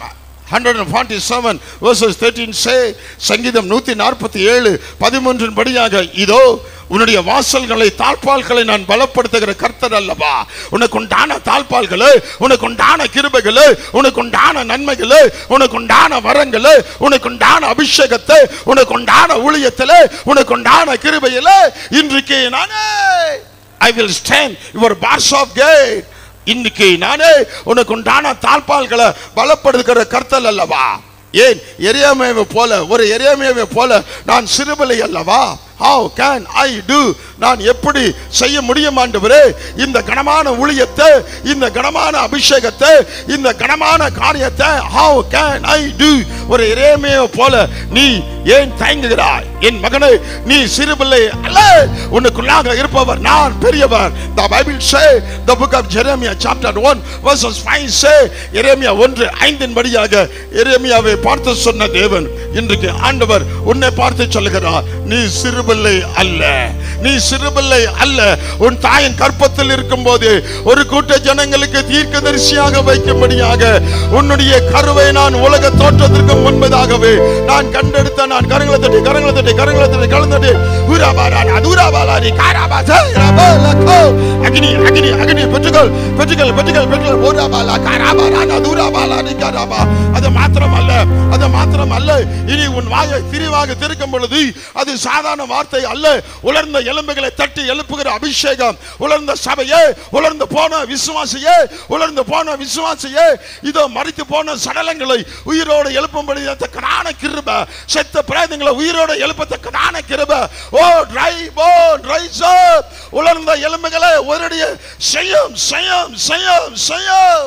147 verses 13 say சங்கீதம் நூத்தி நாற்பத்தி ஏழு பதிமூன்றின் படியாக இதோ உன்னுடைய வாசல்களை தாழ்பால்களை நான் பலப்படுத்துகிற கர்த்தர் அல்லவா உனக்கு உண்டான தாழ்பால்களு உனக்கு உண்டான கிருபைகளு உனக்கு உண்டான நன்மைகளு உனக்கு உண்டான வரங்களு உனக்கு உண்டான அபிஷேகத்தை உனக்கு உண்டான ஊழியத்திலே உனக்கு உண்டான கிருபையில இன்றைக்கு நானே I will stand your bars of gate இன்னைக்கு நானே உனக்கு உண்டான தாழ்பால்களை பலப்படுத்துகிற கர்த்தல் அல்லவா ஏன் எரியாமையை போல ஒரு எரியாமையை போல நான் சிறுபிள்ளை அல்லவா ஹவு கேன் ஐ do நான் எப்படி செய்ய முடியும் ஆண்டவரே இந்த கனமான ஊழியத்தை இந்த கனமான அபிஷேகத்தை இந்த கனமான காரியத்தை ஹவு கேன் ஐ do ஒரு எரேமியை போல நீ ஏன் தயங்குகிறாய் என் மகனே நீ சிறுபிள்ளை அல்ல உனக்குள்ளாக இருப்பவர் நான் பெரியவர் the bible say the book of jeremiah chapter 1 verses 5 say எரேமியா ஒன்று ஐந்தின் படியாக எரேமியாவை பார்த்து சொன்ன தேவன் இன்றைக்கு ஆண்டவர் உன்னை பார்த்து சொல்லுகிறார் நீ சிறுபிள்ளை அல்ல நீ சிறுபிள்ளை அல்ல உன் தாயின் கற்பத்தில் இருக்கும்போது ஒரு கூட்ட ஜனங்களுக்கு தீர்க்கதரிசியாக வைக்கும்படியாக உன்னுடைய கருவை நான் உலக தோற்றத்திற்கு முன்பதாகவே நான் கண்டெடுத்த நான் கரங்களை தட்டி கரங்களை தட்டி கரங்களை தட்டி கலந்தட்டி ஊராபாரான் அதூராபாலாரி காராபாச ரபலகோ அக்னி அக்னி அக்னி பெற்றுகள் பெற்றுகள் பெற்றுகள் பெற்றுகள் ஊராபாலா காராபாரான் அதூராபாலாரி காராபா அது மாத்திரம் அல்ல அது மாத்திரம் அல்ல இனி உன் வாயை திரிவாக திறக்கும் பொழுது அது சாதாரண வார்த்தை அல்ல உலர்ந்த எலும்புகளை தட்டி எழுப்புகிற அபிஷேகம் உலர்ந்த சபையே உலர்ந்து போன விசுவாசியே உலர்ந்து போன விசுவாசியே இதோ மறித்து போன சடலங்களை உயிரோடு எழுப்பும்படி தக்கதான கிருப செத்த பிரேதங்களை உயிரோடு எழுப்பத்தக்கதான கிருப ஓ ட்ரை போ ட்ரை உலர்ந்த எலும்புகளை ஒரடிய செய்யும் செய்யும் செய்யும் செய்யும்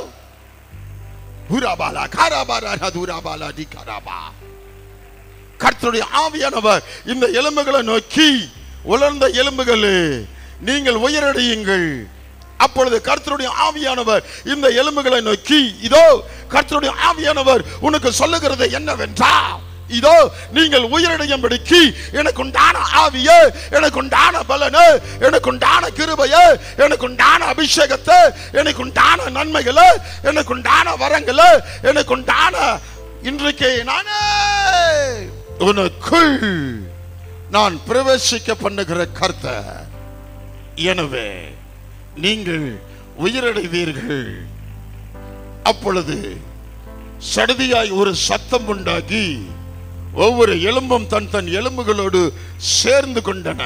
ஹுராபாலா காராபாரா நதுராபாலா டி காராபா கர்த்தருடைய ஆவியானவர் இந்த எலும்புகளை நோக்கி உலர்ந்த எலும்புகளே நீங்கள் உயரடையுங்கள் அப்பொழுது கர்த்தருடைய ஆவியானவர் இந்த எலும்புகளை நோக்கி இதோ கர்த்தருடைய ஆவியானவர் உனக்கு சொல்லுகிறது என்னவென்றா இதோ நீங்கள் உயிரிடையும்படிக்கு எனக்கு உண்டான ஆவியே எனக்கு உண்டான பலனு எனக்கு உண்டான கிருபையே எனக்கு உண்டான அபிஷேகத்தை எனக்கு உண்டான நன்மைகளை எனக்கு உண்டான வரங்களை எனக்கு உண்டான இன்றைக்கு நானே உனக்குள் நான் பிரவேசிக்க பண்ணுகிற கர்த்தர் எனவே நீங்கள் உயிரடைவீர்கள் அப்பொழுது சடுதியாய் ஒரு சத்தம் உண்டாகி ஒவ்வொரு எலும்பும் தன் தன் எலும்புகளோடு சேர்ந்து கொண்டன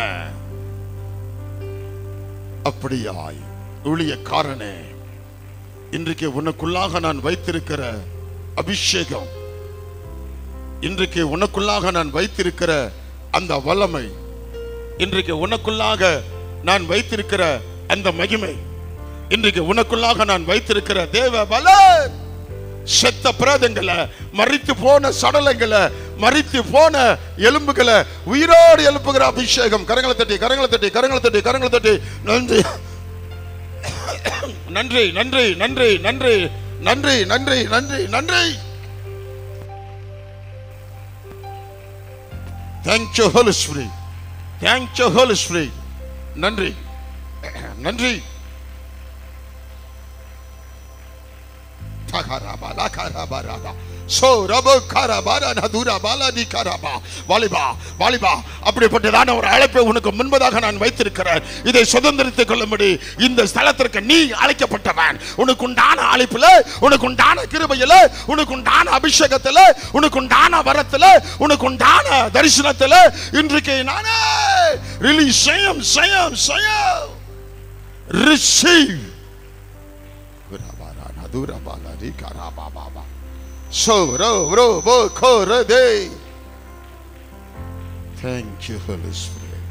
அப்படியாய் ஊழியக்காரனே இன்றைக்கு உனக்குள்ளாக நான் வைத்திருக்கிற அபிஷேகம் இன்றைக்கு உனக்குள்ளாக நான் வைத்திருக்கிற அந்த வல்லமை இன்றைக்கு உனக்குள்ளாக நான் வைத்திருக்கிற அந்த மகிமை இன்றைக்கு உனக்குள்ளாக நான் வைத்திருக்கிற தேவ பல செத்த பிரேதங்களை மறித்து போன சடலங்களை மறித்து போன எலும்புகளை உயிரோடு எழுப்புகிற அபிஷேகம் கரங்களை தட்டி கரங்களை தட்டி கரங்களை தட்டி கரங்களை தட்டி நன்றி நன்றி நன்றி நன்றி நன்றி நன்றி நன்றி நன்றி நன்றி thank you Holy Spirit thank you Holy Spirit நன்றி நன்றி தகரபா லகரபா ரபா சோ ரபோ கரபாரா நதுரா பாலாதி கரபா வாலிபா வாலிபா அப்படிப்பட்டதான ஒரு அழைப்பை உனக்கு முன்பதாக நான் வைத்திருக்கிறேன் இதை சுதந்திரித்துக் கொள்ளும்படி இந்த ஸ்தலத்திற்கு நீ அழைக்கப்பட்டவன் உனக்கு உண்டான அழைப்புல உனக்கு உண்டான கிருபையில உனக்கு உண்டான அபிஷேகத்துல உனக்கு உண்டான வரத்துல உனக்கு உண்டான தரிசனத்துல இன்றைக்கு நானே ரிலீஸ் செய்யும் செய்யும் செய்யும் receive Durabala karababa. So ro ro bo ko re de. Thank you, Holy Spirit.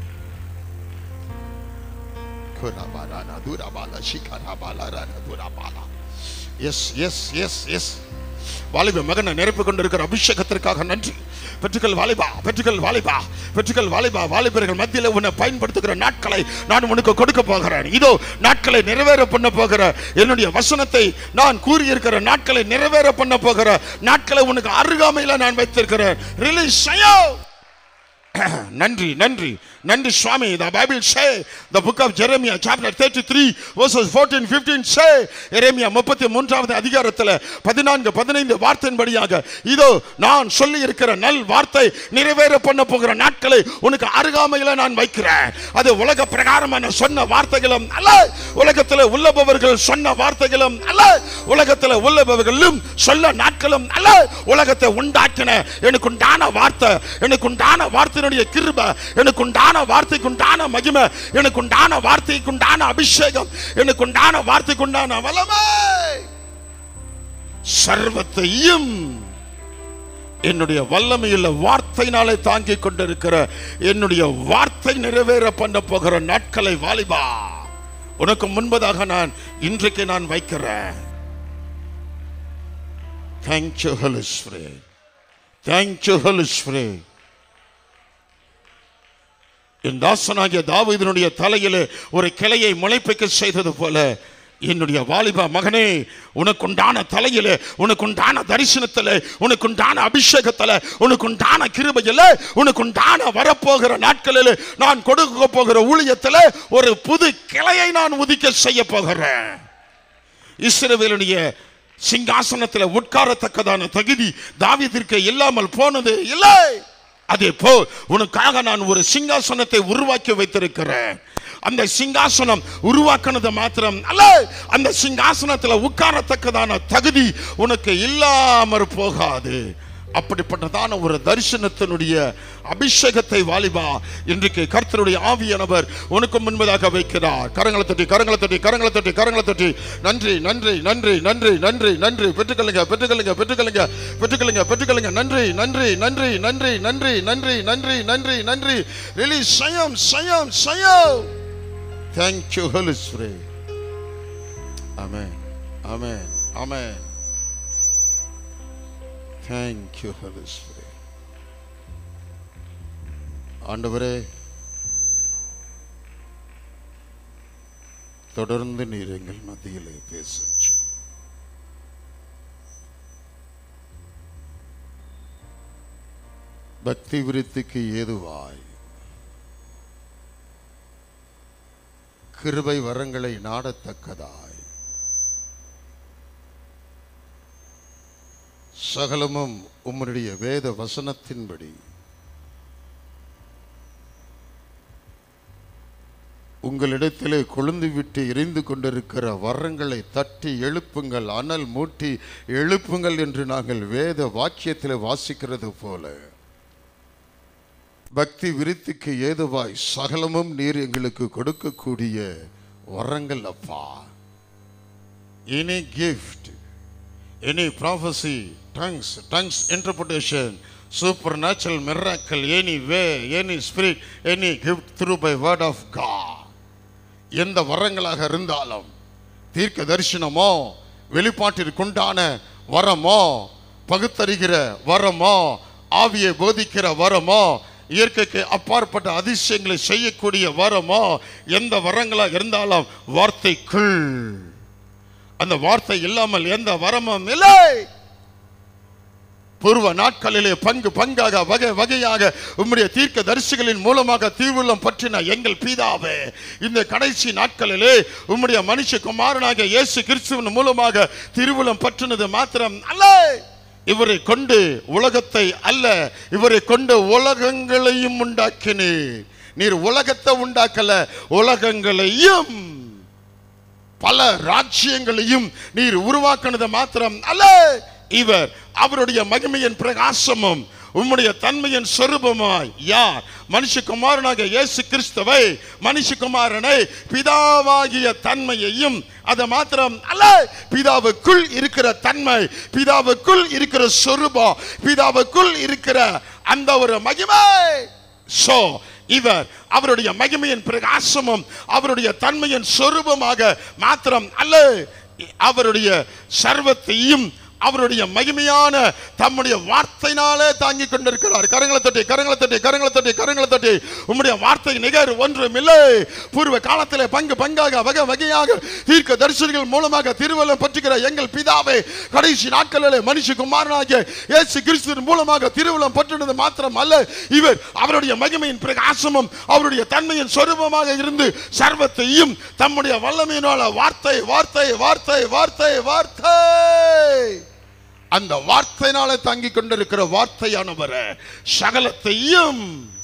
Kurabala na durabala shikarabala rana durabala. Yes, yes, yes, yes. வாலிப மகனை நிரப்பி கொண்டிருக்கிற அபிஷேகத்திற்காக நன்றி பெற்றுக்கள் வாலிபா பெற்றுக்கள் வாலிபா பெற்றுக்கள் வாலிபா வாலிபர்கள் மத்தியில் உன்னை பயன்படுத்துகிற நாட்களை நான் உனக்கு கொடுக்க போகிறேன் இதோ நாட்களை நிறைவேற பண்ண போகிற என்னுடைய வசனத்தை நான் கூறியிருக்கிற நாட்களை நிறைவேற பண்ண போகிற நாட்களை உனக்கு அருகாமையில் நான் வைத்திருக்கிறேன் ரிலீஸ் செய்யோ நன்றி நன்றி நன்றி சுவாமி the bible say the book of jeremiah chapter 33 verses 14 15 say எரேமியா 33வது அதிகாரத்தில் 14 15 வார்த்தையின்படியாக இதோ நான் சொல்லி இருக்கிற நல் வார்த்தை நிறைவேற பண்ண போகிற நாட்களை உனக்கு அருகாமையில நான் வைக்கிறேன் அது உலக பிரகாரமான சொன்ன வார்த்தைகளும் அல்ல உலகத்தில் உள்ளபவர்கள் சொன்ன வார்த்தைகளும் அல்ல உலகத்தில் உள்ளபவர்களும் சொல்ல நாட்களும் அல்ல உலகத்தை உண்டாக்கின எனக்கு உண்டான வார்த்தை எனக்கு உண்டான வார்த்தையினுடைய கிருப எனக்கு உண்டான வார்த்தைக்கு உண்டான மகிமை எனக்கு உண்டான வார்த்தைக்கு உண்டான அபிஷேகம் எனக்கு உண்டான வார்த்தைக்கு உண்டான வல்லமை சர்வத்தையும் என்னுடைய வல்லமையுள்ள வார்த்தையினாலே தாங்கிக் கொண்டிருக்கிற என்னுடைய வார்த்தை நிறைவேற பண்ண போகிற நாட்களை வாலிபா உனக்கு முன்பதாக நான் இன்றைக்கு நான் வைக்கிறேன் தேங்க்யூ ஹலிஸ்வரே தேங்க்யூ ஹலிஸ்வரே என் தாசனாகிய தாவீதினுடைய தலையிலே ஒரு கிளையை முளைப்பிக்க செய்தது போல என்னுடைய வாலிப மகனே உனக்குண்டான தலையிலே உனக்குண்டான தரிசனத்தில் உனக்குண்டான அபிஷேகத்தில் உனக்குண்டான கிருபையில் உனக்குண்டான வரப்போகிற நாட்களில் நான் கொடுக்க போகிற ஊழியத்தில் ஒரு புது கிளையை நான் உதிக்க செய்ய போகிறேன் இஸ்ரவேலுடைய சிங்காசனத்தில் உட்காரத்தக்கதான தகுதி தாவீதிற்கு இல்லாமல் போனது இல்லை அதே போல் உனக்காக நான் ஒரு சிங்காசனத்தை உருவாக்கி வைத்திருக்கிறேன் அந்த சிங்காசனம் உருவாக்குனது மாத்திரம் அல்ல அந்த சிங்காசனத்தில் உட்காரத்தக்கதான தகுதி உனக்கு இல்லாமற் போகாது அப்படிப்பட்டதான ஒரு தரிசனத்தினுடைய அபிஷேகத்தை வாலிபா இன்றைக்கு கர்த்தருடைய ஆவியானவர் உனக்கு முன்பதாக வைக்கிறார் கரங்களை தட்டி கரங்களை தட்டி கரங்களை தட்டி கரங்களை தட்டி நன்றி நன்றி நன்றி நன்றி நன்றி நன்றி பெற்றுக்கொள்ளுங்க பெற்றுக்கொள்ளுங்க பெற்றுக்கொள்ளுங்க பெற்றுக்கொள்ளுங்க பெற்றுக்கொள்ளுங்க நன்றி நன்றி நன்றி நன்றி நன்றி நன்றி நன்றி நன்றி நன்றி ரிலீஸ் சயம் சயம் சயம் தேங்க்யூ ஹோலி ஸ்பிரிட் ஆமென் ஆமென் ஆமென் தேங்க்யூ ஹோலி ஸ்பிரிட் ஆண்டவரே தொடர்ந்து நீர் எங்கள் மத்தியிலே பேசச்சு பக்தி விருத்திக்கு ஏதுவாய் கிருபை வரங்களை நாடத்தக்கதாய் சகலமும் உம்முடைய வேத வசனத்தின்படி உங்களிடத்திலே கொழுந்து விட்டு எரிந்து கொண்டிருக்கிற வரங்களை தட்டி எழுப்புங்கள் அனல் மூட்டி எழுப்புங்கள் என்று நாங்கள் வேத வாக்கியத்தில் வாசிக்கிறது போல பக்தி விருத்திக்கு ஏதுவாய் சகலமும் நீர் எங்களுக்கு கொடுக்கக்கூடிய வரங்கள் அப்பா any gift any prophecy tongues tongues interpretation super natural miracle any way any spirit any gift through by word of God எந்த வரங்களாக இருந்தாலும் தீர்க்க தரிசனமோ வெளிப்பாட்டிற்குண்டான வரமோ பகுத்தறிகிற வரமோ ஆவியை போதிக்கிற வரமோ இயற்கைக்கு அப்பாற்பட்ட அதிசயங்களை செய்யக்கூடிய வரமோ எந்த வரங்களாக இருந்தாலும் வார்த்தைக்குள் அந்த வார்த்தை இல்லாமல் எந்த வரமும் இல்லை பூர்வ நாட்களிலே பங்கு பங்காக வகை வகையாக உம்முடைய தீர்க்க தரிசிகளின் மூலமாக தீவுள்ளம் பற்றின எங்கள் பீதாவே இந்த கடைசி நாட்களிலே உம்முடைய மனுஷ குமாரனாக இயேசு கிறிஸ்துவின் மூலமாக திருவுளம் பற்றினது மாத்திரம் அல்ல இவரை கொண்டு உலகத்தை அல்ல இவரை கொண்டு உலகங்களையும் உண்டாக்கினீர் நீர் உலகத்தை உண்டாக்கல உலகங்களையும் பல ராஜ்யங்களையும் நீர் உருவாக்கினது மாத்திரம் அல்ல இவர் அவருடைய மகிமையின் பிரகாசமும் உம்முடைய தன்மையின் சொரூபமாய் யார் மனுஷகுமாரனாக இயேசு கிறிஸ்துவை மனுஷகுமாரனை பிதாவாகிய தன்மையையும் அது மாத்திரம் அல்ல பிதாவுக்குள் இருக்கிற தன்மை பிதாவுக்குள் இருக்கிற சொரூபம் பிதாவுக்குள் இருக்கிற அந்த ஒரு மகிமை சோ இவர் அவருடைய மகிமையின் பிரகாசமும் அவருடைய தன்மையின் சொரூபமாக மாத்திரம் அல்ல அவருடைய சர்வத்தையும் அவருடைய மகிமையான தம்முடைய வார்த்தையினாலே தாங்கி கொண்டிருக்கிறார் கரங்களை தட்டி கரங்களை தட்டி கரங்களை தட்டி கரங்களை தட்டி உம்முடைய வார்த்தை நிகர் ஒன்றும் இல்லை பூர்வ காலத்திலே பங்கு பங்காக வகை வகையாக தீர்க்க தரிசனங்கள் மூலமாக திருவள்ளுவர் பற்றுகிற எங்கள் பிதாவே கடைசி நாட்களிலே மனுஷகுமாரனாகிய இயேசு கிறிஸ்துவின் மூலமாக திருவுளம் பற்றினது மாத்திரம் அல்ல இவர் அவருடைய மகிமையின் பிரகாசமும் அவருடைய தன்மையின் சொரூபமாக இருந்து சர்வத்தையும் தம்முடைய வல்லமையினால வார்த்தை வார்த்தை வார்த்தை வார்த்தை வார்த்தை அந்த வார்த்தையினால தாங்கிக் கொண்டிருக்கிற வார்த்தையானவர் சகலத்தையும்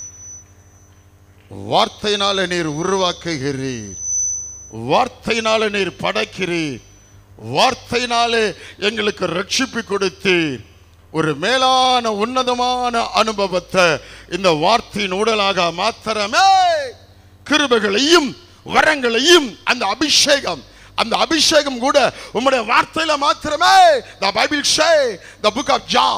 வார்த்தையினால நீர் உருவாக்குகிறீர் வார்த்தையினால நீர் படைக்கிறீர் வார்த்தையினாலே எங்களுக்கு ரட்சிப்பு கொடுத்தீர் ஒரு மேலான உன்னதமான அனுபவத்தை இந்த வார்த்தையின் உடலாக மாத்திரமே கிருபைகளையும் வரங்களையும் அந்த அபிஷேகம் அந்த அபிஷேகம் கூட உம்முடைய வார்த்தையில மாத்திரமே the bible say the book of john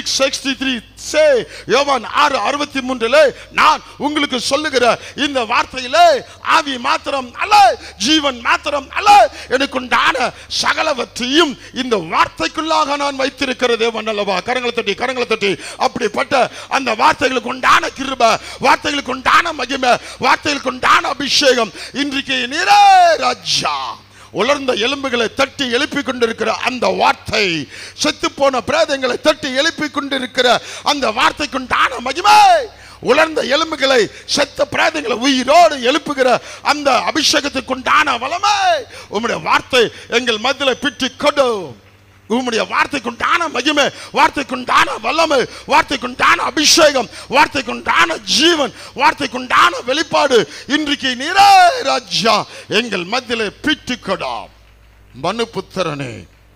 663 say யோவான் 6 63 நான் உங்களுக்கு சொல்லுகிற இந்த வார்த்தையிலே ஆவி மாத்திரம் அல்ல ஜீவன் மாத்திரம் அல்ல எனக்கு உண்டான சகலவற்றையும் இந்த வார்த்தைக்குள்ளாக நான் வைத்திருக்கிற தேவன் அல்லவா கரங்களை தட்டி கரங்களை தட்டி அப்படிப்பட்ட அந்த வார்த்தைகளுக்கு உண்டான கிருப வார்த்தைகளுக்கு உண்டான மகிமை வார்த்தைகளுக்கு உண்டான அபிஷேகம் இன்றைக்கு நீரே ராஜா உலர்ந்த எலும்புகளை தட்டி எழுப்பி கொண்டிருக்கிற அந்த வார்த்தை செத்து போன பிரேதங்களை தட்டி எழுப்பி கொண்டிருக்கிற அந்த வார்த்தைக்குண்டான மகிமை உலர்ந்த எலும்புகளை செத்த பிரேதங்களை உயிரோடு எழுப்புகிற அந்த அபிஷேகத்துக்குண்டான வளமை உம்முடைய வார்த்தை எங்கள் மத்தியில் பிட்டு கொடு உம்முடைய வார்த்தைக்குண்டான மகிமை வார்த்தைக்குண்டான வல்லமை வார்த்தைக்குண்டான அபிஷேகம் வார்த்தைக்குண்டான ஜீவன் வார்த்தைக்குண்டான வெளிப்பாடு இன்றைக்கு நீரே ராஜா எங்கள் மத்தியிலே பிட்டுக்கடா மனு புத்திரனே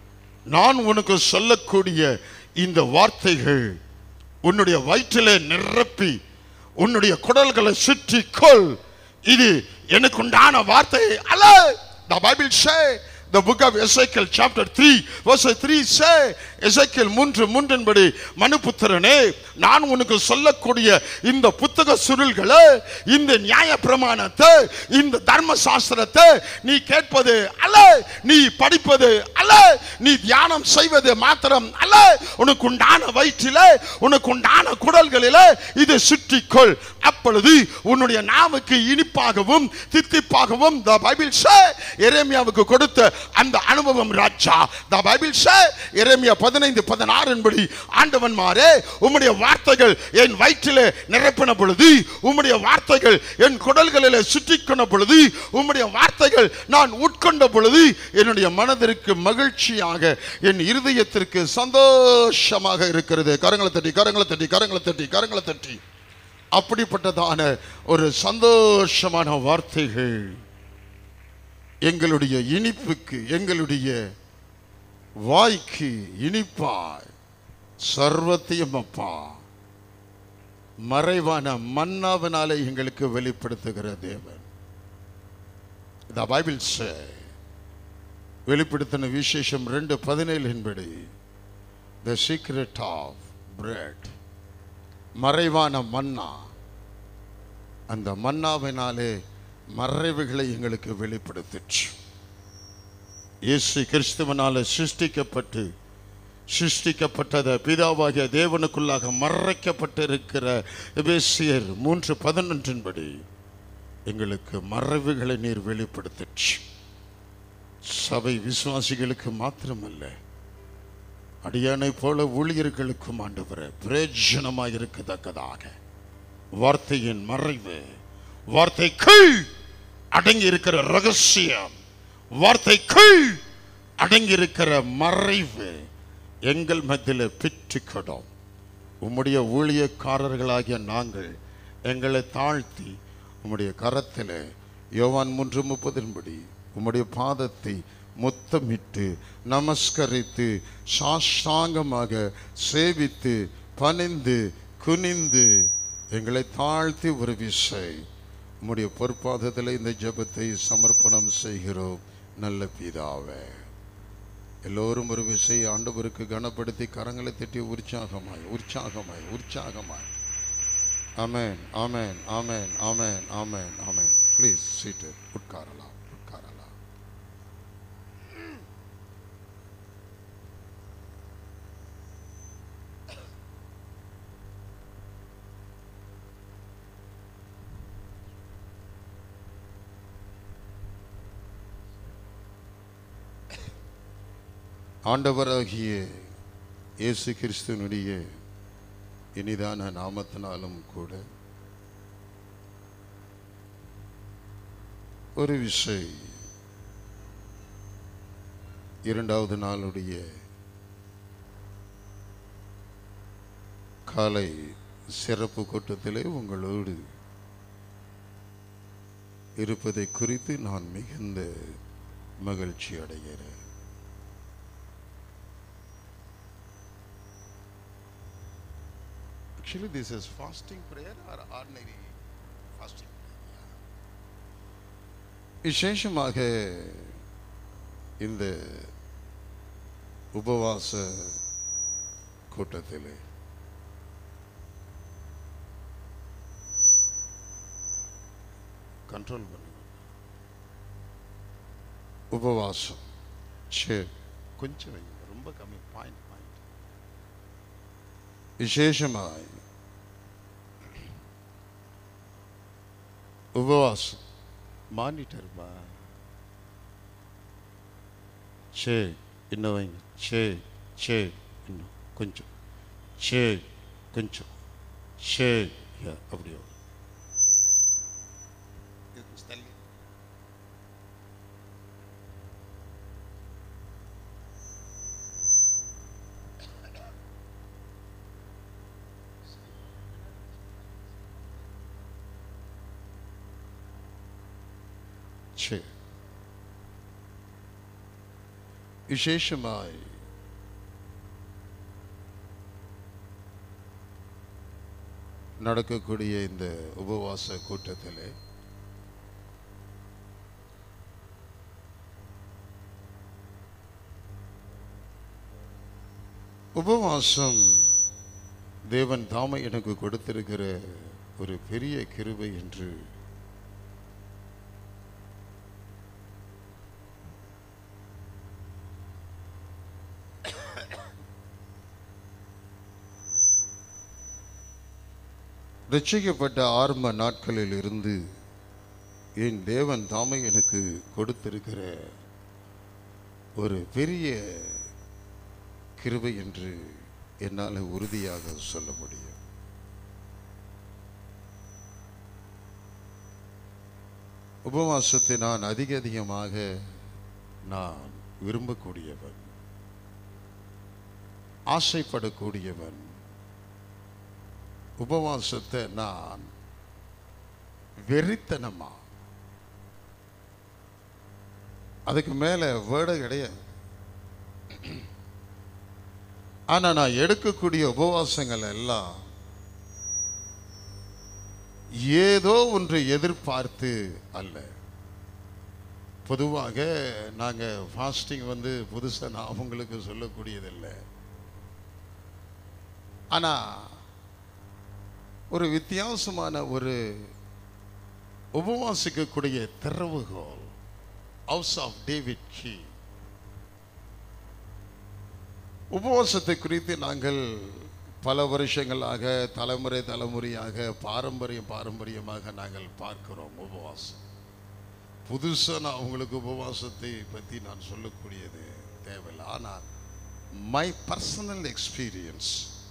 நான் உனக்கு சொல்லக்கூடிய இந்த வார்த்தைகள் உன்னுடைய வயிற்றிலே நிரப்பி உன்னுடைய குடல்களை சுற்றி கொள் இது எனக்கு உண்டான வார்த்தை அல்ல the bible say the book of ezekiel chapter 3 verse 3 say எசேக்கியேல் மூன்று மூன்றின்படி மனுபுத்திரனே நான் உனக்கு சொல்லக்கூடிய இந்த புத்தக சுருள்களை இந்த நியாய பிரமாணத்தை இந்த தர்ம சாஸ்திரத்தை நீ கேட்பது அல்ல நீ படிப்பது அல்ல நீ தியானம் செய்வது மாத்திரம் அல்ல உனக்கு உண்டான வயிற்றிலே உனக்கு உண்டான குடல்களிலே இது சுற்றிக்கொள் அப்பொழுது உன்னுடைய நாவுக்கு இனிப்பாகவும் தித்திப்பாகவும் த பைபிள் சே எரேமியாவுக்கு கொடுத்த அந்த அனுபவம் ராஜா த பைபிள் சே எரேமியா பதினைந்து பதினாறு என்படி ஆண்டவன் மாறே உம்முடைய வார்த்தைகள் என் வயிற்றிலே நிரப்பின பொழுது உம்முடைய வார்த்தைகள் என் குடல்களிலே சுற்றிக்கொண்ட பொழுது உம்முடைய வார்த்தைகள் நான் உட்கொண்ட பொழுது என்னுடைய மனதிற்கு மகிழ்ச்சியாக என் இருதயத்திற்கு சந்தோஷமாக இருக்கிறது கரங்களை தட்டி கரங்களை தட்டி கரங்களை தட்டி கரங்களை தட்டி அப்படிப்பட்டதான ஒரு சந்தோஷமான வார்த்தைகள் எங்களுடைய இனிப்புக்கு எங்களுடைய வாய்க்கு இனிப்பாய் சர்வத்தையும் அப்பா மறைவான மன்னாவினாலே எங்களுக்கு வெளிப்படுத்துகிற தேவன் இந்த பைபிள் வெளிப்படுத்தின விசேஷம் ரெண்டு பதினேழு என்படி த சீக்ரெட் ஆஃப் பிரெட் மறைவான மன்னா அந்த மன்னாவினாலே மறைவுகளை எங்களுக்கு வெளிப்படுத்துச்சு இயேசு கிறிஸ்துவனால சிருஷ்டிக்கப்பட்டு சிருஷ்டிக்கப்பட்டத பிதாவாகிய தேவனுக்குள்ளாக மறைக்கப்பட்டிருக்கிற எபேசியர் மூன்று பதினொன்றின்படி எங்களுக்கு மறைவுகளை நீர் வெளிப்படுத்துச்சு சபை விசுவாசிகளுக்கு மாத்திரமல்ல அடியானை போல ஊழியர்களுக்கும் ஆண்டவர பிரயோஜனமாக இருக்கத்தக்கதாக வார்த்தையின் மறைவு வார்த்தைக்குள் அடங்கி இருக்கிற ரகசியம் வார்த்தைக்குள் அடங்கி இருக்கிற மறைவு எங்கள் மத்தியில் பெற்றுக்கொடும் உம்முடைய ஊழியக்காரர்களாகிய நாங்கள் எங்களை தாழ்த்தி உம்முடைய கரத்தில் யோவான் மூன்று முப்பதின்படி உம்முடைய பாதத்தை முத்தமிட்டு நமஸ்கரித்து சாஷ்டாங்கமாக சேவித்து பணிந்து குனிந்து எங்களை தாழ்த்தி ஒரு விசை உம்முடைய பொற்பாதத்தில் இந்த ஜெபத்தை சமர்ப்பணம் செய்கிறோம் நல்ல பிதாவே எல்லோரும் ஒரு விசை ஆண்டவருக்கு கனப்படுத்தி கரங்களை தட்டி உற்சாகமாய் உற்சாகமாய் உற்சாகமாய் ஆமென் ஆமென் ஆமென் ஆமென் ஆமென் ஆமென் ப்ளீஸ் சீட்டு உட்காரலாம் உட்காரலாம் ஆண்டவராகிய இயேசு கிறிஸ்துவனுடைய இனிதான நாமத்தினாலும் கூட ஒரு விஷய இரண்டாவது நாளுடைய காலை சிறப்பு கூட்டத்திலே உங்களோடு இருப்பதை குறித்து நான் மிகுந்த மகிழ்ச்சி அடைகிறேன் Actually, this is fasting prayer or ordinary fasting prayer? விசேஷமாக இந்த உபவாச கூட்டத்திலே கண்ட்ரோல் பண்ணுங்க உபவாசம் சரி கொஞ்சம் வைங்க ரொம்ப கம்மி பாயிண்ட் பாயிண்ட் விசேஷமாய் உபவாசம் மானிட்டர் பா சரி இன்னும் வைங்க சரி சரி இன்னும் கொஞ்சம் சரி கொஞ்சம் சரி Yeah, அப்படியே இது கொஞ்சம் தள்ளி சரி விசேஷமாய் நடக்கக்கூடிய இந்த உபவாச கூட்டத்திலே உபவாசம் தேவன் தாமே எனக்கு கொடுத்திருக்கிற ஒரு பெரிய கிருபை என்று ரட்சிக்கப்பட்ட ஆரம்ப நாட்களில் இருந்து என் தேவன் தாமே எனக்கு கொடுத்திருக்கிற ஒரு பெரிய கிருபை என்று என்னால் உறுதியாக சொல்ல முடியும் உபவாசத்தை நான் அதிக அதிகமாக நான் விரும்பக்கூடியவன் ஆசைப்படக்கூடியவன் உபவாசத்தை நான் வெறித்தனமா அதுக்கு மேலே வேர்டு கிடையாது ஆனா நான் எடுக்கக்கூடிய உபவாசங்கள் எல்லாம் ஏதோ ஒன்று எதிர்பார்த்து அல்ல பொதுவாக நாங்கள் ஃபாஸ்டிங் வந்து புதுசாக நான் உங்களுக்கு சொல்லக்கூடியதில்லை ஆனால் ஒரு வித்தியாசமான ஒரு உபவாசிக்கக்கூடிய திறவுகோல் ஹவுஸ் ஆஃப் டேவிட் கீ உபவாசத்தை குறித்து நாங்கள் பல வருஷங்களாக தலைமுறை தலைமுறையாக பாரம்பரியம் பாரம்பரியமாக நாங்கள் பார்க்கிறோம் உபவாசம் புதுசாக நான் உங்களுக்கு உபவாசத்தை பற்றி நான் சொல்லக்கூடியது தேவையில்லை ஆனால் மை பர்சனல் எக்ஸ்பீரியன்ஸ்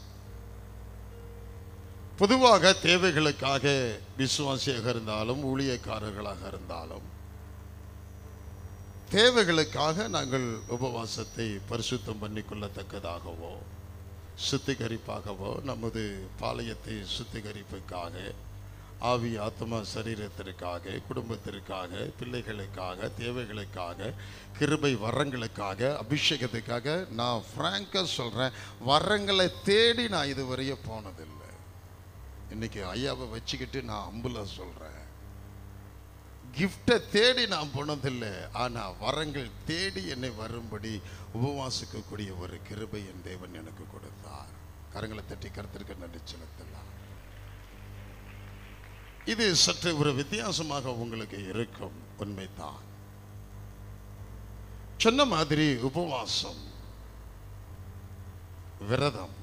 பொதுவாக தேவைகளுக்காக விசுவாசியாக இருந்தாலும் ஊழியக்காரர்களாக இருந்தாலும் தேவைகளுக்காக நாங்கள் உபவாசத்தை பரிசுத்தம் பண்ணிக்கொள்ளத்தக்கதாகவோ சுத்திகரிப்பாகவோ நமது பாளையத்தை சுத்திகரிப்புக்காக ஆவி ஆத்மா சரீரத்திற்காக குடும்பத்திற்காக பிள்ளைகளுக்காக தேவைகளுக்காக கிருபை வரங்களுக்காக அபிஷேகத்துக்காக நான் ஃப்ராங்காக சொல்கிறேன் வரங்களை தேடி நான் இதுவரைய போனதில்லை இன்னைக்கு ஐயாவை வச்சுக்கிட்டு நான் அம்புல சொல்கிறேன் கிஃப்டை தேடி நான் போனதில்லை ஆனால் வரங்கள் தேடி என்னை வரும்படி உபவாசிக்கக்கூடிய ஒரு கிருபை என் தேவன் எனக்கு கொடுத்தார் கரங்களை தட்டி கருத்திருக்க நன்றி செலுத்தலாம் இது சற்று ஒரு வித்தியாசமாக உங்களுக்கு இருக்கும் உண்மைதான் சொன்ன மாதிரி உபவாசம் விரதம்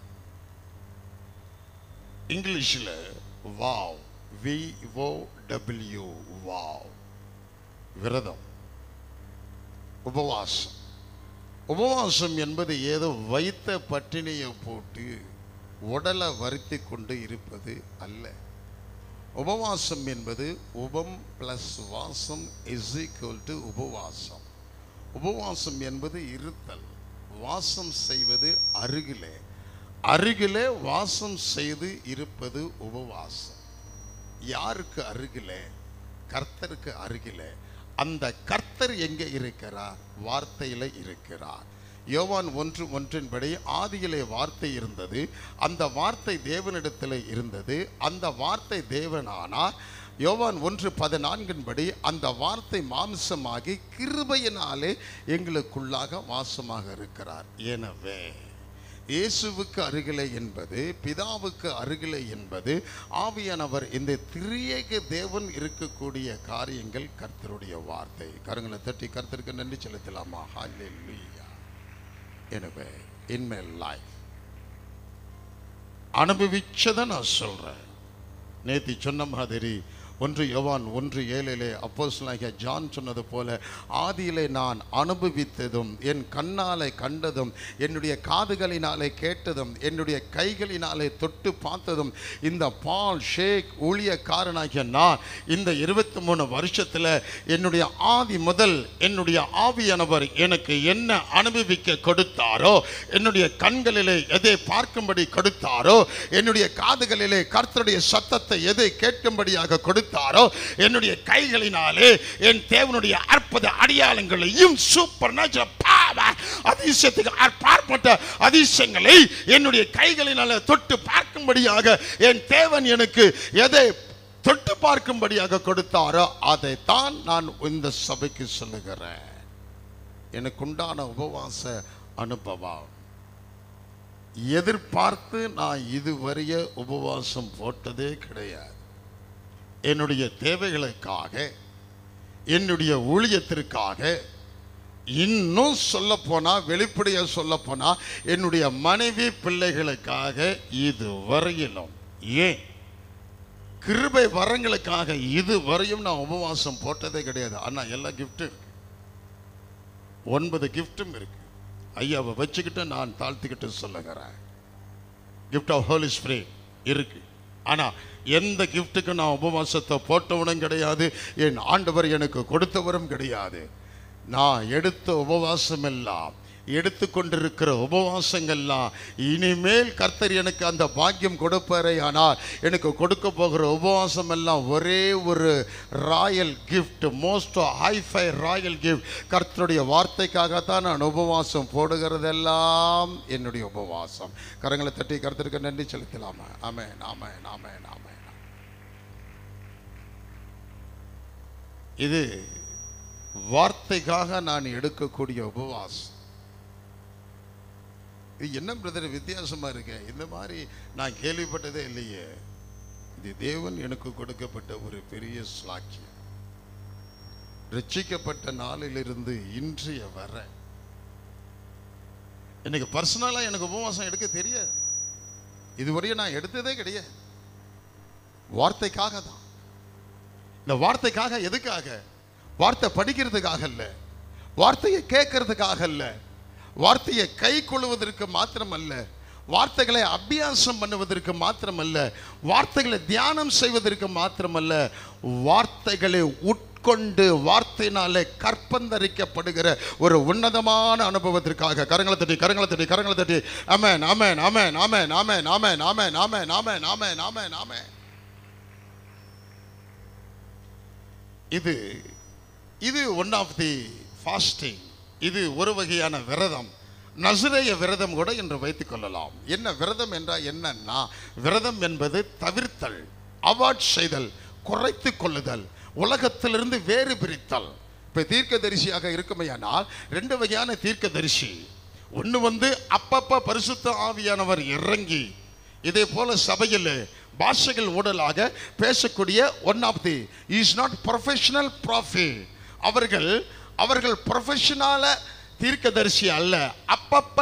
இங்கிலீஷில் wow V O W wow விரதம் உபவாசம் உபவாசம் என்பது ஏதோ வைத்த பட்டினியை போட்டு உடலை வருத்தி கொண்டு இருப்பது அல்ல உபவாசம் என்பது உபம் பிளஸ் வாசம் இஸ் ஈக்குவல் டு உபவாசம் உபவாசம் என்பது இருத்தல் வாசம் செய்வது அருகிலே அருகிலே வாசம் செய்து இருப்பது உபவாசம் யாருக்கு அருகிலே கர்த்தருக்கு அருகிலே அந்த கர்த்தர் எங்கே இருக்கிறார் வார்த்தையில இருக்கிறார் யோவான் ஒன்று ஒன்றின்படி ஆதியிலே வார்த்தை இருந்தது அந்த வார்த்தை தேவனிடத்தில் இருந்தது அந்த வார்த்தை தேவனானார் யோவான் ஒன்று பதினான்கின்படி அந்த வார்த்தை மாம்சமாகி கிருபையினாலே எங்களுக்குள்ளாக வாசமாக இருக்கிறார் எனவே இயேசுவுக்கு அருகிலே என்பது பிதாவுக்கு அருகிலே என்பது ஆவியானவர் இந்த திரியேக தேவன் இருக்கக்கூடிய காரியங்கள் கர்த்தருடைய வார்த்தை கருங்களை தட்டி கர்த்தருக்கு நன்றி செலுத்தலாமா ஹalleluya எனவே இன் மை லைஃப் அனுபவிச்சதை நான் சொல்றேன் நேத்தி சொன்ன மாதிரி ஒன்று யோவான் ஒன்று ஏழிலே அப்போஸ்தலனாகிய ஜான் சொன்னது போல ஆதியிலே நான் அனுபவித்ததும் என் கண்ணாலே கண்டதும் என்னுடைய காதுகளினாலே கேட்டதும் என்னுடைய கைகளினாலே தொட்டு பார்த்ததும் இந்த பால் ஷேக் ஊழியக்காரனாகிய நான் இந்த இருபத்தி மூணு வருஷத்தில் என்னுடைய ஆதி முதல் என்னுடைய ஆவியானவர் எனக்கு என்ன அனுபவிக்க கொடுத்தாரோ என்னுடைய கண்களிலே எதை பார்க்கும்படி கொடுத்தாரோ என்னுடைய காதுகளிலே கர்த்தருடைய சத்தத்தை எதை கேட்கும்படியாக கொடுத்தாரோ என்னுடைய கைகளினாலே என் தேவனுடைய அற்புத அடையாளங்களையும் சூப்பர் அதிசயத்துக்கு அற்பாற்பட்ட அதிசயங்களை என்னுடைய கைகளினால தொட்டு பார்க்கும்படியாக என் தேவன் எனக்கு எதை தொட்டு பார்க்கும்படியாக கொடுத்தாரோ அதைத்தான் நான் இந்த சபைக்கு சொல்லுகிறேன் எனக்குண்டான உபவாச அனுபவம் எதிர்பார்த்து நான் இதுவரைய உபவாசம் போட்டதே கிடையாது என்னுடைய தேவைகளுக்காக என்னுடைய ஊழியத்திற்காக இன்னும் சொல்ல போனா வெளிப்படையா சொல்ல போனா என்னுடைய மனைவி பிள்ளைகளுக்காக இது வரையிலும் ஏன் கிருபை வரங்களுக்காக இது வரையும் நான் உபவாசம் போட்டதே கிடையாது ஆனா எல்லா கிஃப்டும் இருக்கு ஒன்பது கிஃப்டும் இருக்கு ஐயாவை வச்சுக்கிட்டு நான் தாழ்த்திக்கிட்டு சொல்லுகிறேன் கிஃப்ட் ஆஃப் ஹோலி ஸ்பிரிட் இருக்கு ஆனா எந்த கிஃப்ட்டுக்கு நான் உபவாசத்தை போட்டவனும் கிடையாது என் ஆண்டவர் எனக்கு கொடுத்தவரும் கிடையாது நான் எடுத்த உபவாசம் எல்லாம் எடுத்துக்கொண்டிருக்கிற உபவாசங்கள்லாம் இனிமேல் கர்த்தர் எனக்கு அந்த பாக்கியம் கொடுப்பாரே ஆனால் எனக்கு கொடுக்க போகிற உபவாசம் எல்லாம் ஒரே ஒரு royal gift most hi fi royal gift கர்த்தருடைய வார்த்தைக்காகத்தான் நான் உபவாசம் போடுகிறதெல்லாம் என்னுடைய உபவாசம் கரங்களை தட்டி கர்த்தருக்கு நன்றி செலுத்தலாமா ஆமே நாம நாம நாம இது வார்த்தைக்காக நான் எடுக்கக்கூடிய உபவாசம் இது என்ன பிரதர் வித்தியாசமா இருக்கு இந்த மாதிரி நான் கேள்விப்பட்டதே இல்லையே இது தேவன் எனக்கு கொடுக்கப்பட்ட ஒரு பெரிய ஸ்லாக்கியம் ரட்சிக்கப்பட்ட நாளிலிருந்து இன்றைய வர எனக்கு பர்சனலா எனக்கு உபவாசம் எடுக்க தெரியாது இதுவரையும் நான் எடுத்ததே கிடையாது வார்த்தைக்காக தான் இந்த வார்த்தைக்காக எதுக்காக வார்த்தை படிக்கிறதுக்காக அல்ல வார்த்தையை கேட்கறதுக்காக அல்ல வார்த்தையை கை கொள்வதற்கு மாத்திரமல்ல வார்த்தைகளை அபியாசம் பண்ணுவதற்கு மாத்திரமல்ல வார்த்தைகளை தியானம் செய்வதற்கு மாத்திரமல்ல வார்த்தைகளை உட்கொண்டு வார்த்தையினாலே கற்பந்தரிக்கப்படுகிற ஒரு உன்னதமான அனுபவத்திற்காக கரங்களை தட்டி கரங்களை தட்டி கரங்களை தட்டி ஆமே நாம நாம நாம நாம நாம நாம நாம நாம நாம நாம நாம இது இது ஒன் ஆஃப் தி ஃபாஸ்டிங் இது ஒரு வகையான விரதம் நசுரைய விரதம் கூட என்று வைத்துக் கொள்ளலாம் என்ன விரதம் என்றால் என்னன்னா விரதம் என்பது தவிர்த்தல் அவாய்ட் செய்தல் குறைத்து கொள்ளுதல் உலகத்திலிருந்து வேறு பிரித்தல் இப்போ தீர்க்கதரிசியாக இருக்குமையானால் ரெண்டு வகையான தீர்க்கதரிசி ஒன்று வந்து அப்பப்ப பரிசுத்த ஆவியானவர் இறங்கி இதே போல சபையில் பாஷைகள் ஊடலாக பேசக்கூடிய one of the is not professional profit அவர்கள் அவர்கள் ப்ரொஃபஷனல தீர்க்கதரிசி அல்ல அப்பப்ப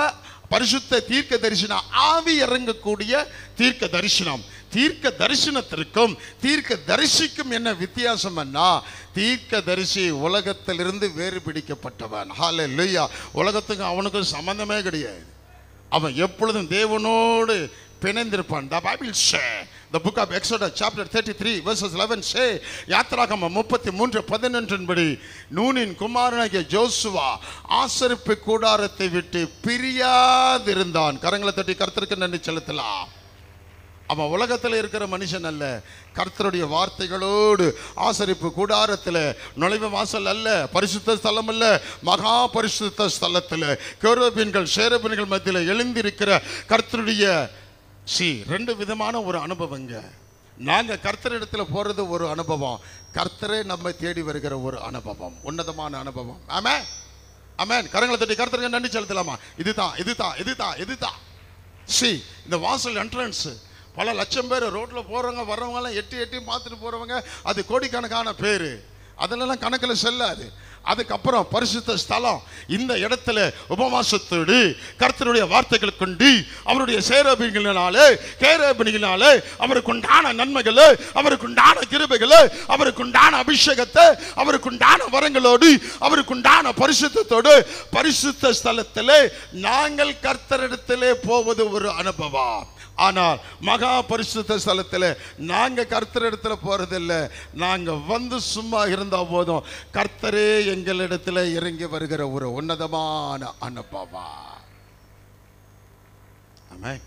பரிசுத்த தீர்க்க தரிசனம் ஆவி இறங்கக்கூடிய தீர்க்க தரிசனம் தீர்க்க தரிசனத்திற்கும் தீர்க்க தரிசிக்கும் என்ன வித்தியாசம்னா தீர்க்க தரிசி உலகத்திலிருந்து வேறு பிடிக்கப்பட்டவன் ஹாலே லுய்யா உலகத்துக்கும் அவனுக்கும் சம்பந்தமே கிடையாது அவன் எப்பொழுதும் தேவனோடு பிணைந்திருப்பான் the bible say the book of exodus chapter 33 verses 11 say யாத்ராகமம் முப்பத்தி மூன்று பதினொன்றின்படி நூனின் குமாரனாகிய ஜோசுவா ஆசரிப்பு கூடாரத்தை விட்டு பிரியாதிருந்தான் கரங்களை தட்டி கர்த்தருக்கு நன்றி செலுத்தலாம் அவன் உலகத்தில் இருக்கிற மனுஷன் அல்ல கர்த்தருடைய வார்த்தைகளோடு ஆசரிப்பு கூடாரத்தில் நுழைவு வாசல் அல்ல பரிசுத்த ஸ்தலம் அல்ல மகா பரிசுத்த ஸ்தலத்தில் கேரோபின்கள் சேரபின்கள் மத்தியில் எழுந்திருக்கிற கர்த்தருடைய சி ரெண்டு விதமான ஒரு அனுபவங்க நாங்க கர்த்தரிடத்துல போறது ஒரு அனுபவம் கர்த்தரே நம்மை தேடி வருகிற ஒரு அனுபவம் உன்னதமான அனுபவம் ஆமே ஆமென் கரங்களை தட்டி கர்த்தருக்கு நன்றி செலுத்தலாமா இதுதான் இதுதான் இதுதான் இதுதான் சி இந்த வாசல் என்ட்ரன்ஸ் பல லட்சம் பேர் ரோட்ல போறவங்க வர்றவங்க எல்லாம் எட்டி எட்டி பார்த்துட்டு போறவங்க அது கோடிக்கணக்கான பேர் அதெல்லாம் கணக்கில் செல்லாது அதுக்கப்புறம் பரிசுத்த ஸ்தலம் இந்த இடத்துல உபவாசத்தோடு கர்த்தருடைய வார்த்தைகள் கொண்டு அவருடைய சேரபிகளினாலே கேரபிகளினாலே அவருக்கு உண்டான நன்மைகளை அவருக்கு உண்டான கிருபைகளை அவருக்கு உண்டான அபிஷேகத்தை அவருக்கு உண்டான வரங்களோடு அவருக்கு உண்டான பரிசுத்தத்தோடு பரிசுத்த ஸ்தலத்திலே நாங்கள் கர்த்தரிடத்திலே போவது ஒரு அனுபவம் ஆனால் மகா பரிசுத்த ஸ்தலத்தில் நாங்க கர்த்தரிடத்துல போறதில்ல நாங்க வந்து சும்மா இருந்தா போதும் கர்த்தரே எங்களிடத்துல இறங்கி வருகிற ஒரு உன்னதமான அனுபவம் ஆமென்.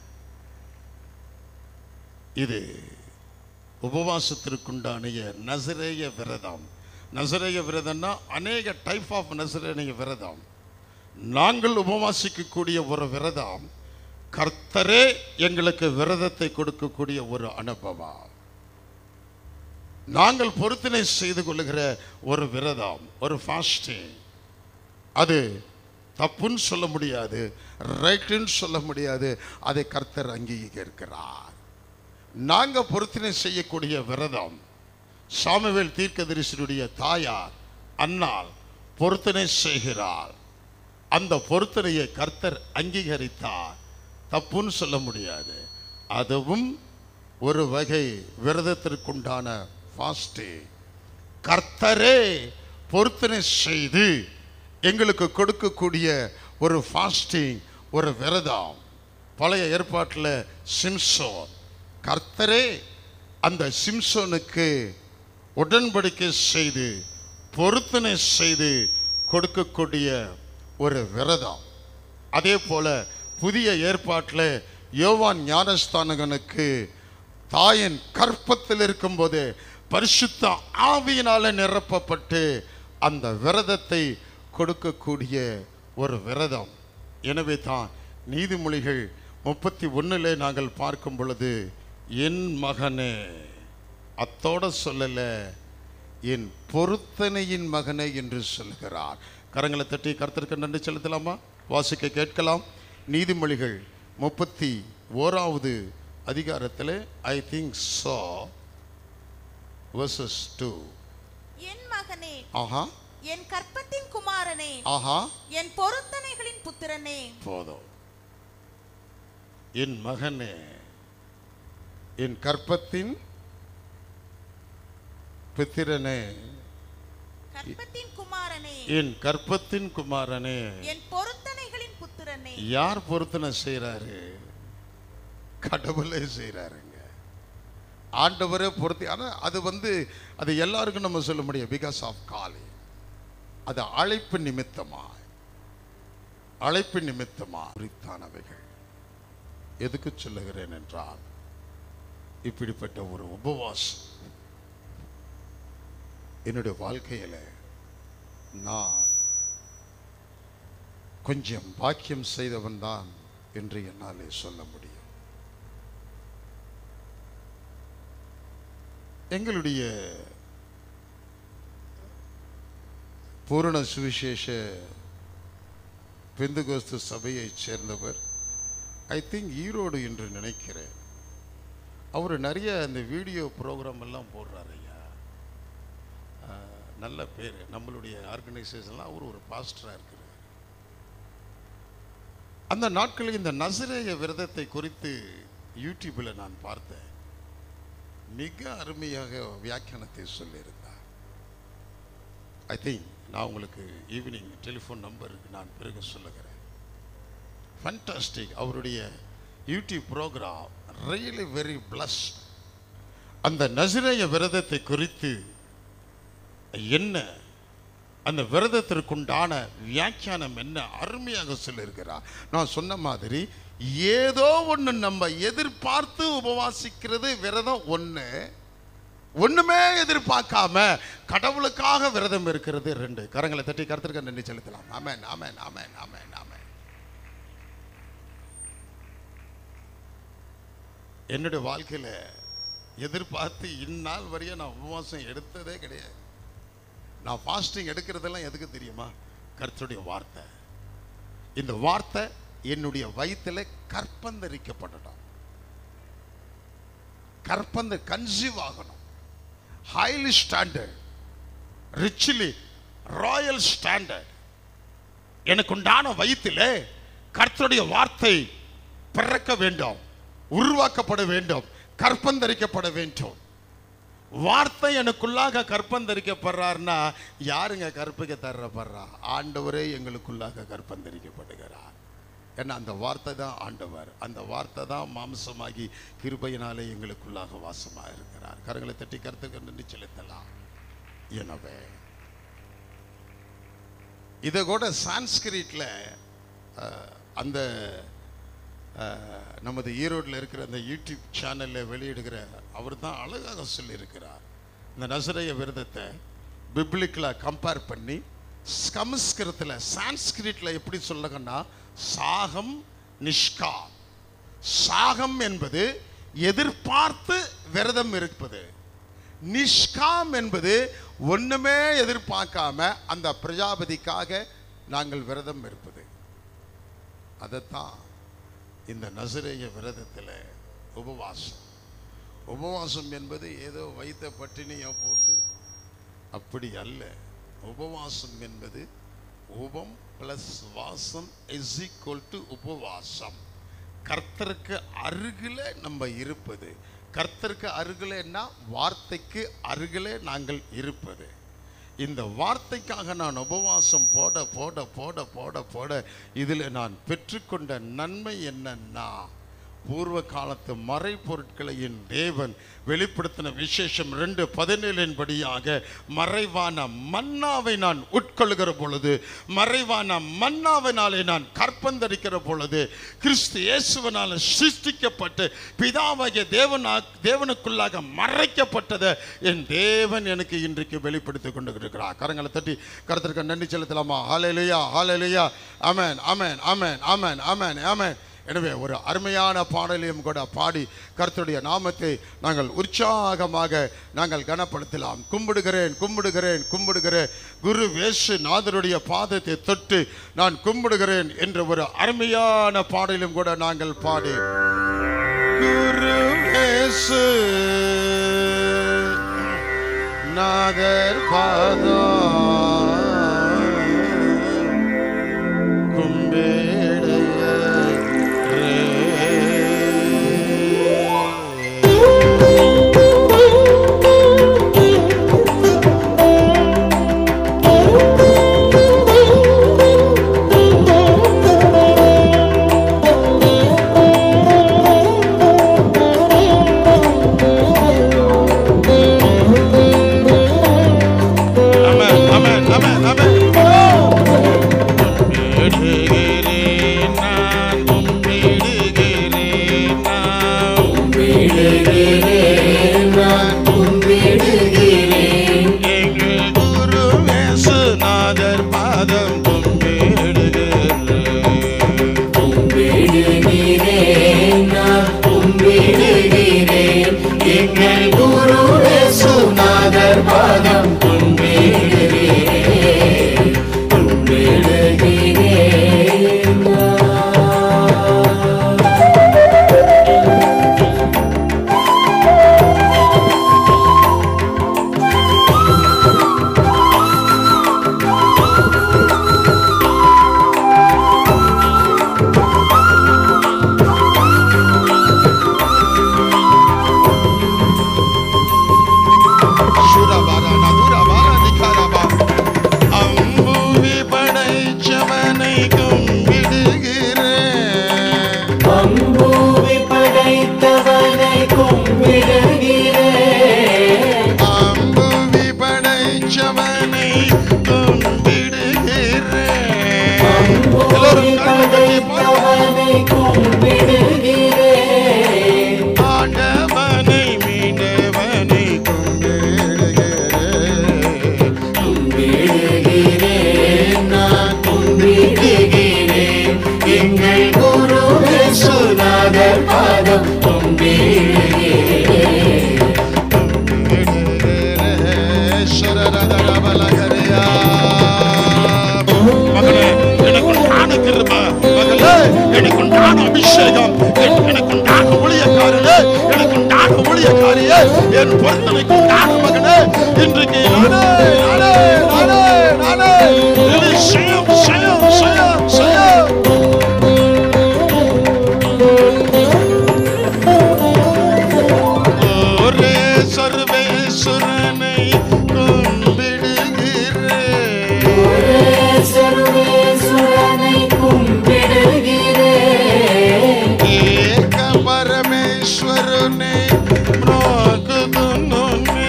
இது உபவாசத்திற்குண்டான நசரேய விரதம் நசரேய விரதம்னா அநேக டைப் ஆஃப் நசரேய விரதம் நாங்கள் உபவாசிக்கக்கூடிய ஒரு விரதம் கர்த்தரே எங்களுக்கு விரதத்தை கொடுக்கக்கூடிய ஒரு அனுபவம் நாங்கள் பொருத்தனை செய்து கொள்ளுகிற ஒரு விரதம் ஒரு ஃபாஸ்டிங் அது தப்புன்னு சொல்ல முடியாது ரைட்டுன்னு சொல்ல முடியாது அதை கர்த்தர் அங்கீகரிக்கிறார் நாங்க பொருத்தனை செய்யக்கூடிய விரதம் சாமுவேல் தீர்க்கதரிசனுடைய தாயார் அன்னாள் பொருத்தனை செய்கிறார் அந்த பொருத்தனையை கர்த்தர் அங்கீகரித்தார் தப்புன்னு சொல்ல முடியாது அதுவும் ஒரு வகை விரதத்திற்குண்டான ஃபாஸ்டிங் கர்த்தரே பொருத்தனை செய்து எங்களுக்கு கொடுக்கக்கூடிய ஒரு ஃபாஸ்டிங் ஒரு விரதம் பழைய ஏற்பாட்டில் சிம்சோன் கர்த்தரே அந்த சிம்சோனுக்கு உடன்படிக்கை செய்து பொருத்தனை செய்து கொடுக்கக்கூடிய ஒரு விரதம் அதே போல புதிய ஏற்பாட்டில் யோவான் ஞானஸ்தானகனுக்கு தாயின் கற்பத்தில் இருக்கும்போது பரிசுத்த ஆவியினால நிரப்பப்பட்டு அந்த விரதத்தை கொடுக்கக்கூடிய ஒரு விரதம் எனவே தான் நீதிமொழிகள் முப்பத்தி ஒன்றில் நாங்கள் பார்க்கும் பொழுது என் மகனே அத்தோட சொல்லல என் பொருத்தனையின் மகனே என்று சொல்கிறார் கரங்களை தட்டி கர்த்தருக்கு நன்றி செலுத்தலாமா வாசிக்க கேட்கலாம் நீதிமொழிகள் முப்பத்தி ஓராவது அதிகாரத்தில் ஐ திங்க் சோ verses 2 என் மகனே ஆஹா என் கற்பத்தின் குமாரனே ஆஹா என் பொருத்தனைகளின் புத்திரனே போதும் என் மகனே என் கற்பத்தின் புத்திரனே கற்பத்தின் குமாரனே என் கற்பத்தின் குமாரனே என் பொருத்தனைகளின் புத்திரனே யார் பொருத்தனை செய்றாரு கடவுளே செய்றாருங்க ஆண்டவரே பொருத்தி ஆனா அது வந்து அது எல்லாருக்கும் நம்ம சொல்ல முடியும் பிகாஸ் ஆஃப் காலி அது அழைப்பு நிமித்தமா அழைப்பு நிமித்தமா குறித்தானவைகள் எதுக்கு சொல்லுகிறேன் என்றால் இப்படிப்பட்ட ஒரு உபவாசம் என்னுடைய வாழ்க்கையில நான் கொஞ்சம் பாக்கியம் செய்தவன் தான் என்று என்னாலே சொல்ல முடியும் எங்களுடைய பூரண சுவிசேஷ பெந்துகோஸ்து சபையைச் சேர்ந்தவர் ஐ திங்க் ஈரோடு என்று நினைக்கிறேன் அவர் நிறைய இந்த வீடியோ ப்ரோக்ராம் எல்லாம் போடுறாரு ஐயா ஆஹ், நல்ல பேர் நம்மளுடைய ஆர்கனைசேஷன்லாம் அவர் ஒரு பாஸ்டராக இருக்கிறார் அந்த நாட்களில் இந்த நசிரேய விரதத்தை குறித்து யூடியூப்பில் நான் பார்த்தேன் மிக அருமையாக வியாக்கியானத்தை சொல்லியிருந்தார் ஐ திங்க் நான் உங்களுக்கு ஈவினிங் டெலிஃபோன் நம்பருக்கு நான் பிறகு சொல்லுகிறேன் ஃபண்டாஸ்டிக் அவருடைய YouTube program really very blessed அந்த நசிரேய விரதத்தை குறித்து என்ன அந்த விரதத்திற்குண்டான வியாக்கியானம் என்ன அருமையாக சொல்லியிருக்கிறார் நான் சொன்ன மாதிரி ஏதோ ஒன்று நம்ம எதிர்பார்த்து உபவாசிக்கிறது விரதம் ஒன்று ஒண்ணுமே எதிர்பார்க்காம கடவுளுக்காக விரதம் இருக்கிறது ரெண்டு கரங்களை தட்டி கருத்திருக்க நன்றி செலுத்தலாம் ஆமென் ஆமென் ஆமென் ஆமென் ஆமென் என்னுடைய வாழ்க்கையில எதிர்பார்த்து இந்நாள் வரையும் நான் உபவாசம் எடுத்ததே கிடையாது நான் ஃபாஸ்டிங் எடுக்கிறதெல்லாம் எதுக்கு தெரியுமா கர்த்தருடைய வார்த்தை இந்த வார்த்தை என்னுடைய வயித்துல கற்பந்தரிக்கப்படணும் கற்பந்த கன்சீவ் ஆகணும் highly standard richly royal standard எனக்கு உண்டான வயிற்றிலே கர்த்தருடைய வார்த்தை பிறக்க வேண்டும் உருவாக்கப்பட வேண்டும் கற்பந்தரிக்கப்பட வேண்டும் வார்த்தை எனக்குள்ளாக கற்பந்தரிக்கப்படுறார்னா யாருங்க கற்பிக்க தரப்படுறா ஆண்டவரே எங்களுக்குள்ளாக கற்பந்தரிக்கப்படுகிறார் ஏன்னா அந்த வார்த்தை தான் ஆண்டவர் அந்த வார்த்தை தான் மாம்சமாகி கிருபையினாலே எங்களுக்குள்ளாக வாசமாக இருக்கிறார் கரங்களை தட்டி கருத்துக்கு நன்றி செலுத்தலாம் எனவே இதை கூட சான்ஸ்கிரிட்ல அஹ், அந்த அஹ், நமது ஈரோட்டில் இருக்கிற அந்த யூடியூப் சேனலில் வெளியிடுகிற அவர் தான் அழகாக சொல்லியிருக்கிறார் இந்த நசரைய விரதத்தை பிப்ளிக்கில் கம்பேர் பண்ணி சமஸ்கிருதத்தில் சான்ஸ்கிரிட்டில் எப்படி சொல்லுங்கன்னா சாகம் நிஷ்கா சாகம் என்பது எதிர்பார்த்து விரதம் இருப்பது நிஷ்காம் என்பது ஒண்ணுமே எதிர்பார்க்காம அந்த பிரஜாபதிக்காக நாங்கள் விரதம் இருப்பது அதைத்தான் இந்த நசிரேய விரதத்தில் உபவாசம் உபவாசம் என்பது ஏதோ வைத்த பட்டினியா போட்டு அப்படி அல்ல உபவாசம் என்பது உபம் பிளஸ் வாசம் இஸ் ஈக்குவல் டு உபவாசம் கர்த்தருக்கு அருகில நம்ம இருப்பது கர்த்தருக்கு அருகிலேன்னா வார்த்தைக்கு அருகிலே நாங்கள் இருப்பது இந்த வார்த்தைக்காக நான் உபவாசம் போட போட போட போட போட இதில் நான் பெற்றுக்கொண்ட நன்மை என்னன்னா பூர்வ காலத்து மறைபொருட்களை என் தேவன் வெளிப்படுத்தின விசேஷம் ரெண்டு பதினேழின் படியாக மறைவான மன்னாவை நான் உட்கொள்கிற பொழுது மறைவான மன்னாவினாலே நான் கற்பந்தரிக்கிற பொழுது கிறிஸ்து இயேசுவனால சிருஷ்டிக்கப்பட்டு பிதாவாகிய தேவனா தேவனுக்குள்ளாக மறைக்கப்பட்டதை என் தேவன் எனக்கு இன்றைக்கு வெளிப்படுத்தி கொண்டு இருக்கிறார் கரங்களை தட்டி கருத்திருக்க நன்றி செலுத்தலாமா ஹalleluya ஹalleluya ஆமென் ஆமென் ஆமென் ஆமென் ஆமென் ஆமென் எனவே ஒரு அருமையான பாடலையும் கூட பாடி கர்த்தருடைய நாமத்தை நாங்கள் உற்சாகமாக நாங்கள் கனப்படுத்தலாம் கும்பிடுகிறேன் கும்பிடுகிறேன் கும்பிடுகிறேன் குரு வேசு நாதருடைய பாதத்தை தொட்டு நான் கும்பிடுகிறேன் என்ற ஒரு அருமையான பாடலும் கூட நாங்கள் பாடி குரு வேசு நாதர் பாதம் Amen, amen, amen, amen. கும்பிடுகிறேன் நான், கும்பிடுகிறேன் நான். எங்கள் குரு இயேசுநாதர் பாதம் கும்பிடுகிறேன். எங்கள் குரு சுநாதர் பாதம் கும்பிடுகிறேன் கும்பிடுகிறேன் ஆமென் என் பொருத்தனைக்கு உண்டான மகனே இன்றைக்கு நானே நானே நானே நானே இதை செய்யும் செய்யும் செய்யும் செய்யும் ஒரே சர்வேஸ்வரனை கும்பிடுகிறேன் சர்வேஸ்வரனை கும்பிடுகிறேன் ஏக பரமேஸ்வரனை நோக்குதுன்னே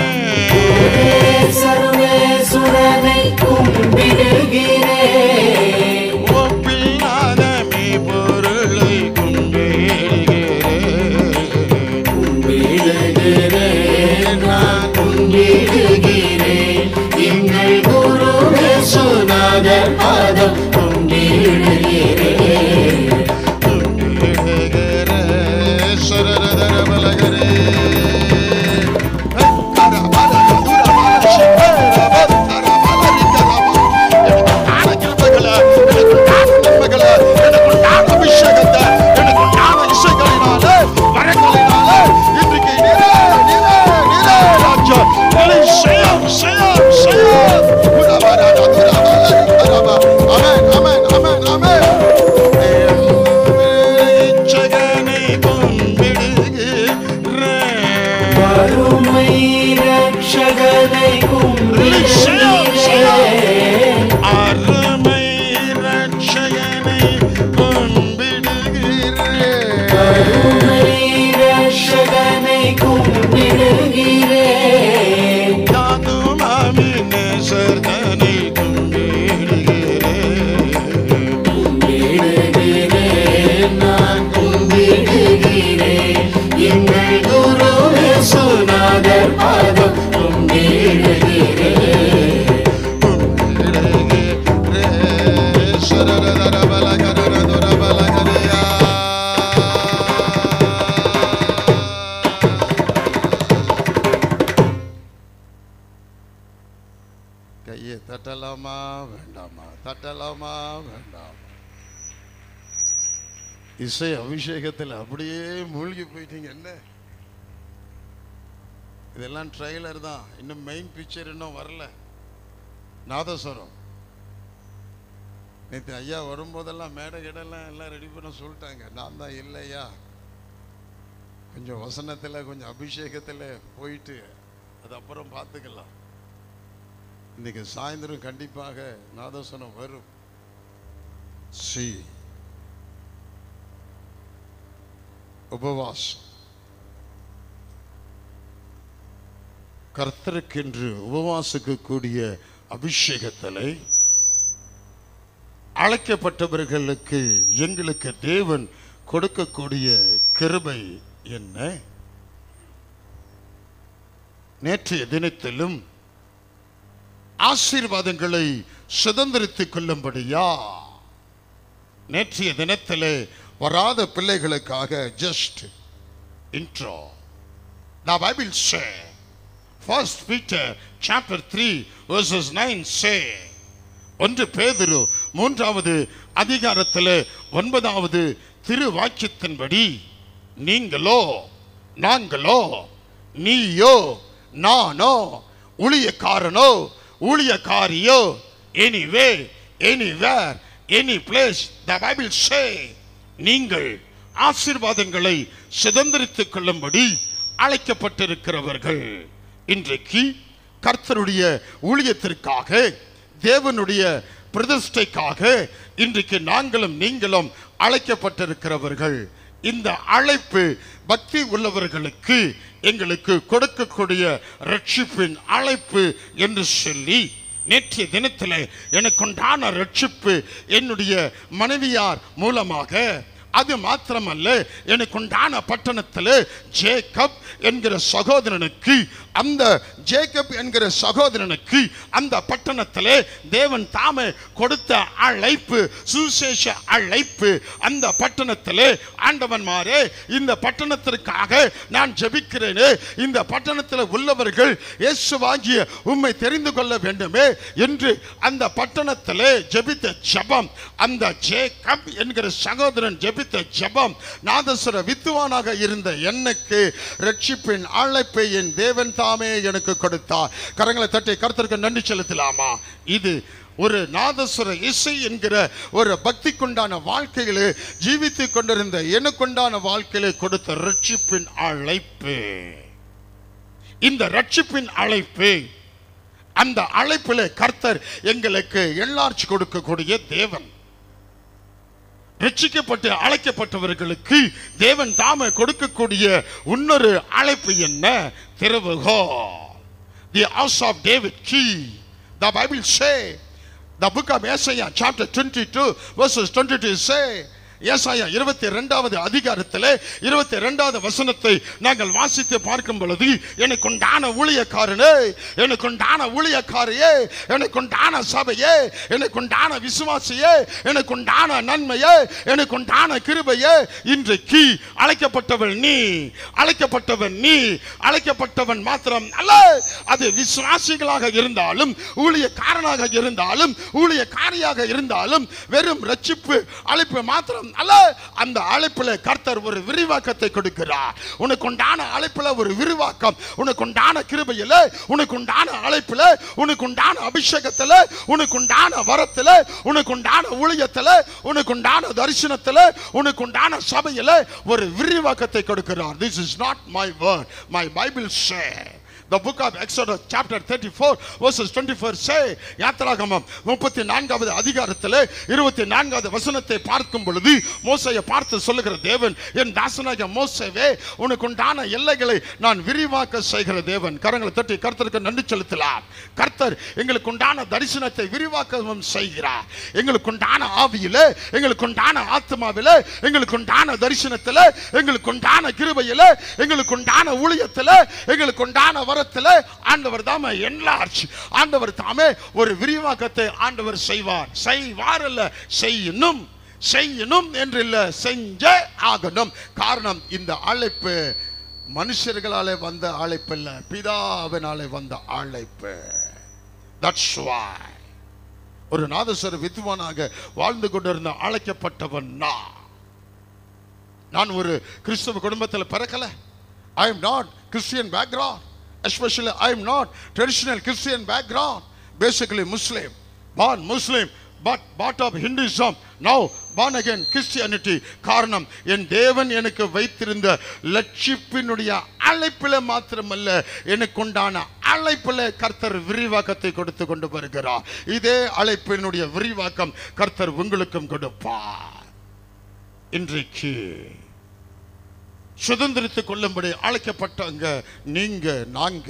சர்வேஸ்வரனை கும்பிடுகிறேன் ஒப்பில்லாத மெய் பொருளை கும்பிடுகிறேன் கும்பிடுகிறேன் நான் கும்பிடுகிறேன் எங்கள் குரு சுநாதர் பாதம் கும்பிடுகிறேன் கும்பிடுகிறேன் சரரதர பலகரே அருமை ரட்சகனை கும்பிடுகிறேன் அருமை ரட்சகனை கும்பிடுகிறேன் அருமை ரட்சகனை கும்பிடுகிறேன் யாதுமாமினே சர்தனை கும்பிடுகிறேன் கும்பிடுகிறேன் நான் கும்பிடுகிறேன் எங்கள் குரு சுநாதர் பாதம் கும்பிடுகிறேன் கும்பிடுகிறேன் சரரதர பலகரதர பலகரியா கையை தட்டலாமா வேண்டாமா தட்டலாமா வேண்டாமா இசை அபிஷேகத்தில் அப்படியே மூழ்கி போயிட்டீங்க என்ன இதெல்லாம் ட்ரெய்லர் தான் இன்னும் மெயின் பிக்சர் இன்னும் வரல நாதஸ்வரம் நேற்று ஐயா வரும்போதெல்லாம் மேடை இடெல்லாம் எல்லாம் ரெடி பண்ண சொல்லிட்டாங்க நான் தான் இல்லையா கொஞ்சம் வசனத்தில் கொஞ்சம் அபிஷேகத்தில் போயிட்டு அது அப்புறம் பார்த்துக்கலாம் இன்னைக்கு சாயந்தரம் கண்டிப்பாக நாதஸ்வரம் வரும் சி உபவாசம் கர்த்தருக்கென்று உபவாசிக்க கூடிய அபிஷேகத்தலை அழைக்கப்பட்டவர்களுக்கு எங்களுக்கு தேவன் கொடுக்கக்கூடிய கிருபை என்ன நேற்றைய தினத்திலும் ஆசீர்வாதங்களை சுதந்திரித்துக் கொள்ளும்படியா நேற்றைய தினத்திலே வராத பிள்ளைகளுக்காக just intro The Bible say, First Peter chapter 3 verses 9 say, ஒன்று பேதுரு மூன்றாவது அதிகாரத்தில் ஒன்பதாவது திரு வாக்கியத்தின்படி நீங்களோ நாங்களோ நீயோ நானோ ஊழியக்காரனோ ஊழியக்காரியோ anyway anywhere any place the Bible say நீங்கள் ஆசீர்வாதங்களை சுதந்திரித்துக் கொள்ளும்படி அழைக்கப்பட்டிருக்கிறவர்கள் இன்றைக்கு கர்த்தருடைய ஊழியத்திற்காக தேவனுடைய பிரதிஷ்டைக்காக இன்றைக்கு நாங்களும் நீங்களும் அழைக்கப்பட்டிருக்கிறவர்கள் இந்த அழைப்பு பக்தி உள்ளவர்களுக்கு எங்களுக்கு கொடுக்கக்கூடிய ரட்சிப்பின் அழைப்பு என்று சொல்லி நேற்றைய தினத்தில் எனக்குண்டான ரட்சிப்பு என்னுடைய மனைவியார் மூலமாக அது மாத்திரமல்ல எனக்குண்டான பட்டணத்தில் ஜேக்கப் என்கிற சகோதரனுக்கு அந்த ஜேக்கப் என்கிற சகோதரனுக்கு அந்த பட்டணத்திலே தேவன் தாமே கொடுத்த அழைப்பு சுசேஷ அழைப்பு அந்த பட்டணத்திலே ஆண்டவன்மாரே இந்த பட்டணத்திற்காக நான் ஜெபிக்கிறேனே இந்த பட்டணத்தில் உள்ளவர்கள் இயேசுவாகிய உம்மை தெரிந்து கொள்ள வேண்டுமே என்று அந்த பட்டணத்திலே ஜெபித்த ஜெபம் அந்த ஜேக்கப் என்கிற சகோதரன் ஜெபித்த ஜெபித்த ஜெபம் நாதஸ்வர வித்துவானாக இருந்த எனக்கு ரட்சிப்பின் அழைப்பை என் தேவன் தாமே எனக்கு கொடுத்தார் கரங்களை தட்டி கருத்தருக்கு நன்றி செலுத்தலாமா இது ஒரு நாதஸ்வர இசை என்கிற ஒரு பக்திக்குண்டான வாழ்க்கையிலே ஜீவித்துக் கொண்டிருந்த எனக்குண்டான வாழ்க்கையிலே கொடுத்த ரட்சிப்பின் அழைப்பு இந்த ரட்சிப்பின் அழைப்பு அந்த அழைப்பிலே கர்த்தர் எங்களுக்கு எல்லார்ச்சி கொடுக்கக்கூடிய தேவன் ரட்சிக்கப்பட்டு அழைக்கப்பட்டவர்களுக்கு தேவன் தாம கொடுக்கக்கூடிய இன்னொரு அழைப்பு என்ன திறவுகோ the house of David key the Bible say the book of ஏசாயா சாப்டர் 22 verses 22 say ஏசாயா இருபத்தி ரெண்டாவது அதிகாரத்திலே இருபத்தி ரெண்டாவது வசனத்தை நாங்கள் வாசித்து பார்க்கும் பொழுது எனக்கு உண்டான ஊழியக்காரனே எனக்கு உண்டான ஊழியக்காரியே எனக்கு உண்டான சபையே எனக்கு உண்டான விசுவாசியே எனக்கு உண்டான நன்மையே எனக்கு உண்டான கிருபையே இன்றைக்கு அழைக்கப்பட்டவள் நீ அழைக்கப்பட்டவன் நீ அழைக்கப்பட்டவன் மாத்திரம் அல்ல அது விசுவாசிகளாக இருந்தாலும் ஊழியக்காரனாக இருந்தாலும் ஊழியக்காரியாக இருந்தாலும் வெறும் ரட்சிப்பு அழைப்பு மாத்திரம் அல்ல அந்த அழைப்புல கர்த்தர் ஒரு விரிவாக்கத்தை கொடுக்கிறார் உனக்கு உண்டான அழைப்புல ஒரு விரிவாக்கம் உனக்கு உண்டான கிருபையில உனக்கு உண்டான அழைப்புல உனக்கு உண்டான அபிஷேகத்துல உனக்கு உண்டான வரத்துல உனக்கு உண்டான ஊழியத்துல உனக்கு உண்டான தரிசனத்துல உனக்கு உண்டான சபையில ஒரு விரிவாக்கத்தை கொடுக்கிறார் this is not my word my Bible say The book of Exodus chapter 34 verses 24 say யாத்திராகமம் முப்பத்தி நான்காவது அதிகாரத்திலே இருபத்தி நான்காவது வசனத்தை பார்க்கும் பொழுது மோசையை பார்த்து சொல்லுகிற தேவன் என் தாசனாகிய மோசேவே உனக்கு உண்டான எல்லைகளை நான் விரிவாக்க செய்கிற தேவன் கரங்களை தட்டி கர்த்தருக்கு நன்றி செலுத்தலாம் கர்த்தர் எங்களுக்கு உண்டான தரிசனத்தை விரிவாக்கவும் செய்கிறார் எங்களுக்கு உண்டான ஆவியிலே எங்களுக்கு உண்டான ஆத்மாவிலே எங்களுக்கு உண்டான தரிசனத்திலே எங்களுக்கு உண்டான கிருபையிலே எங்களுக்கு உண்டான ஊழியத்திலே எங்களுக்கு உண்டான வரத்திலே ஆண்டவர் தாமே enlarge ஆண்டவர் தாமே ஒரு விரிவாக்கத்தை ஆண்டவர் செய்வார் செய்வார் அல்ல செய்யணும் செய்யணும் என்று இல்ல செஞ்சே ஆகணும் காரணம் இந்த அழைப்பு மனுஷர்களாலே வந்த அழைப்பு இல்ல பிதாவினாலே வந்த அழைப்பு தட்ஸ் why ஒரு நாதஸ்வர வித்வானாக வாழ்ந்து கொண்டிருந்த அழைக்கப்பட்டவன் நான் நான் ஒரு கிறிஸ்தவ குடும்பத்தில் பிறக்கல I am not Christian background especially I am not traditional Christian background basically Muslim born Muslim but part of Hinduism now born again Christianity காரணம் என் தேவன் எனக்கு வைத்திருந்த லட்சிப்பினுடைய அழைப்பில் மாத்திரமல்ல எனக்கு உண்டான அழைப்பில் கர்த்தர் விரிவாக்கத்தை கொடுத்து கொண்டு வருகிறார் இதே அழைப்பினுடைய விரிவாக்கம் கர்த்தர் உங்களுக்கும் கொடுப்பார் இன்றைக்கு சுதந்திரித்துக் கொள்ளும்படி அழைக்கப்பட்டவங்க நீங்க நாங்க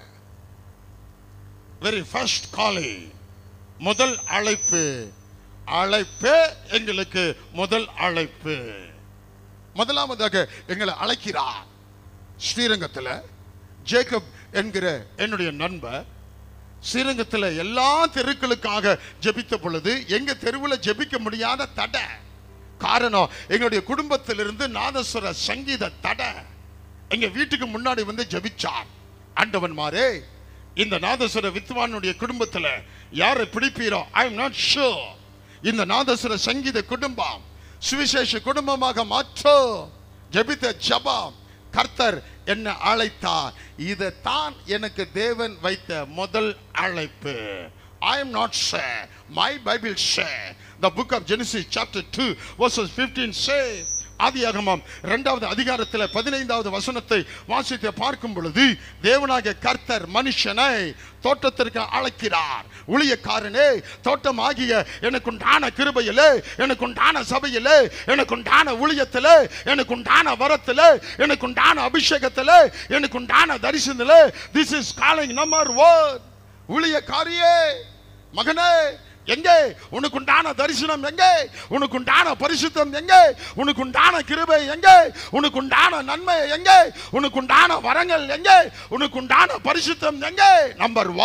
வெரி ஃபர்ஸ்ட் காலை முதல் அழைப்பு அழைப்பே எங்களுக்கு முதல் அழைப்பு முதலாவதாக எங்களை அழைக்கிறார் ஸ்ரீரங்கத்தில் ஜேக்கப் என்கிற என்னுடைய நண்பர் ஸ்ரீரங்கத்தில் எல்லா தெருக்களுக்காக ஜெபித்த பொழுது எங்க தெருவில் ஜெபிக்க முடியாத தடை காரணம் எங்களுடைய குடும்பத்திலிருந்து நாதஸ்வர சங்கீத தடை எங்க வீட்டுக்கு முன்னாடி வந்து ஜெபிச்சார் ஆண்டவன் மாறே இந்த நாதஸ்வர வித்வானுடைய குடும்பத்துல யாரை பிடிப்பீரோ ஐ எம் நாட் ஷூர் இந்த நாதஸ்வர சங்கீத குடும்பம் சுவிசேஷ குடும்பமாக மாற்றோ ஜெபித்த ஜபம் கர்த்தர் என்ன அழைத்தார் இதுதான் எனக்கு தேவன் வைத்த முதல் அழைப்பு I am not sure. My Bible share. The book of Genesis chapter 2 verses 15 say ஆதியாகமம் இரண்டாவது அதிகாரத்தில் பதினைந்தாவது வசனத்தை வாசித்து பார்க்கும் பொழுது தேவனாகிய கர்த்தர் மனுஷனை தோட்டத்திற்கு அழைக்கிறார் ஊழியக்காரனே தோட்டமாகிய எனக்குண்டான கிருபையிலே எனக்குண்டான சபையிலே எனக்குண்டான ஊழியத்திலே எனக்குண்டான வரத்திலே எனக்குண்டான அபிஷேகத்திலே எனக்குண்டான தரிசனத்திலே this is calling number one ஊழியக்காரியே மகனே எங்கே உனக்குண்டான தரிசனம் எங்கே உனக்குண்டான பரிசுத்தம் எங்கே உனக்குண்டான கிருபை எங்கே உனக்குண்டான நன்மை எங்கே உனக்குண்டான வரங்கள் எங்கே உனக்குண்டான பரிசுத்தம் எங்கே நம்பர் ஒன்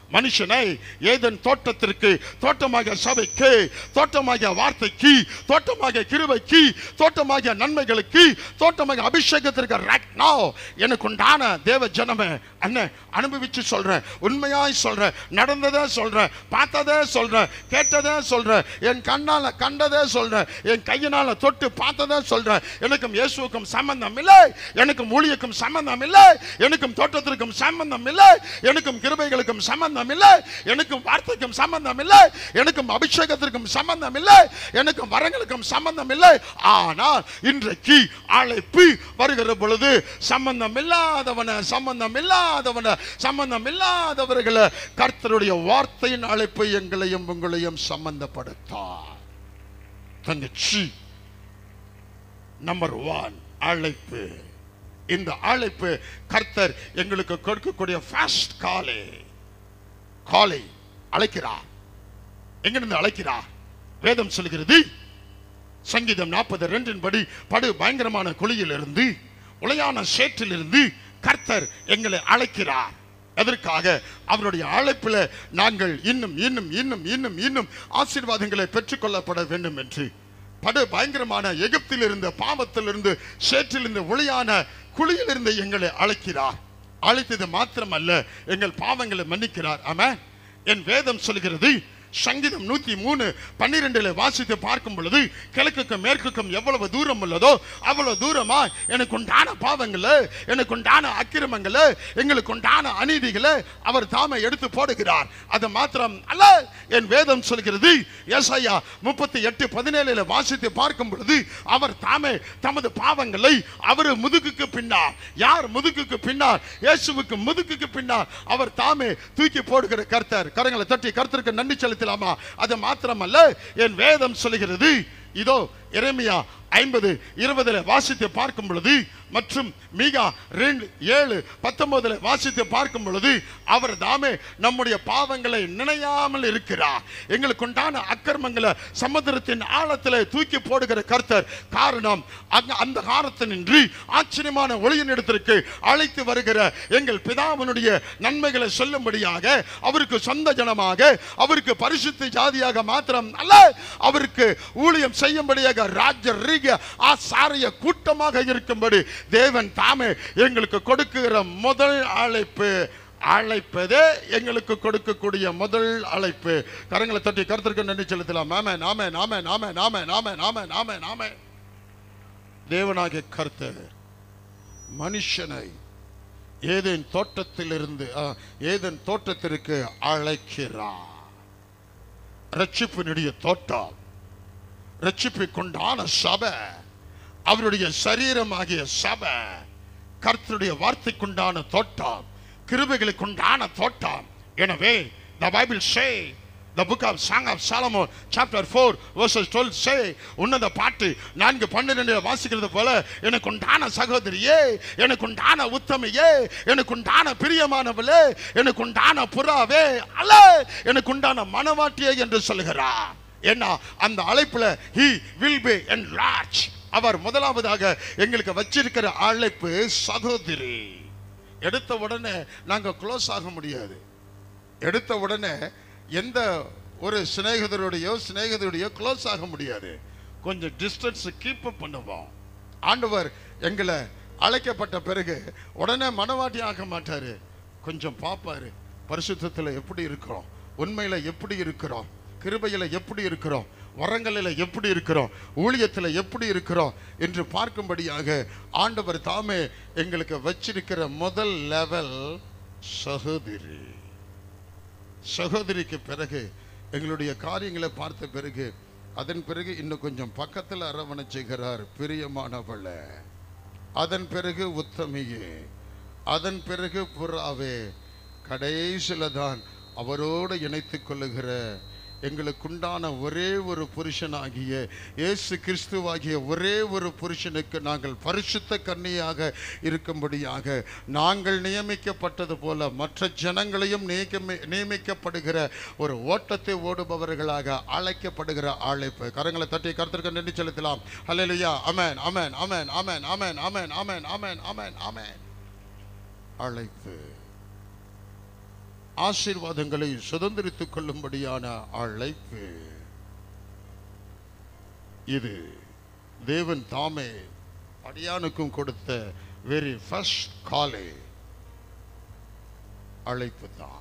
மனுஷனை ஏதன் தோட்டத்திற்கு தோட்டமாக சபைக்கு தோட்டமாக வார்த்தைக்கு தோட்டமாக கிருபைக்கு தோட்டமாக நன்மைகளுக்கு தோட்டமாக அபிஷேகத்திற்கு right now எனக்கு உண்டான தேவ ஜனமே அண்ணன் அனுபவிச்சு சொல்றேன் உண்மையாய் சொல்றேன் நடந்ததே சொல்றேன் பார்த்ததே சொல்றேன் கேட்டதே சொல்றேன் என் கண்ணால கண்டதே சொல்றேன் என் கையினால தொட்டு பார்த்ததே சொல்றேன் எனக்கும் இயேசுவுக்கும் சம்பந்தம் இல்லை எனக்கும் ஊழியக்கும் சம்பந்தம் இல்லை எனக்கும் தோட்டத்திற்கும் சம்பந்தம் இல்லை எனக்கும் கிருபைகளுக்கும் சம்பந்தம் இல்லை எனக்கும் வார்த்தைக்கும் சம்பந்தம் இல்லை எனக்கும் அபிஷேகத்திற்கும் சம்பந்தம் இல்லை எனக்கும் வரங்களுக்கும் சம்பந்தம் இல்லை ஆனால் இன்றைக்கு அழைப்பு வருகிற பொழுது சம்பந்தம் இல்லாதவன சம்பந்தம் இல்லாதவன சம்பந்தம் இல்லாதவர்களை கர்த்தருடைய வார்த்தையின் அழைப்பு எங்களையும் உங்களையும் சம்பந்தப்படுத்தார் தங்கச்சி நம்பர் ஒன் அழைப்பு இந்த அழைப்பு கர்த்தர் எங்களுக்கு கொடுக்கக்கூடிய ஃபர்ஸ்ட் காலை காலை அழைக்கிறார் எங்கிருந்து அழைக்கிறார் வேதம் சொல்கிறது சங்கீதம் நாற்பது ரெண்டின் படி படு பயங்கரமான குழியிலிருந்து உளையான சேற்றிலிருந்து கர்த்தர் எங்களை அழைக்கிறார் எதற்காக அவருடைய அழைப்பில் நாங்கள் இன்னும் இன்னும் இன்னும் இன்னும் இன்னும் ஆசீர்வாதங்களை பெற்றுக்கொள்ளப்பட வேண்டும் என்று படு பயங்கரமான எகிப்தில் இருந்த பாவத்திலிருந்து சேற்றிலிருந்து ஒளியான குழியிலிருந்து எங்களை அழைக்கிறார் அழைத்தது மாத்திரமல்ல எங்கள் பாவங்களை மன்னிக்கிறார் ஆமென் என் வேதம் சொல்கிறது சங்கீதம் நூத்தி மூணு பன்னிரெண்டுல வாசித்து பார்க்கும் பொழுது கிழக்குக்கும் மேற்குக்கும் எவ்வளவு தூரம் உள்ளதோ அவ்வளவு தூரமா எனக்கு உண்டான பாவங்களை எனக்கு உண்டான அக்கிரமங்களை எங்களுக்கு உண்டான அநீதிகளை அவர் தாமே எடுத்து போடுகிறார் அது மாத்திரம் அல்ல என் வேதம் சொல்கிறது ஏசாயா முப்பத்தி எட்டு பதினேழுல வாசித்து பார்க்கும் பொழுது அவர் தாமே தமது பாவங்களை அவர் முதுகுக்கு பின்னார் யார் முதுகுக்கு பின்னார் இயேசுவுக்கு முதுகுக்கு பின்னார் அவர் தாமே தூக்கி போடுகிற கர்த்தர் கரங்களை தட்டி கர்த்தருக்கு நன்றி செலுத்தலாமா அது மாத்திரமல்ல என் வேதம் சொல்கிறது இதோ எரேமியா ஐம்பது இருபதுல வாசித்து பார்க்கும் பொழுது மற்றும் மீகா ரெண்டு ஏழு பத்தொன்பதுல வாசித்து பார்க்கும் பொழுது அவர் தாமே நம்முடைய பாவங்களை நினையாமல் இருக்கிறார் எங்களுக்கு உண்டான அக்கிரமங்களை சமுத்திரத்தின் ஆழத்தில் தூக்கி போடுகிற கர்த்தர் காரணம் அங்க அந்த காலத்தினின்று ஆச்சரியமான ஒளியின் இடத்திற்கு அழைத்து வருகிற எங்கள் பிதாவினுடைய நன்மைகளை சொல்லும்படியாக அவருக்கு சொந்த ஜனமாக அவருக்கு பரிசுத்த ஜாதியாக மாத்திரம் அல்ல அவருக்கு ஊழியம் செய்யும்படியாக ராஜ ரீக ஆசாரிய கூட்டமாக இருக்கும்படி தேவன் தாமே எங்களுக்கு கொடுக்கிற முதல் அழைப்பு அழைப்பதே எங்களுக்கு கொடுக்கக்கூடிய முதல் அழைப்பு கரங்களை தட்டி கருத்திற்கு நன்றி செலுத்தலாம் நாம நாம நாம நாம நாம நாம நாம நாம நாம தேவனாகிய கர்த்தர் மனுஷனை ஏதேன் தோட்டத்திலிருந்து ஆ, ஏதேன் தோட்டத்திற்கு அழைக்கிறார் ரட்சிப்பினுடைய தோட்டம் ரட்சிப்பை கொண்டான சபை அவருடைய சரீரமாகிய சபை கர்த்தருடைய வார்த்தைக்குண்டான தோட்டம் கிருபைகளுக்குண்டான தோட்டம் எனவே the bible say the book of song of solomon chapter 4 verses 12 say உன்னத பாட்டு நான்கு பன்னிரெண்டு வாசிக்கிறது போல எனக்கு உண்டான சகோதரியே எனக்கு உண்டான உத்தமையே எனக்கு உண்டான பிரியமானவளே எனக்கு உண்டான புறாவே அல்ல எனக்கு உண்டான மனவாட்டியே என்று சொல்கிறார் ஏன்னா அந்த அழைப்புல he will be enlarged அவர் முதலாவதாக எங்களுக்கு வச்சிருக்கிற அழைப்பு சகோதரி எடுத்த உடனே நாங்க க்ளோஸ் ஆக முடியாது எடுத்த உடனே எந்த ஒரு சிநேகிதருடையோ சிநேகிதருடையோ க்ளோஸ் ஆக முடியாது கொஞ்சம் டிஸ்டன்ஸ் கீப் அப் பண்ணுவோம் ஆண்டவர் எங்களை அழைக்கப்பட்ட பிறகு உடனே மனவாட்டி ஆக மாட்டாரு கொஞ்சம் பார்ப்பாரு பரிசுத்தத்தில் எப்படி இருக்கிறோம் உண்மையில எப்படி இருக்கிறோம் கிருபையில எப்படி இருக்கிறோம் வரங்களில் எப்படி இருக்கிறோம் ஊழியத்தில் எப்படி இருக்கிறோம் என்று பார்க்கும்படியாக ஆண்டவர் தாமே எங்களுக்கு வச்சிருக்கிற முதல் லெவல் சகோதரி சகோதரிக்கு பிறகு எங்களுடைய காரியங்களை பார்த்த பிறகு அதன் பிறகு இன்னும் கொஞ்சம் பக்கத்தில் அரவணைச்சுகிறார் பிரியமானவள அதன் பிறகு உத்தமியே அதன் பிறகு புறாவே கடைசியில தான் அவரோடு இணைத்துக் கொள்ளுகிற எங்களுக்குண்டான ஒரே ஒரு புருஷனாகிய இயேசு கிறிஸ்துவாகிய ஒரே ஒரு புருஷனுக்கு நாங்கள் பரிசுத்த கன்னியாக இருக்கும்படியாக நாங்கள் நியமிக்கப்பட்டது போல மற்ற ஜனங்களையும் நியமி நியமிக்கப்படுகிற ஒரு ஓட்டத்தை ஓடுபவர்களாக அழைக்கப்படுகிற அழைப்பு கரங்களை தட்டி கருத்திற்கு நன்றி செலுத்தலாம் ஹalleluya அமேன் அமேன் அமேன் அமேன் அமேன் அமேன் அமேன் அமேன் அமேன் அமேன் அழைப்பு ஆசீர்வாதங்களை சுதந்திரித்துக் கொள்ளும்படியான அழைப்பு இது தேவன் தாமே அடியானுக்கும் கொடுத்த வெரி ஃபர்ஸ்ட் காலே அழைப்பு தான்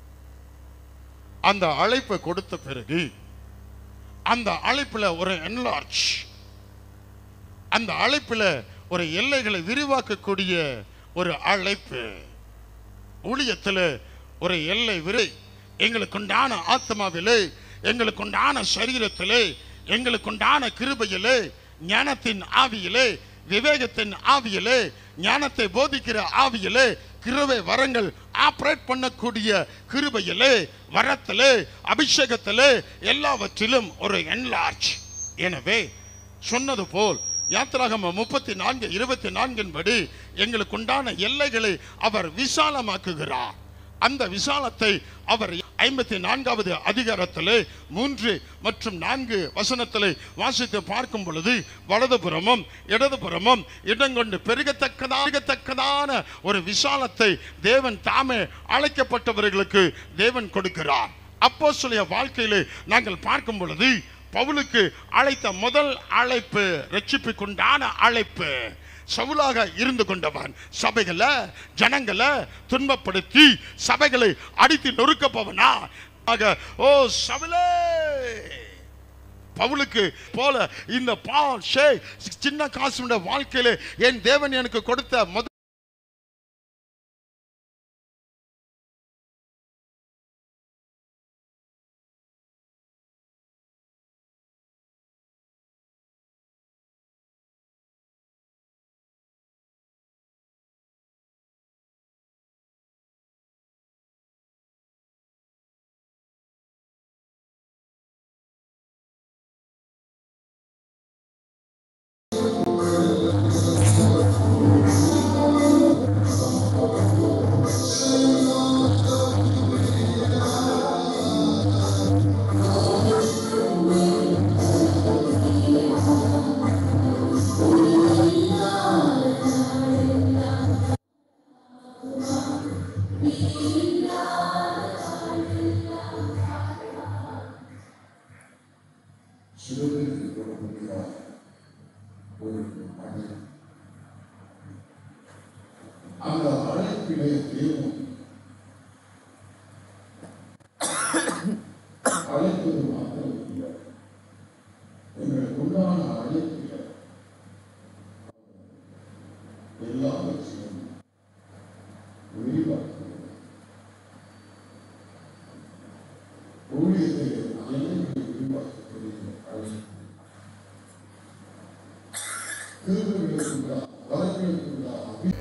அந்த அழைப்பை கொடுத்த பிறகு அந்த அழைப்புல ஒரு என்லார்ஜ் அந்த அழைப்புல ஒரு எல்லைகளை விரிவாக்கக்கூடிய ஒரு அழைப்பு ஊழியத்தில் ஒரு எல்லை விரை எங்களுக்குண்டான ஆத்மாவிலே எங்களுக்குண்டான சரீரத்திலே எங்களுக்குண்டான கிருபையிலே ஞானத்தின் ஆவியிலே விவேகத்தின் ஆவியிலே ஞானத்தை போதிக்கிற ஆவியிலே கிருபை வரங்கள் ஆப்ரேட் பண்ணக்கூடிய கிருபையிலே வரத்திலே அபிஷேகத்திலே எல்லாவற்றிலும் ஒரு என்லார்ஜ் எனவே சொன்னது போல் யாத்திராகம முப்பத்தி நான்கு இருபத்தி நான்கின் படி எங்களுக்கு உண்டான எல்லைகளை அவர் விசாலமாக்குகிறார் அந்த விசாலத்தை அவர் ஐம்பத்தி நான்காவது அதிகாரத்திலே மூன்று மற்றும் நான்கு வசனத்திலே வாசித்து பார்க்கும் பொழுது வலதுபுறமும் இடதுபுறமும் இடங்கொண்டு பெருகத்தக்கதா பெருகத்தக்கதான ஒரு விசாலத்தை தேவன் தாமே அழைக்கப்பட்டவர்களுக்கு தேவன் கொடுக்கிறார் அப்போ வாழ்க்கையிலே நாங்கள் பார்க்கும் பொழுது பவுலுக்கு அழைத்த முதல் அழைப்பு ரட்சிப்புக்குண்டான அழைப்பு சவுலாக இருந்து கொண்டவன் சபைகளை ஜனங்களை துன்பப்படுத்தி சபைகளை அடித்து நொறுக்கப்பவனா ஆக ஓ சவுலே பவுலுக்கு போல இந்த பால் ஷே சின்ன காசுடைய வாழ்க்கையில என் தேவன் எனக்கு கொடுத்த முதல் அந்த அழைப்பிலே தேவன் அழைப்பது மாத்திரம் இல்லை எங்களுக்கு உண்டான அழைப்பில எல்லாவற்றையும் விரிவாக்குகிறது ஊழியத்தை எல்லைகளை விரிவாக்கக்கூடிய அழைப்பு கிருபைகளுக்குண்டா வரங்களுக்குண்டா அபி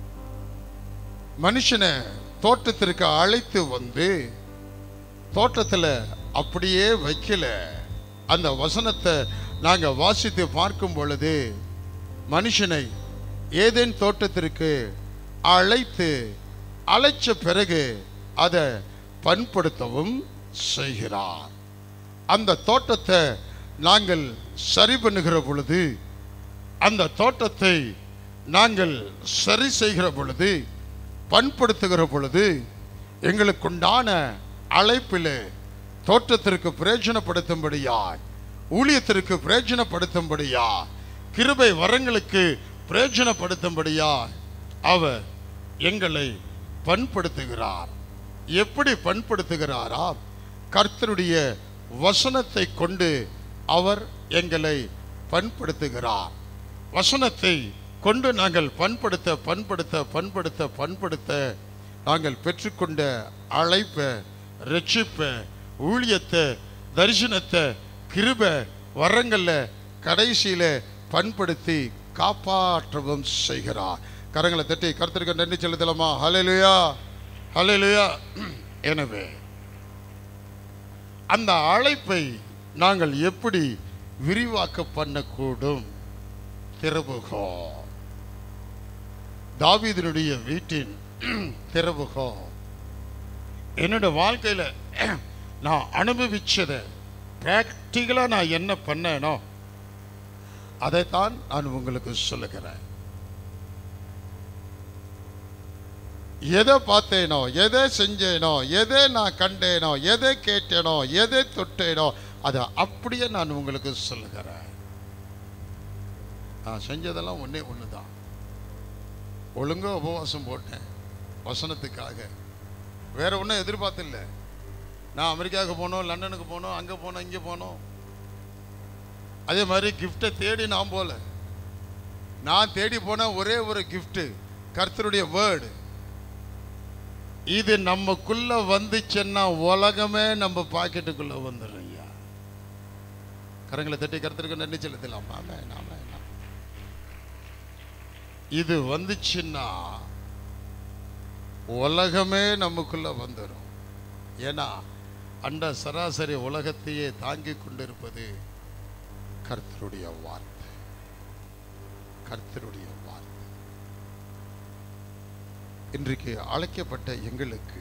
மனுஷனை தோட்டத்திற்கு அழைத்து வந்து தோட்டத்தில் அப்படியே வைக்கல அந்த வசனத்தை நாங்கள் வாசித்து பார்க்கும் பொழுது மனுஷனை ஏதேன் தோட்டத்திற்கு அழைத்து அழைச்ச பிறகு அதை பண்படுத்தவும் செய்கிறார் அந்த தோட்டத்தை நாங்கள் சரி பண்ணுகிற பொழுது அந்த தோட்டத்தை நாங்கள் சரி செய்கிற பொழுது பண்படுத்துகிற பொழுது எங்களுக்குண்டான அழைப்பிலே தோற்றத்திற்கு பிரயோஜனப்படுத்தும்படியாய் ஊழியத்திற்கு பிரயோஜனப்படுத்தும்படியா கிருபை வரங்களுக்கு பிரயோஜனப்படுத்தும்படியாய் அவர் எங்களை பண்படுத்துகிறார் எப்படி பண்படுத்துகிறாரா கர்த்தருடைய வசனத்தை கொண்டு அவர் எங்களை பண்படுத்துகிறார் வசனத்தை கொண்டு நாங்கள் பண்படுத்த பண்படுத்த பண்படுத்த பண்படுத்த நாங்கள் பெற்றுக்கொண்ட அழைப்பை ரட்சிப்பை ஊழியத்தை தரிசனத்தை கிருப வரங்கள்ல கடைசியில பண்படுத்தி காப்பாற்றவும் செய்கிறார் கரங்களை தட்டி கருத்திருக்க நன்றி செலுத்தலாமா ஹalleluya ஹalleluya எனவே அந்த அழைப்பை நாங்கள் எப்படி விரிவாக்க பண்ணக்கூடும் திறவுகோ தாவீதினுடைய வீட்டின் திறவுகோ என்னோட வாழ்க்கையில நான் அனுபவிச்சதை ப்ராக்டிக்கலாக நான் என்ன பண்ணேனோ அதைத்தான் நான் உங்களுக்கு சொல்லுகிறேன் எதை பார்த்தேனோ எதை செஞ்சேனோ எதை நான் கண்டேனோ எதை கேட்டேனோ எதை தொட்டேனோ அதை அப்படியே நான் உங்களுக்கு சொல்லுகிறேன் நான் செஞ்சதெல்லாம் ஒண்ணே ஒன்று தான் ஒழுங்கா உபவாசம் போட்டேன் வசனத்துக்காக வேற ஒன்றும் எதிர்பார்த்தில்ல நான் அமெரிக்காவுக்கு போனோம் லண்டனுக்கு போனோம் அங்கே போனோம் இங்கே போனோம் அதே மாதிரி கிஃப்டை தேடி நான் போல நான் தேடி போன ஒரே ஒரு gift கர்த்தருடைய வேர்டு இது நமக்குள்ள வந்துச்சுன்னா உலகமே நம்ம பாக்கெட்டுக்குள்ள வந்துடும் ஐயா கரங்களை தட்டி கருத்தருக்கு நன்றி செலுத்தலாம் ஆமே நாம இது வந்துச்சுன்னா உலகமே நமக்குள்ள வந்துடும் ஏன்னா அண்ட சராசரி உலகத்தையே தாங்கி கொண்டிருப்பது கர்த்தருடைய வார்த்தை கர்த்தருடைய வார்த்தை இன்றைக்கு அழைக்கப்பட்ட எங்களுக்கு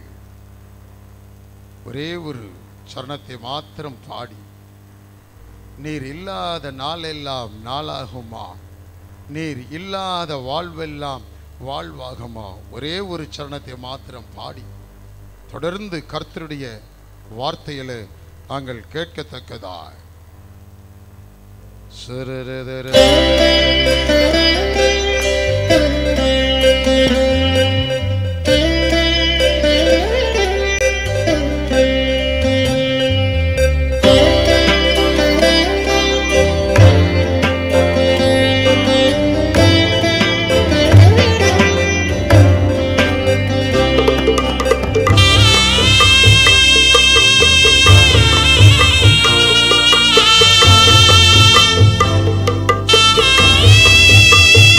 ஒரே ஒரு சரணத்தை மாத்திரம் பாடி நீர் இல்லாத நாளெல்லாம் நாளாகுமா நீர் இல்லாத வாழ்வெல்லாம் வாழ்வாகுமா ஒரே ஒரு சரணத்தை மாத்திரம் பாடி தொடர்ந்து கர்த்தருடைய வார்த்தையில நாங்கள் கேட்கத்தக்கதா சிறுதர Thank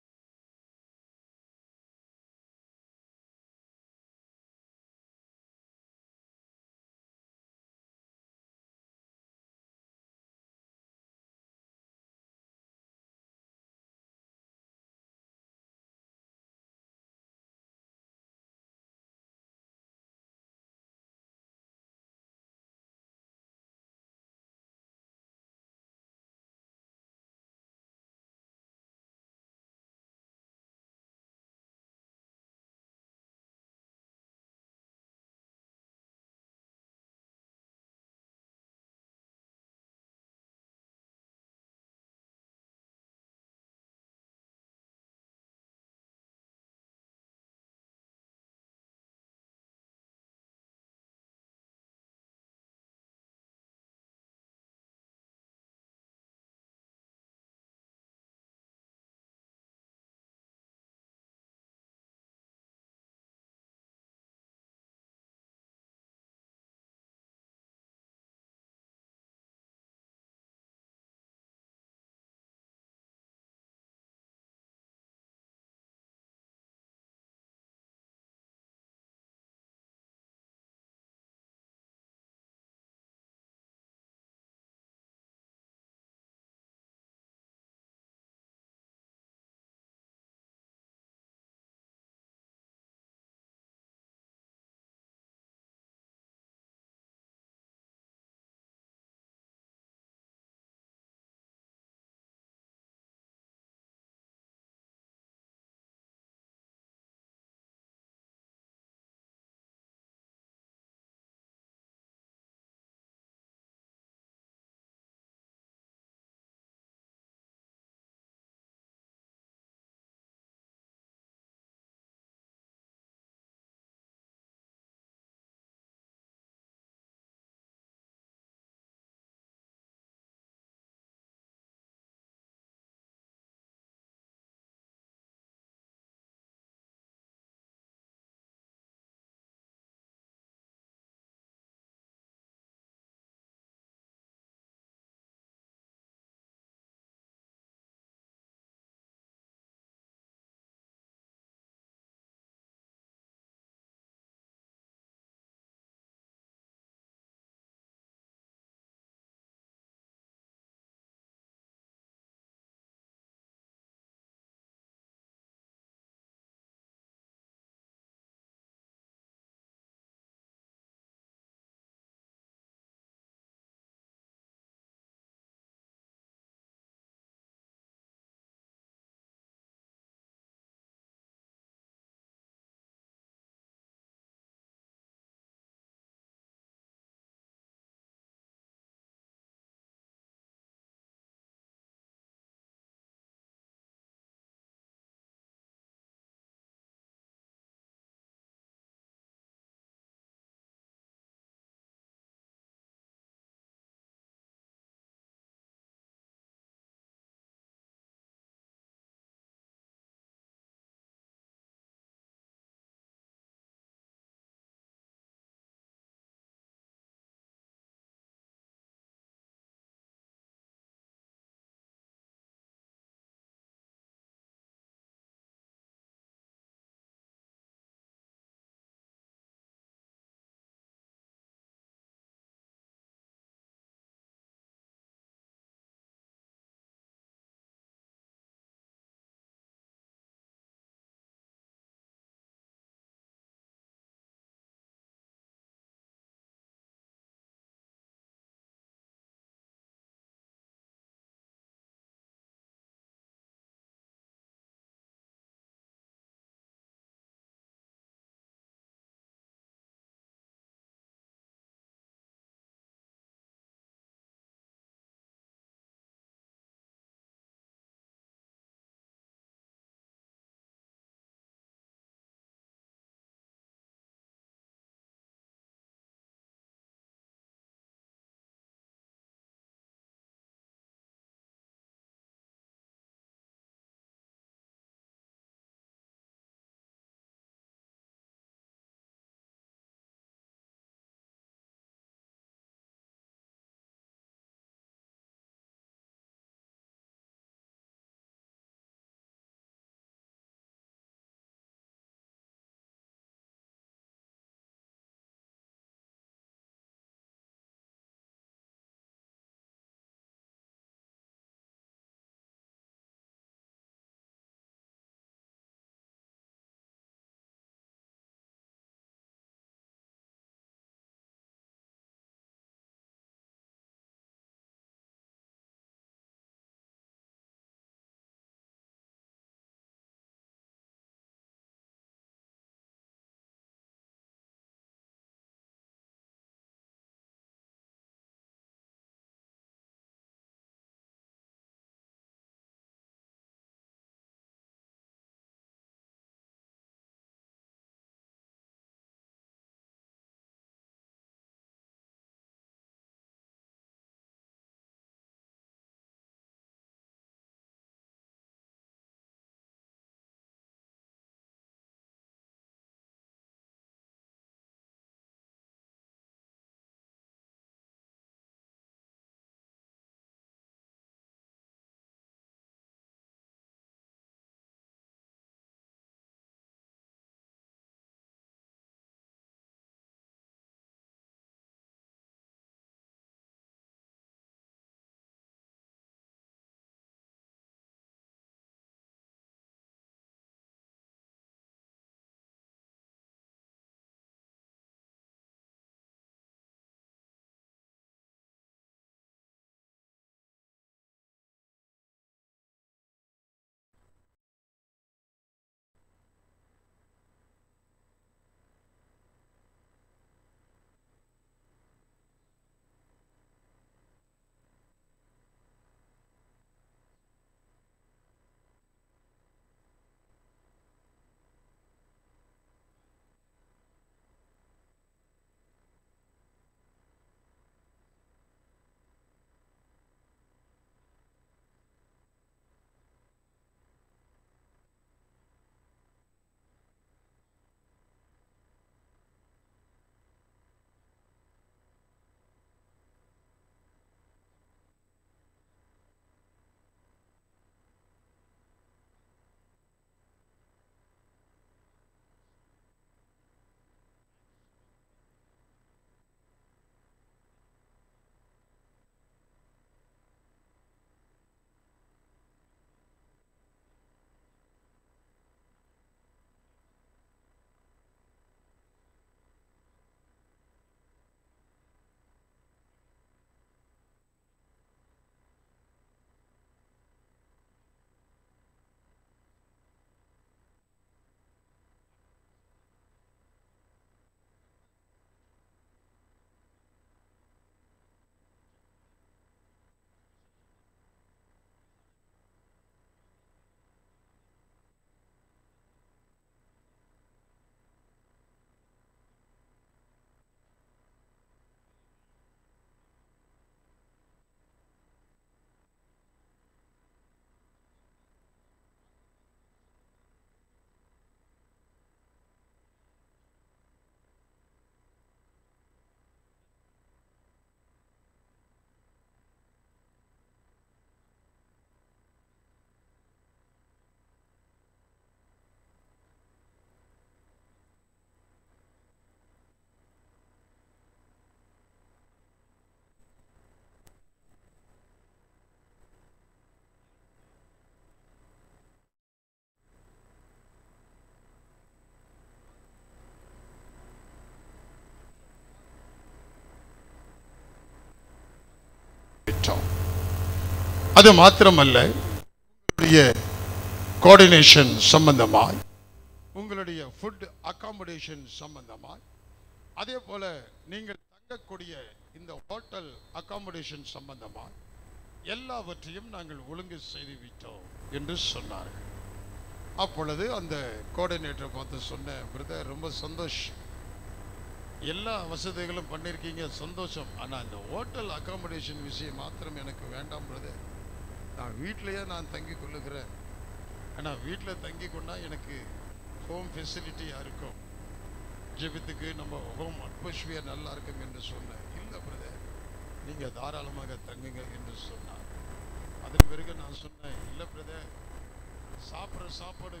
அது மாத்திரமல்ல உங்களுடைய கோஆர்டினேஷன் சம்பந்தமாய் உங்களுடைய ஃபுட் அகாமடேஷன் சம்பந்தமாய் அதே போல நீங்கள் தங்கக்கூடிய இந்த ஹோட்டல் அகாமடேஷன் சம்பந்தமாய் எல்லாவற்றையும் நாங்கள் ஒழுங்கு செய்து விட்டோம் என்று சொன்னார்கள் அப்பொழுது அந்த கோஆர்டினேட்டரை பார்த்து சொன்னேன் பிரதர் ரொம்ப சந்தோஷம் எல்லா வசதிகளும் பண்ணியிருக்கீங்க சந்தோஷம் ஆனால் இந்த ஹோட்டல் அகாமடேஷன் விஷயம் மாத்திரம் எனக்கு வேண்டாம் பிரதர் நான் வீட்டிலேயே நான் தங்கி கொள்ளுகிறேன் ஆனால் வீட்டில் தங்கி கொண்டா எனக்கு ஹோம் ஃபெசிலிட்டியாக இருக்கும் ஜெபத்துக்கு நம்ம ஹோம் அட்மாஸ்பியர் நல்லா இருக்கும் என்று சொன்னேன் இல்லை பிரதர் நீங்கள் தாராளமாக தங்குங்க என்று சொன்னார் அதன் பிறகு நான் சொன்னேன் இல்லை பிரதர் சாப்பிட்ற சாப்பாடு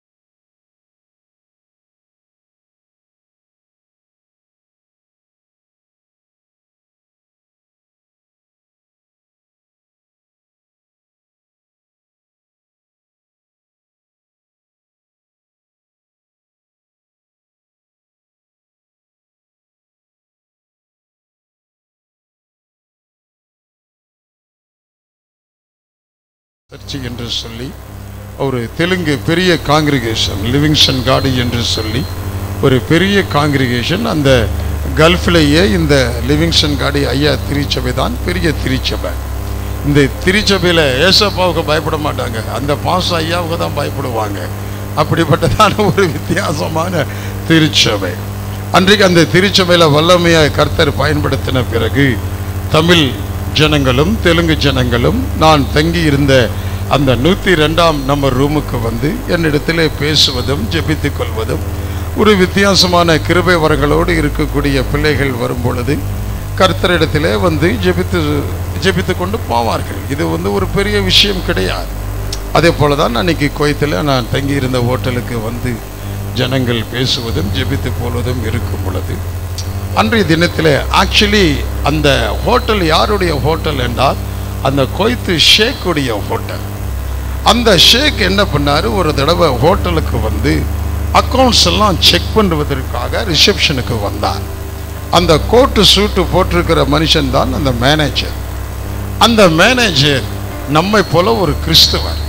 சர்ச்சு என்று சொல்லி ஒரு தெலுங்கு பெரிய காங்கிரிகேஷன் லிவிங்ஸ்டன் காடி என்று சொல்லி ஒரு பெரிய காங்கிரிகேஷன் அந்த கல்ஃபிலேயே இந்த லிவிங்ஸ்டன் காடி ஐயா திருச்சபை தான் பெரிய திருச்சபை இந்த திருச்சபையில் ஏசப்பாவுக்கு பயப்பட மாட்டாங்க அந்த பாச ஐயாவுக்கு தான் பயப்படுவாங்க அப்படிப்பட்டதான ஒரு வித்தியாசமான திருச்சபை அன்றைக்கு அந்த திருச்சபையில் வல்லமையாக கர்த்தர் பயன்படுத்தின பிறகு தமிழ் ஜனங்களும் தெலுங்கு ஜனங்களும் நான் தங்கி இருந்த அந்த நூற்றி ரெண்டாம் நம்பர் ரூமுக்கு வந்து என்னிடத்திலே பேசுவதும் ஜெபித்துக் கொள்வதும் ஒரு வித்தியாசமான கிருபை வரங்களோடு இருக்கக்கூடிய பிள்ளைகள் வரும் பொழுது கர்த்தரிடத்திலே வந்து ஜெபித்து ஜெபித்து கொண்டு போவார்கள் இது வந்து ஒரு பெரிய விஷயம் கிடையாது அதே போல தான் அன்னைக்கு கோயத்தில் நான் தங்கி இருந்த ஹோட்டலுக்கு வந்து ஜனங்கள் பேசுவதும் ஜெபித்து போவதும் இருக்கும் பொழுது அன்றைய தினத்தில் ஆக்சுவலி அந்த ஹோட்டல் யாருடைய ஹோட்டல் என்றால் அந்த கொய்த்து ஷேக்குடைய ஹோட்டல் அந்த ஷேக் என்ன பண்ணார் ஒரு தடவை ஹோட்டலுக்கு வந்து அக்கௌண்ட்ஸ் எல்லாம் செக் பண்ணுவதற்காக ரிசப்ஷனுக்கு வந்தார் அந்த கோட்டு சூட்டு போட்டிருக்கிற மனுஷன் தான் அந்த மேனேஜர் அந்த மேனேஜர் நம்மை போல ஒரு கிறிஸ்தவர்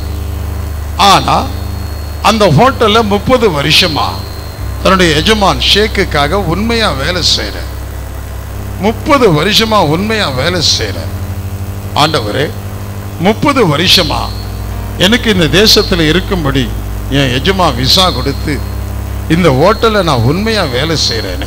ஆனால் அந்த ஹோட்டலில் முப்பது வருஷமா தன்னுடைய எஜமான் ஷேக்குக்காக உண்மையாக வேலை செய்கிற முப்பது வருஷமா உண்மையாக வேலை செய்கிற ஆண்டவரே முப்பது வருஷமா எனக்கு இந்த தேசத்தில் இருக்கும்படி என் எஜமா விசா கொடுத்து இந்த ஹோட்டலில் நான் உண்மையாக வேலை செய்கிறேனே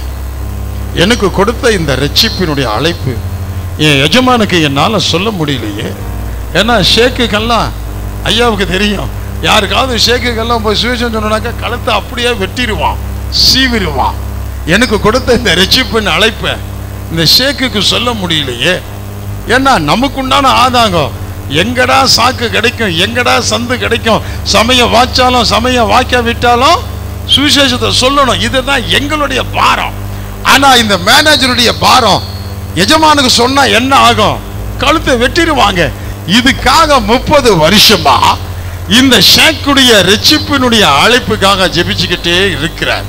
எனக்கு கொடுத்த இந்த ரட்சிப்பினுடைய அழைப்பு என் எஜமானுக்கு என்னால் சொல்ல முடியலையே ஏன்னா ஷேக்குக்கெல்லாம் ஐயாவுக்கு தெரியும் யாருக்காவது ஷேக்குக்கெல்லாம் போய் சுவிசேஷம் சொன்னாக்கா கழுத்தை அப்படியே வெட்டிடுவான் சீவிடுவான் எனக்கு கொடுத்த இந்த ரட்சிப்பின் அழைப்பை இந்த ஷேக்குக்கு சொல்ல முடியலையே ஏன்னா நமக்குண்டான ஆதாங்கம் எங்கடா சாக்கு கிடைக்கும் எங்கடா சந்து கிடைக்கும் சமயம் வாய்ச்சாலும் சமயம் வாய்க்க விட்டாலும் சுவிசேஷத்தை சொல்லணும் இதுதான் எங்களுடைய பாரம் ஆனா இந்த மேனேஜருடைய பாரம் எஜமானுக்கு சொன்னா என்ன ஆகும் கழுத்தை வெட்டிடுவாங்க இதுக்காக முப்பது வருஷமா இந்த ஷேக்குடைய ரெச்சிப்பினுடைய அழைப்புக்காக ஜெபிச்சுக்கிட்டே இருக்கிறார்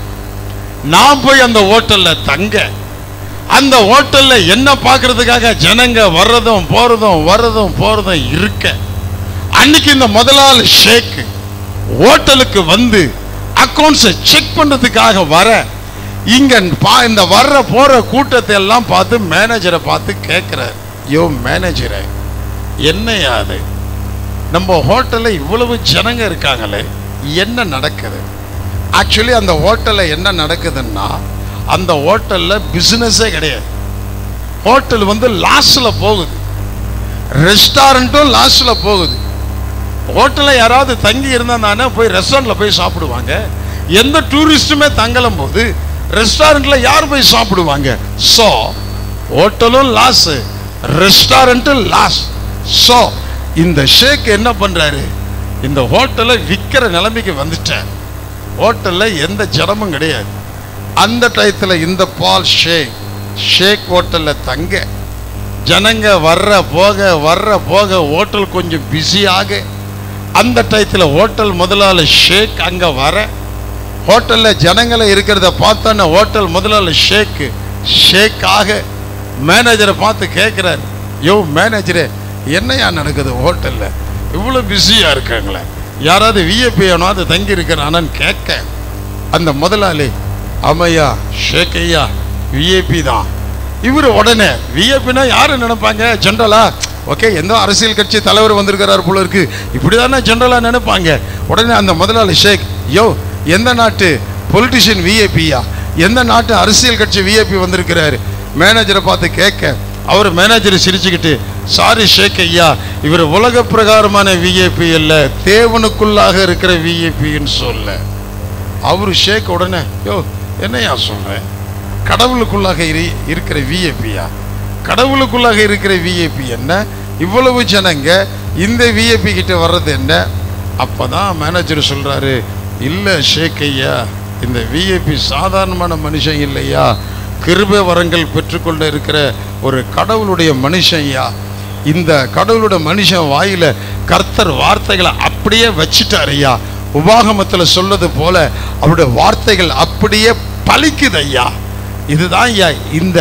நான் போய் அந்த ஹோட்டல்ல தங்க அந்த ஹோட்டல்ல என்ன பார்க்கறதுக்காக ஜனங்க வர்றதும் போறதும் வர்றதும் போறதும் இருக்க அன்னைக்கு இந்த முதலாளி ஷேக் ஹோட்டலுக்கு வந்து அக்கௌண்ட்ஸை செக் பண்றதுக்காக வர இங்க பா இந்த வர்ற போற கூட்டத்தை எல்லாம் பார்த்து மேனேஜரை பார்த்து கேட்கிறார் யோ மேனேஜரை என்னையா அது நம்ம ஹோட்டலில் இவ்வளவு ஜனங்க இருக்காங்களே என்ன நடக்குது ஆக்சுவலி அந்த ஹோட்டலில் என்ன நடக்குதுன்னா அந்த ஹோட்டலில் பிஸ்னஸே கிடையாது ஹோட்டல் வந்து லாஸில் போகுது ரெஸ்டாரண்ட்டும் லாஸில் போகுது ஹோட்டலில் யாராவது தங்கி இருந்தால் தானே போய் ரெஸ்டாரண்ட்டில் போய் சாப்பிடுவாங்க எந்த டூரிஸ்ட்டுமே தங்கலும் போது ரெஸ்டாரண்ட்டில் யார் போய் சாப்பிடுவாங்க ஸோ ஹோட்டலும் லாஸ் ரெஸ்டாரண்ட்டும் லாஸ் ஸோ இந்த ஷேக் என்ன பண்ணுறாரு இந்த ஹோட்டலை விற்கிற நிலைமைக்கு வந்துட்டேன் ஹோட்டலில் எந்த ஜனமும் கிடையாது அந்த டயத்தில் இந்த பால் ஷேக் ஷேக் ஹோட்டலில் தங்க ஜனங்க வர்ற போக வர்ற போக ஹோட்டல் கொஞ்சம் பிஸியாக அந்த டயத்தில் ஹோட்டல் முதலாளி ஷேக் அங்கே வர ஹோட்டலில் ஜனங்களை இருக்கிறத பார்த்தோன்னே ஹோட்டல் முதலாளி ஷேக்கு ஷேக்காக மேனேஜரை பார்த்து கேட்குறாரு யோ மேனேஜரே என்னையா நடக்குது ஹோட்டல்ல இவ்வளோ பிஸியா இருக்காங்களே யாராவது விஐபி அது தங்கி இருக்கிறானான்னு கேட்க அந்த முதலாளி அம்மையா ஷேக்கையா விஐபி தான் இவர் உடனே விஐபினா யாரு நினைப்பாங்க ஜென்ரலா ஓகே எந்த அரசியல் கட்சி தலைவர் வந்திருக்கிறார் போல இருக்கு இப்படிதானே ஜென்ரலா நினைப்பாங்க உடனே அந்த முதலாளி ஷேக் யோ எந்த நாட்டு பொலிட்டிஷியன் விஐபியா எந்த நாட்டு அரசியல் கட்சி விஐபி வந்திருக்கிறாரு மேனேஜரை பார்த்து கேட்க அவர் மேனேஜர் சிரிச்சுக்கிட்டு சாரி ஷேக் ஐயா இவர் உலக பிரகாரமான விஐபி அல்ல தேவனுக்குள்ளாக இருக்கிற விஐபின்னு சொல்ல அவரு ஷேக் உடனே யோ என்னையா சொல்றேன் கடவுளுக்குள்ளாக இரு- இருக்கிற விஐபியா கடவுளுக்குள்ளாக இருக்கிற விஐபி என்ன இவ்வளவு ஜனங்க இந்த விஐபி கிட்ட வர்றது என்ன அப்பதான் மேனேஜர் சொல்றாரு இல்ல ஷேக் ஐயா இந்த விஐபி சாதாரணமான மனுஷன் இல்லையா கிருபை வரங்கள் பெற்றுக்கொண்டு இருக்கிற ஒரு கடவுளுடைய மனுஷன் ஐயா இந்த கடவுளோட மனுஷன் வாயில கர்த்தர் வார்த்தைகளை அப்படியே வச்சிட்டார் ஐயா உபாகமத்தில் சொல்றது போல அவருடைய வார்த்தைகள் அப்படியே பலிக்குது ஐயா இதுதான் ஐயா இந்த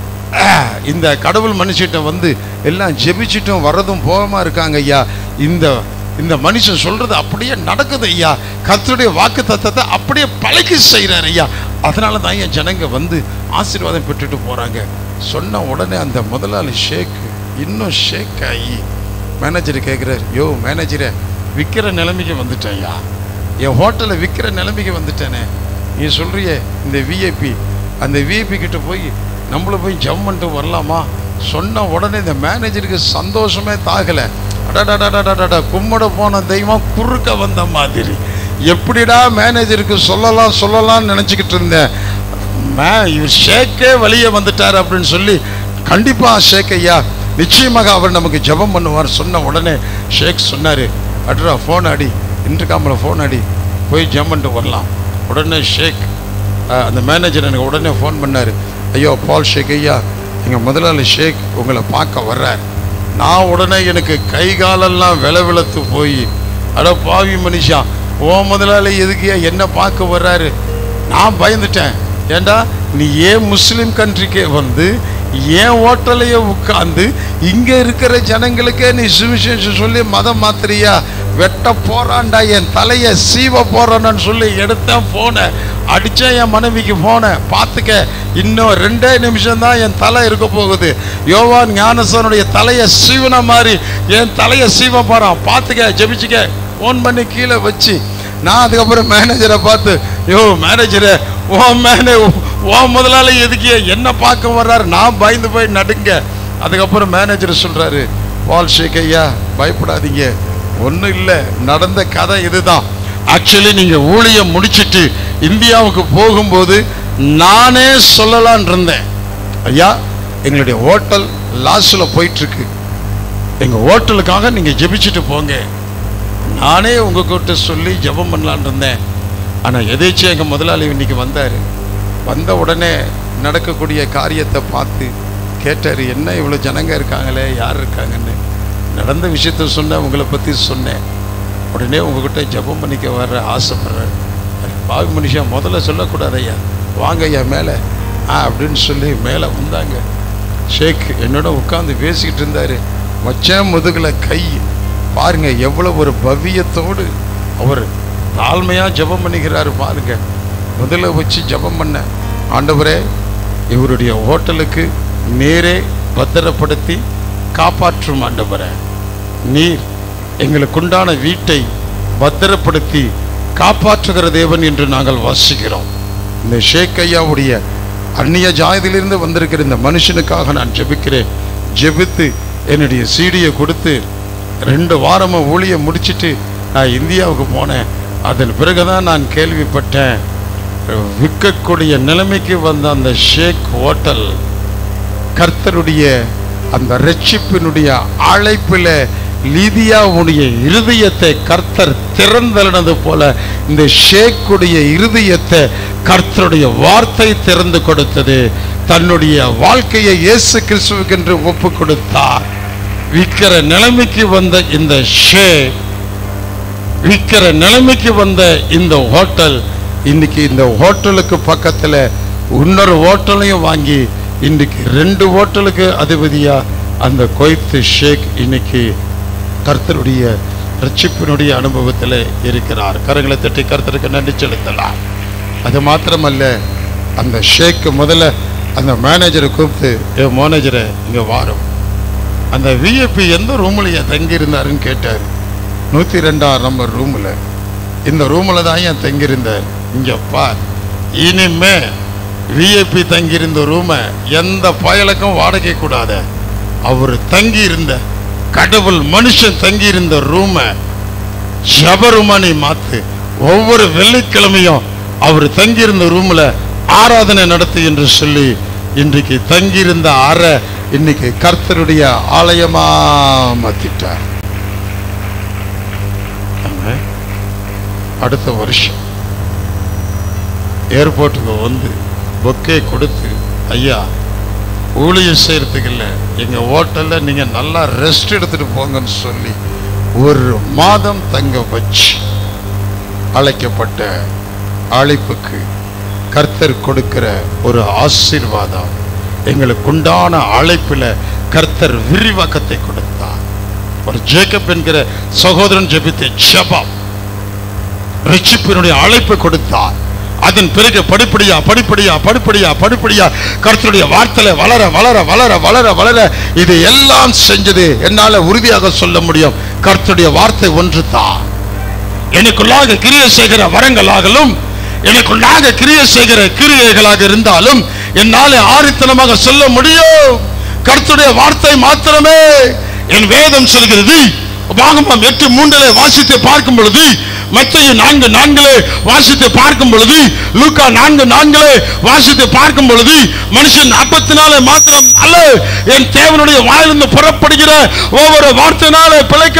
அஹ், இந்த கடவுள் மனுஷிட்ட வந்து எல்லாம் ஜெபிச்சிட்டும் வர்றதும் போகாம இருக்காங்க ஐயா இந்த இந்த மனுஷன் சொல்றது அப்படியே நடக்குது ஐயா கர்த்தருடைய வாக்கு தத்தத்தை அப்படியே பழக்கி செய்கிறார் ஐயா அதனால தான் என் ஜனங்க வந்து ஆசீர்வாதம் பெற்றுட்டு போறாங்க சொன்ன உடனே அந்த முதலாளி ஷேக் இன்னும் ஷேக் ஆகி மேனேஜர் கேட்குறாரு யோ மேனேஜரை விற்கிற நிலைமைக்கு வந்துட்டேன் ஐயா என் ஹோட்டலை விற்கிற நிலைமைக்கு வந்துட்டேனே நீ சொல்றியே இந்த விஐபி அந்த விஐபி கிட்ட போய் நம்மள போய் ஜம் பண்ணிட்டு வரலாமா சொன்ன உடனே இந்த மேனேஜருக்கு சந்தோஷமே தாகலை அடடடடடடட கும்பிட போன தெய்வம் குறுக்க வந்த மாதிரி எப்படிடா மேனேஜருக்கு சொல்லலாம் சொல்லலாம்னு நினச்சிக்கிட்டு இருந்தேன் மே இவர் ஷேக்கே வெளியே வந்துட்டார் அப்படின்னு சொல்லி கண்டிப்பா ஷேக் ஐயா நிச்சயமாக அவர் நமக்கு ஜெபம் பண்ணுவார் சொன்ன உடனே ஷேக் சொன்னாரு அட்ரா ஃபோன் அடி இன்டர்காமில் ஃபோன் அடி போய் ஜெபம் பண்ணிட்டு வரலாம் உடனே ஷேக் அஹ், அந்த மேனேஜர் எனக்கு உடனே ஃபோன் பண்ணாரு ஐயோ பால் ஷேக் ஐயா எங்கள் முதலாளி ஷேக் உங்களை பார்க்க வர்றார் நான் உடனே எனக்கு கை காலெல்லாம் வில விளத்து போய் அட பாவி மனுஷா ஓ முதலாளி எதுக்கு என்ன பார்க்க வர்றாரு நான் பயந்துட்டேன் ஏண்டா நீ ஏன் முஸ்லீம் கண்ட்ரிக்கே வந்து ஏன் ஹோட்டலையே உட்கார்ந்து இங்க இருக்கிற ஜனங்களுக்கே நீ சுவிசேஷம் சொல்லி மதம் மாத்திரியா வெட்ட போறான்டா என் தலைய சீவ போறான்னு சொல்லி எடுத்தேன் போனேன் அடிச்சேன் என் மனைவிக்கு போனேன் பார்த்துக்க இன்னும் ரெண்டே நிமிஷம் தான் என் தலை இருக்க போகுது யோவான் ஞானசனுடைய தலைய சீவன மாதிரி என் தலைய சீவ போறான் பார்த்துக்க ஜெபிச்சுக்க ஃபோன் பண்ணி கீழே வச்சு நான் அதுக்கப்புறம் மேனேஜரை பார்த்து யோ மேனேஜரே ஓ மேனே ஓ முதலாளி எதுக்கு என்ன பார்க்க வர்றாரு நான் பயந்து போய் நடுங்க அதுக்கப்புறம் மேனேஜர் சொல்றாரு வால் ஷேக் ஐயா பயப்படாதீங்க ஒன்றும் இல்லை நடந்த கதை இதுதான் ஆக்சுவலி நீங்க ஊழியம் முடிச்சிட்டு இந்தியாவுக்கு போகும்போது நானே சொல்லலான் இருந்தேன் ஐயா எங்களுடைய ஹோட்டல் லாஸ்ல போயிட்டு இருக்கு எங்க ஹோட்டலுக்காக நீங்க ஜெபிச்சுட்டு போங்க நானே உங்ககிட்ட சொல்லி ஜெபம் பண்ணலான்னு இருந்தேன் ஆனால் எதேச்சும் எங்கள் முதலாளி இன்னைக்கு வந்தார் வந்த உடனே நடக்கக்கூடிய காரியத்தை பார்த்து கேட்டார் என்ன இவ்வளோ ஜனங்க இருக்காங்களே யார் இருக்காங்கன்னு நடந்த விஷயத்த சொன்னேன் உங்களை பற்றி சொன்னேன் உடனே உங்ககிட்ட ஜெபம் பண்ணிக்க வர ஆசைப்படுறேன் பாவி மனுஷன் முதல்ல சொல்லக்கூடாது ஐயா வாங்க ஐயா மேலே ஆ அப்படின்னு சொல்லி மேலே வந்தாங்க ஷேக் என்னோட உட்காந்து பேசிக்கிட்டு இருந்தாரு மச்சான் முதுகுல கை பாருங்க எவ்வளவு ஒரு பவ்யத்தோடு அவர் தாழ்மையா ஜெபம் பண்ணிக்கிறாரு பாருங்க முதல்ல வச்சு ஜெபம் பண்ண ஆண்டவரே இவருடைய ஹோட்டலுக்கு நேரே பத்திரப்படுத்தி காப்பாற்றும் ஆண்டவரே நீர் எங்களுக்குண்டான வீட்டை பத்திரப்படுத்தி காப்பாற்றுகிற தேவன் என்று நாங்கள் வாசிக்கிறோம் இந்த ஷேக் ஐயாவுடைய அந்நிய ஜாதியிலிருந்து வந்திருக்கிற இந்த மனுஷனுக்காக நான் ஜெபிக்கிறேன் ஜெபித்து என்னுடைய சீடியை கொடுத்து ரெண்டு வாரமா ஊழியம் முடிச்சிட்டு நான் இந்தியாவுக்கு போனேன் அதன் பிறகுதான் நான் கேள்விப்பட்டேன் விற்கக்கூடிய நிலைமைக்கு வந்த அந்த ஷேக் ஹோட்டல் கர்த்தருடைய அந்த ரட்சிப்பினுடைய அழைப்பில் லீதியாவுடைய இருதயத்தை கர்த்தர் திறந்தளினது போல இந்த ஷேக்குடைய இருதயத்தை கர்த்தருடைய வார்த்தை திறந்து கொடுத்தது தன்னுடைய வாழ்க்கையை இயேசு கிறிஸ்துவுக்கென்று ஒப்பு கொடுத்தார் விற்கிற நிலைமைக்கு வந்த இந்த ஷேக் விற்கிற நிலைமைக்கு வந்த இந்த ஹோட்டல் இன்னைக்கு இந்த ஹோட்டலுக்கு பக்கத்துல இன்னொரு ஹோட்டலையும் வாங்கி இன்னைக்கு ரெண்டு ஹோட்டலுக்கு அதிபதியா அந்த கொய்த்து ஷேக் இன்னைக்கு கர்த்தருடைய ரட்சிப்பினுடைய அனுபவத்தில் இருக்கிறார் கரங்களை தட்டி கர்த்தருக்கு நன்றி செலுத்தலாம் அது மாத்திரமல்ல அந்த ஷேக்கு முதல்ல அந்த மேனேஜரை கூப்பிட்டு என் மேனேஜரை இங்கே வாரும் அந்த விஐபி எந்த ரூம்லையே தங்கியிருந்தாருன்னு கேட்டார் நூற்றி ரெண்டாம் நம்பர் ரூமில் இந்த ரூமில் தான் ஏன் தங்கியிருந்தார் இங்கே பார் இனிமே விஐபி தங்கியிருந்த ரூமை எந்த பயலுக்கும் வாடகை கூடாத அவர் தங்கியிருந்த கடவுள் மனுஷன் தங்கியிருந்த ரூமை ஜபருமணி மாத்து ஒவ்வொரு வெள்ளிக்கிழமையும் அவர் தங்கியிருந்த ரூம்ல ஆராதனை நடத்து என்று சொல்லி இன்றைக்கு தங்கியிருந்த அறை இன்னைக்கு கர்த்தருடைய ஆலயமா மாத்திட்டார் ஆமென். அடுத்த வருஷம் ஏர்போர்ட்டுக்கு வந்து பொக்கே கொடுத்து ஐயா ஊழியம் செய்யறதுக்கு இல்லை எங்க ஹோட்டல்ல நீங்க நல்லா ரெஸ்ட் எடுத்துட்டு போங்கன்னு சொல்லி ஒரு மாதம் தங்க வச்சு அழைக்கப்பட்ட அழைப்புக்கு கர்த்தர் கொடுக்கிற ஒரு ஆசீர்வாதம் எங்களுக்கு உண்டான அழைப்பில் கர்த்தர் விரிவாக்கத்தை கொடுத்தார் ஒரு ஜேக்கப் என்கிற சகோதரன் ஜெபித்த ஜெபம் ரட்சிப்பினுடைய அழைப்பை கொடுத்தார் அதன் பிறகு படிப்படியா படிப்படியா படிப்படியா படிப்படியா கர்த்தருடைய வார்த்தையில வளர வளர வளர வளர வளர இது எல்லாம் செஞ்சது என்னால உறுதியாக சொல்ல முடியும் கர்த்தருடைய வார்த்தை ஒன்று தான் எனக்குள்ளாக கிரியை செய்கிற வரங்களாகலும் எனக்குள்ளாக கிரியை செய்கிற கிரியைகளாக இருந்தாலும் என்னால ஆரித்தனமாக சொல்ல முடியும் கர்த்தருடைய வார்த்தை மாத்திரமே என் வேதம் சொல்கிறது பாகமம் எட்டு மூன்றிலே வாசித்து பார்க்கும் பொழுது மத்திய நான்கு நான்கிலே வாசித்து பார்க்கும் பொழுது லூக்கா நான்கு நான்கிலே வாசித்து பார்க்கும் பொழுது மனுஷன் அப்பத்தினாலே மாத்திரம் அல்ல என் தேவனுடைய வாயிலிருந்து புறப்படுகிற ஒவ்வொரு வார்த்தையினாலே பிழைக்க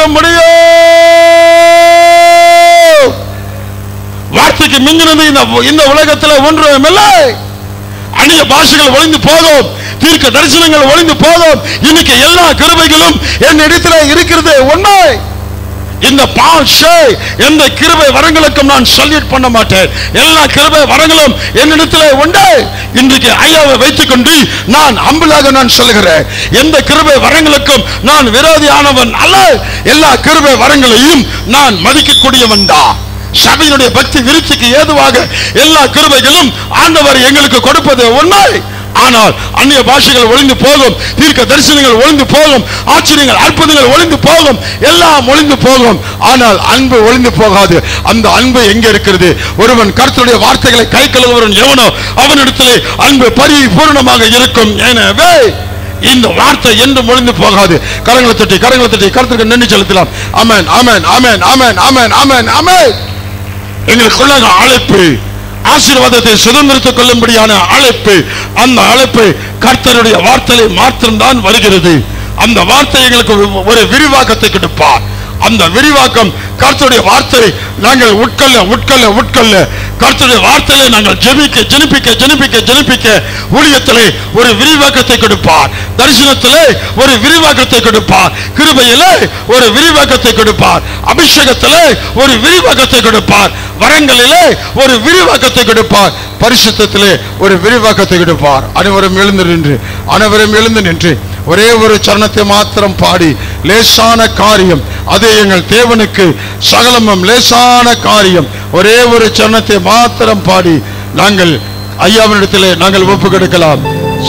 முடியும் வார்த்தைக்கு மிஞ்சினது இந்த இந்த உலகத்தில் ஒன்றும் இல்லை அந்நிய பாஷைகள் ஒளிந்து போதும் தீர்க்க தரிசனங்கள் ஒளிந்து போதும் இன்னைக்கு எல்லா கிருபைகளும் என் இடத்துல இருக்கிறது உண்மை இந்த பாஷை எந்த கிருபை வரங்களுக்கும் நான் சொல்லிட் பண்ண மாட்டேன் எல்லா கிருபை வரங்களும் என்னிடத்துல உண்டு இன்றைக்கு ஐயாவை வைத்துக் கொண்டு நான் அம்பலாக நான் சொல்லுகிறேன் எந்த கிருபை வரங்களுக்கும் நான் விரோதியானவன் அல்ல எல்லா கிருபை வரங்களையும் நான் மதிக்கக்கூடியவன் தான் சபையினுடைய பக்தி விருத்திக்கு ஏதுவாக எல்லா கிருபைகளும் ஆண்டவர் எங்களுக்கு கொடுப்பது உண்மை ஆனால் அந்நிய பாஷைகள் ஒளிந்து போகும் தீர்க்க தரிசனங்கள் ஒளிந்து போகும் ஆச்சரியங்கள் அற்புதங்கள் ஒளிந்து போகும் எல்லாம் ஒளிந்து போகும் ஆனால் அன்பு ஒளிந்து போகாது அந்த அன்பு எங்க இருக்கிறது ஒருவன் கர்த்தருடைய வார்த்தைகளை கை கழுவுவன் எவனோ அவனிடத்திலே அன்பு பரிபூர்ணமாக இருக்கும் எனவே இந்த வார்த்தை என்றும் ஒளிந்து போகாது கரங்களை தட்டி கரங்களை தட்டி கருத்துக்கு நின்று செலுத்தலாம் அமேன் அமேன் அமேன் அமேன் அமேன் அமேன் அமேன் எங்களுக்குள்ளாக அழைப்பு ஆசீர்வாதத்தை சுதந்திரத்துக் கொள்ளும்படியான அழைப்பு அந்த அழைப்பு கர்த்தருடைய வார்த்தையை மாத்திரம்தான் வருகிறது அந்த வார்த்தை எங்களுக்கு ஒரு- ஒரு விரிவாக்கத்தை கொடுப்பார் அந்த விரிவாக்கம் கர்த்தருடைய வார்த்தை நாங்கள் உட்கொள்ள உட்கொள்ள உட்கொள்ள கர்த்தருடைய வார்த்தையை நாங்கள் ஜெபிக்க ஜெனிப்பிக்க ஜெனிப்பிக்க ஜெனிப்பிக்க ஊழியத்திலே ஒரு விரிவாக்கத்தை கொடுப்பார் தரிசனத்திலே ஒரு விரிவாக்கத்தை கொடுப்பார் கிருபையிலே ஒரு விரிவாக்கத்தை கொடுப்பார் அபிஷேகத்திலே ஒரு விரிவாக்கத்தை கொடுப்பார் வரங்களிலே ஒரு விரிவாக்கத்தை கொடுப்பார் பரிசுத்தத்திலே ஒரு விரிவாக்கத்தை கொடுப்பார் அனைவரும் எழுந்து நின்று அனைவரும் எழுந்து நின்று ஒரே ஒரு சரணத்தை மாத்திரம் பாடி லேசான காரியம் அது எங்கள் தேவனுக்கு சகலமும் லேசான காரியம் ஒரே ஒரு சரணத்தை மாத்திரம் பாடி நாங்கள் ஐயாவினிடத்திலே நாங்கள் ஒப்பு கொடுக்கலாம்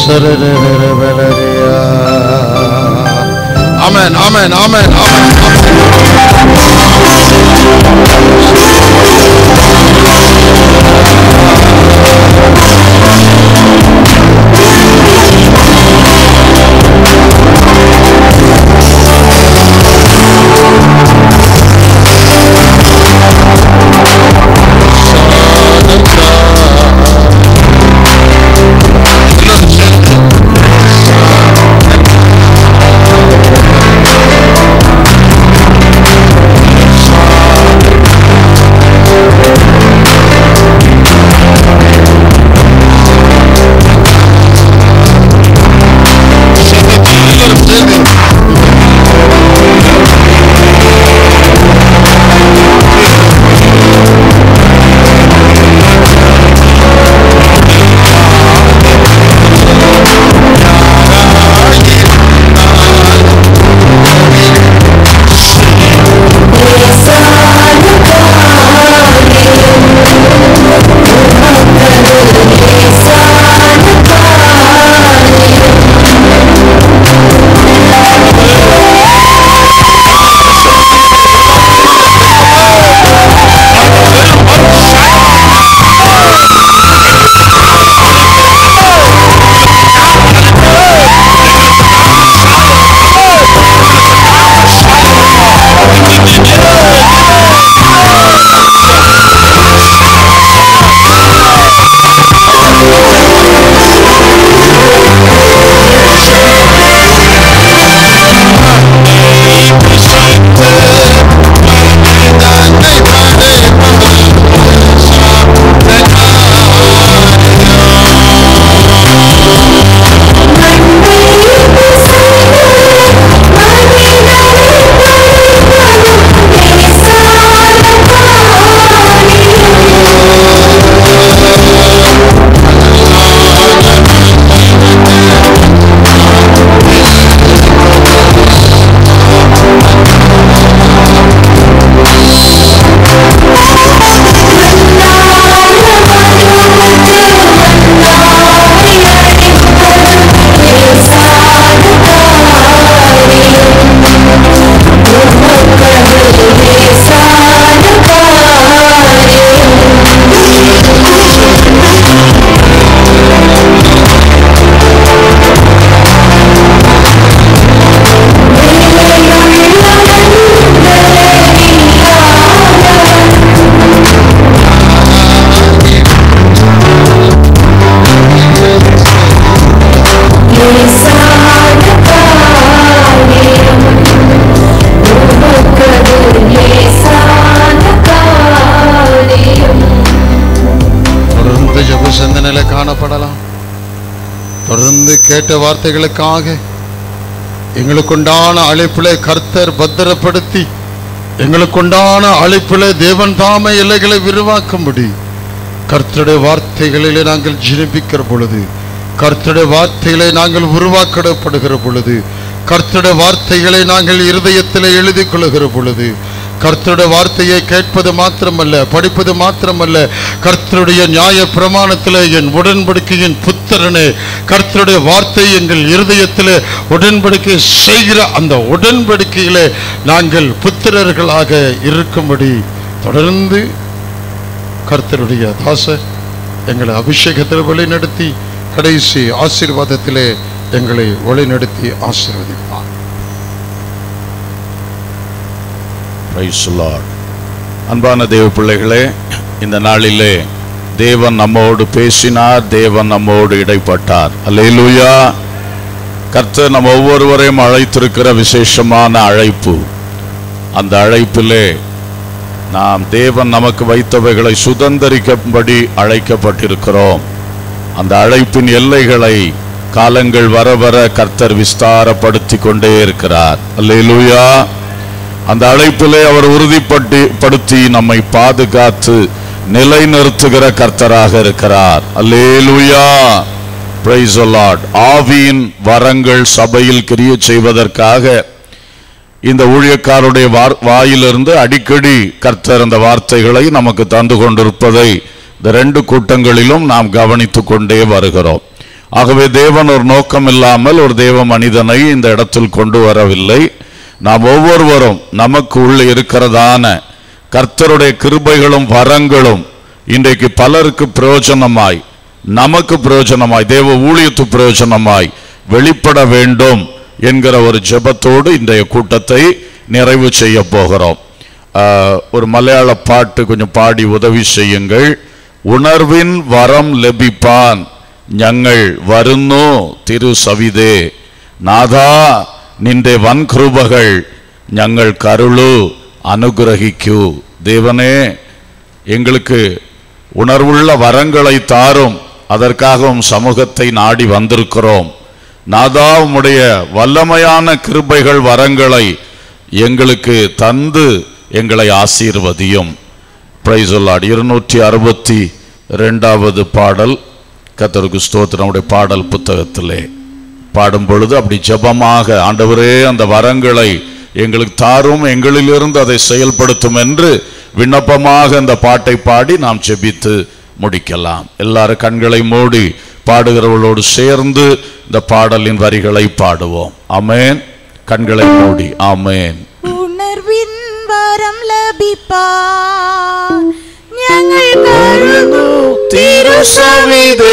ஆமென் ஆமென் ஆமென் ஆமென் தொடர்ந்து கேட்ட வார்த்தைகளுக்காக எங்களுக்குண்டான அழைப்பிலே கர்த்தர் பத்திரப்படுத்தி எங்களுக்குண்டான அழைப்பிலே தேவன் தாம எல்லைகளை விரிவாக்கும்படி கர்த்தருடைய வார்த்தைகளிலே நாங்கள் ஜீவிக்கிற பொழுது கர்த்தருடைய வார்த்தைகளை நாங்கள் உருவாக்கப்படுகிற பொழுது கர்த்தருடைய வார்த்தைகளை நாங்கள் இருதயத்தில் எழுதி கொள்ளுகிற பொழுது கர்த்தருடைய வார்த்தையை கேட்பது மாத்திரமல்ல படிப்பது மாத்திரமல்ல கர்த்தருடைய நியாய பிரமாணத்தில் என் உடன்படிக்கையின் புத்திரனே கர்த்தருடைய வார்த்தை எங்கள் இருதயத்தில் உடன்படிக்கை செய்கிற அந்த உடன்படிக்கையிலே நாங்கள் புத்திரர்களாக இருக்கும்படி தொடர்ந்து கர்த்தருடைய தாசர் எங்களை அபிஷேகத்தில் வழிநடத்தி கடைசி ஆசீர்வாதத்திலே எங்களை வழிநடத்தி ஆசீர்வதிப்பார் Praise the Lord. அன்பான தேவ பிள்ளைகளே இந்த நாளிலே தேவன் நம்மோடு பேசினார் தேவன் நம்மோடு இடைப்பட்டார் அல்லேலூயா கர்த்தர் நம்ம ஒவ்வொருவரையும் அழைத்திருக்கிற விசேஷமான அழைப்பு அந்த அழைப்பிலே நாம் தேவன் நமக்கு வைத்தவைகளை சுதந்தரிக்கும்படி அழைக்கப்பட்டிருக்கிறோம் அந்த அழைப்பின் எல்லைகளை காலங்கள் வர வர கர்த்தர் விஸ்தாரப்படுத்தி கொண்டே இருக்கிறார் அல்லேலூயா அந்த அழைப்பிலே அவர் உறுதிப்பட்டு படுத்தி நம்மை பாதுகாத்து நிலைநிறுத்துகிற கர்த்தராக இருக்கிறார் அல்லேலூயா பிரைஸ் லார்ட் ஆவியின் வரங்கள் சபையில் கிரிய செய்வதற்காக இந்த ஊழியக்காருடைய வார்- வாயிலிருந்து அடிக்கடி கர்த்தர் அந்த வார்த்தைகளை நமக்கு தந்து கொண்டிருப்பதை இந்த ரெண்டு கூட்டங்களிலும் நாம் கவனித்துக் கொண்டே வருகிறோம் ஆகவே தேவன் ஒரு நோக்கம் இல்லாமல் ஒரு தேவ மனிதனை இந்த இடத்தில் கொண்டு வரவில்லை நாம் ஒவ்வொருவரும் நமக்கு உள்ள இருக்கிறதான கர்த்தருடைய கிருபைகளும் வரங்களும் இன்றைக்கு பலருக்கு பிரயோஜனமாய் நமக்கு பிரயோஜனமாய் தேவ ஊழியத்து பிரயோஜனமாய் வெளிப்பட வேண்டும் என்கிற ஒரு ஜெபத்தோடு இன்றைய கூட்டத்தை நிறைவு செய்ய போகிறோம் ஆஹ், ஒரு மலையாள பாட்டு கொஞ்சம் பாடி உதவி செய்யுங்கள் உணர்வின் வரம் லபிப்பான் ഞങ്ങൾ വരുന്നു തിരു സവിതേ നാഥാ നിന്റെ വൻകൃപകൾ ഞങ്ങൾ കരുളു അനുഗ്രഹിക്കൂ தேவனே எங்களுக்கு உணர்வுள்ள வரங்களை தாரும் அதற்காக உம் சமூகத்தை நாடி வந்திருக்கிறோம் நாதா உம்முடைய வல்லமையான கிருபைகள் வரங்களை எங்களுக்கு தந்து எங்களை ஆசீர்வதியும் பிரைசொல்லாட் இருநூற்றி அறுபத்தி ரெண்டாவது பாடல் கத்தருக்கு ஸ்தோத்திரம் நம்முடைய பாடல் புத்தகத்திலே பாடும் பொழுது அப்படி ஜெபமாக ஆண்டவரே அந்த வரங்களை எங்களுக்கு தாரும் எங்களிலிருந்து அதை செயல்படுத்தும் என்று விண்ணப்பமாக அந்த பாட்டை பாடி நாம் ஜெபித்து முடிக்கலாம் எல்லாரும் கண்களை மூடி பாடுகிறவர்களோடு சேர்ந்து இந்த பாடலின் வரிகளை பாடுவோம் ஆமென் கண்களை மூடி ஆமென் ഉണർവിൻ വരം ലഭിപ്പാൻ ഞങ്ങൾ കരുതു തിരുസവിതേ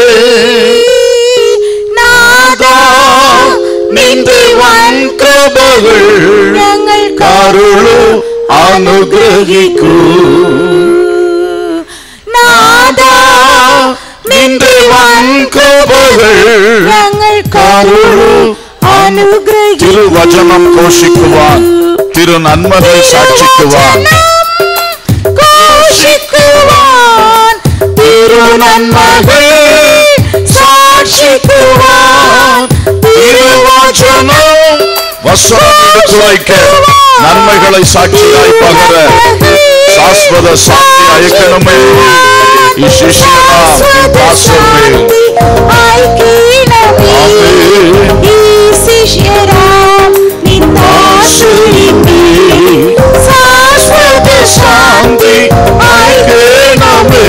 നാദാ നിന്റെ വൻ കൃപകൾ ഞങ്ങൾ കരുളു അനുഗ്രഹിക്കൂ നാദാ നിന്റെ വൻ കൃപകൾ ഞങ്ങൾ കരുളു അനുഗ്രഹിക്കൂ திருவചனம் கோஷிக்குவான் திரு நன்மதை சாட்சிக்குவான் ഘോഷിക്കുവാൻ തിരുനന്മകൾ സാക്ഷിക്കുവാൻ திருவചனம் வசனம் எடுத்து வைக்க நன்மைகளை சாட்சியாய் பகர சாஸ்வத சாந்தி அயக்கணுமே இசிஷியனாம் தாசமே ശാന്തി ஐக்கியமே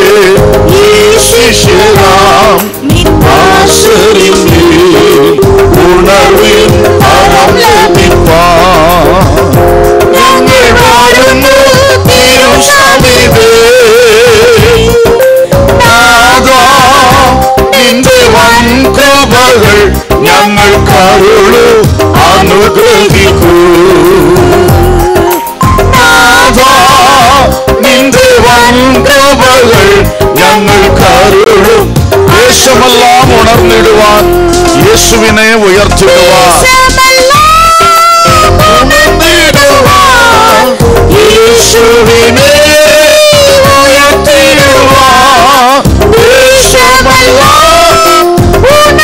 இசிஷியனாம் ஆசிரிமே உணர்வின் அறம் லபிப்பான் ഞങ്ങൾ വാഴുന്നു തിരുസവിതേ നാഥാ, നിന്റെ വൻ കൃപകൾ ഞങ്ങൾ കരുളു അനുഗ്രഹിക്കൂ നാഥാ, നിന്റെ വൻ കൃപകൾ ഞങ്ങൾ കരുളും യേശുമെല്ലാം ഉണർന്നിടുവാൻ യേശുവിനെ ഉയർത്തിടുവാൻ ഉണർന്നിടുവാൻ യേശുവിനെ ഉയർത്തിടുവാൻ യേശുമെല്ലാം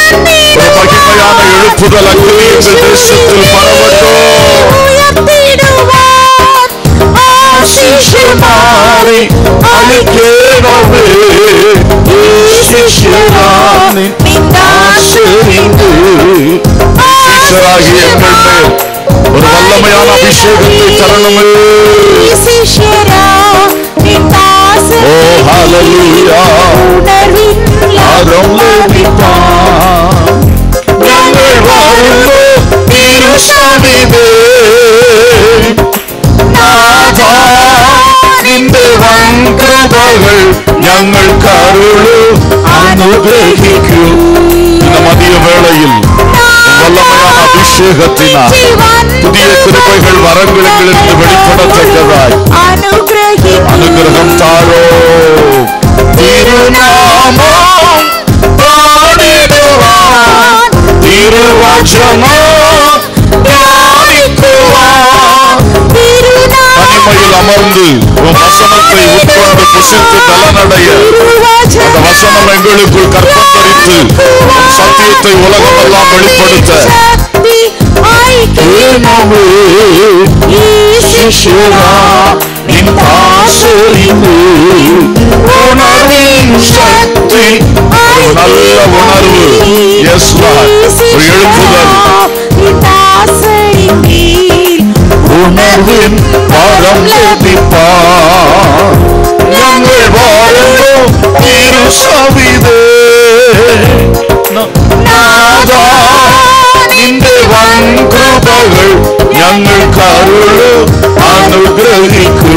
எங்கள் தேசத்தில் பரவட்டும் உயர்த்திடுவார் ஆசிஷமாரி அழைக்கேனவே சிஷ்யரானே ஆசிரிந்து சிஷ்யராகிய எங்கள் மேல் ஒரு வல்லமையான அபிஷேகத்தை தரணுமே சிஷ்யரா ஓ ஹalleluya ஆரம் லபிப்பான் ഞങ്ങൾ വാഴുന്നു തിരുസവിധേ നാഥാ നിന്റെ വൻകൃപകൾ ഞങ്ങൾ കരുളു അനുഗ്രഹിക്കൂ இந்த மதிய வேளையில் வல்லமையான அபிஷேகத்தினால் புதிய கிருபைகள் வரங்கள் எங்களுக்கு வெளிப்படத்தக்கதாய் அனுகிரகம் தாரோ திருநாமம் பாடிடுவான் திருவச்சனம் தியானிக்குவான் தனிமையில் அமர்ந்து உன் வசனத்தை உட்கொண்டு புசித்து பலனடைய அந்த வசனம் எங்களுக்குள் கற்பம் தரித்து உன் சத்தியத்தை உலகமெல்லாம் வெளிப்படுத்த ஏனவே ஈசிஷரா நின் பாசரிந்து உணர்வின் சக்தி ஒரு நல்ல உணர்வு எஸ் ஒரு எழுப்புதல் உணர்வின் பரம் லபிப்பார் ഞങ്ങൾ വാഴുന്നു തിരുസവിതേ നാഥാ നിന്റെ വൻകൃപകൾ ഞങ്ങൾ കരുളു അനുഗ്രഹിക്കൂ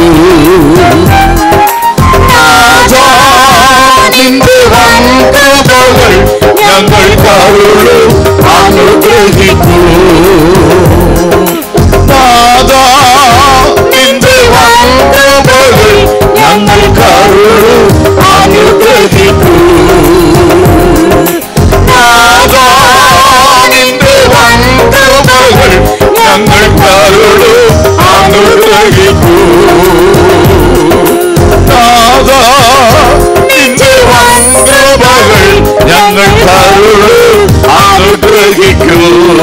നാഥാ നിന്റെ വൻകൃപകൾ ഞങ്ങൾ കരുളു അനുഗ്രഹിക്കൂ നാഥാ നിന്റെ വൻകൃപകൾ ഞങ്ങൾ കരുളു അനുഗ്രഹിക്കൂ നാഥാ നിന്റെ വൻകൃപകൾ ഞങ്ങൾ കരുളു അനുഗ്രഹിക്കൂ നാഥാ നിന്റെ വൻകൃപകൾ ഞങ്ങൾ കരുളു അനുഗ്രഹിക്കൂ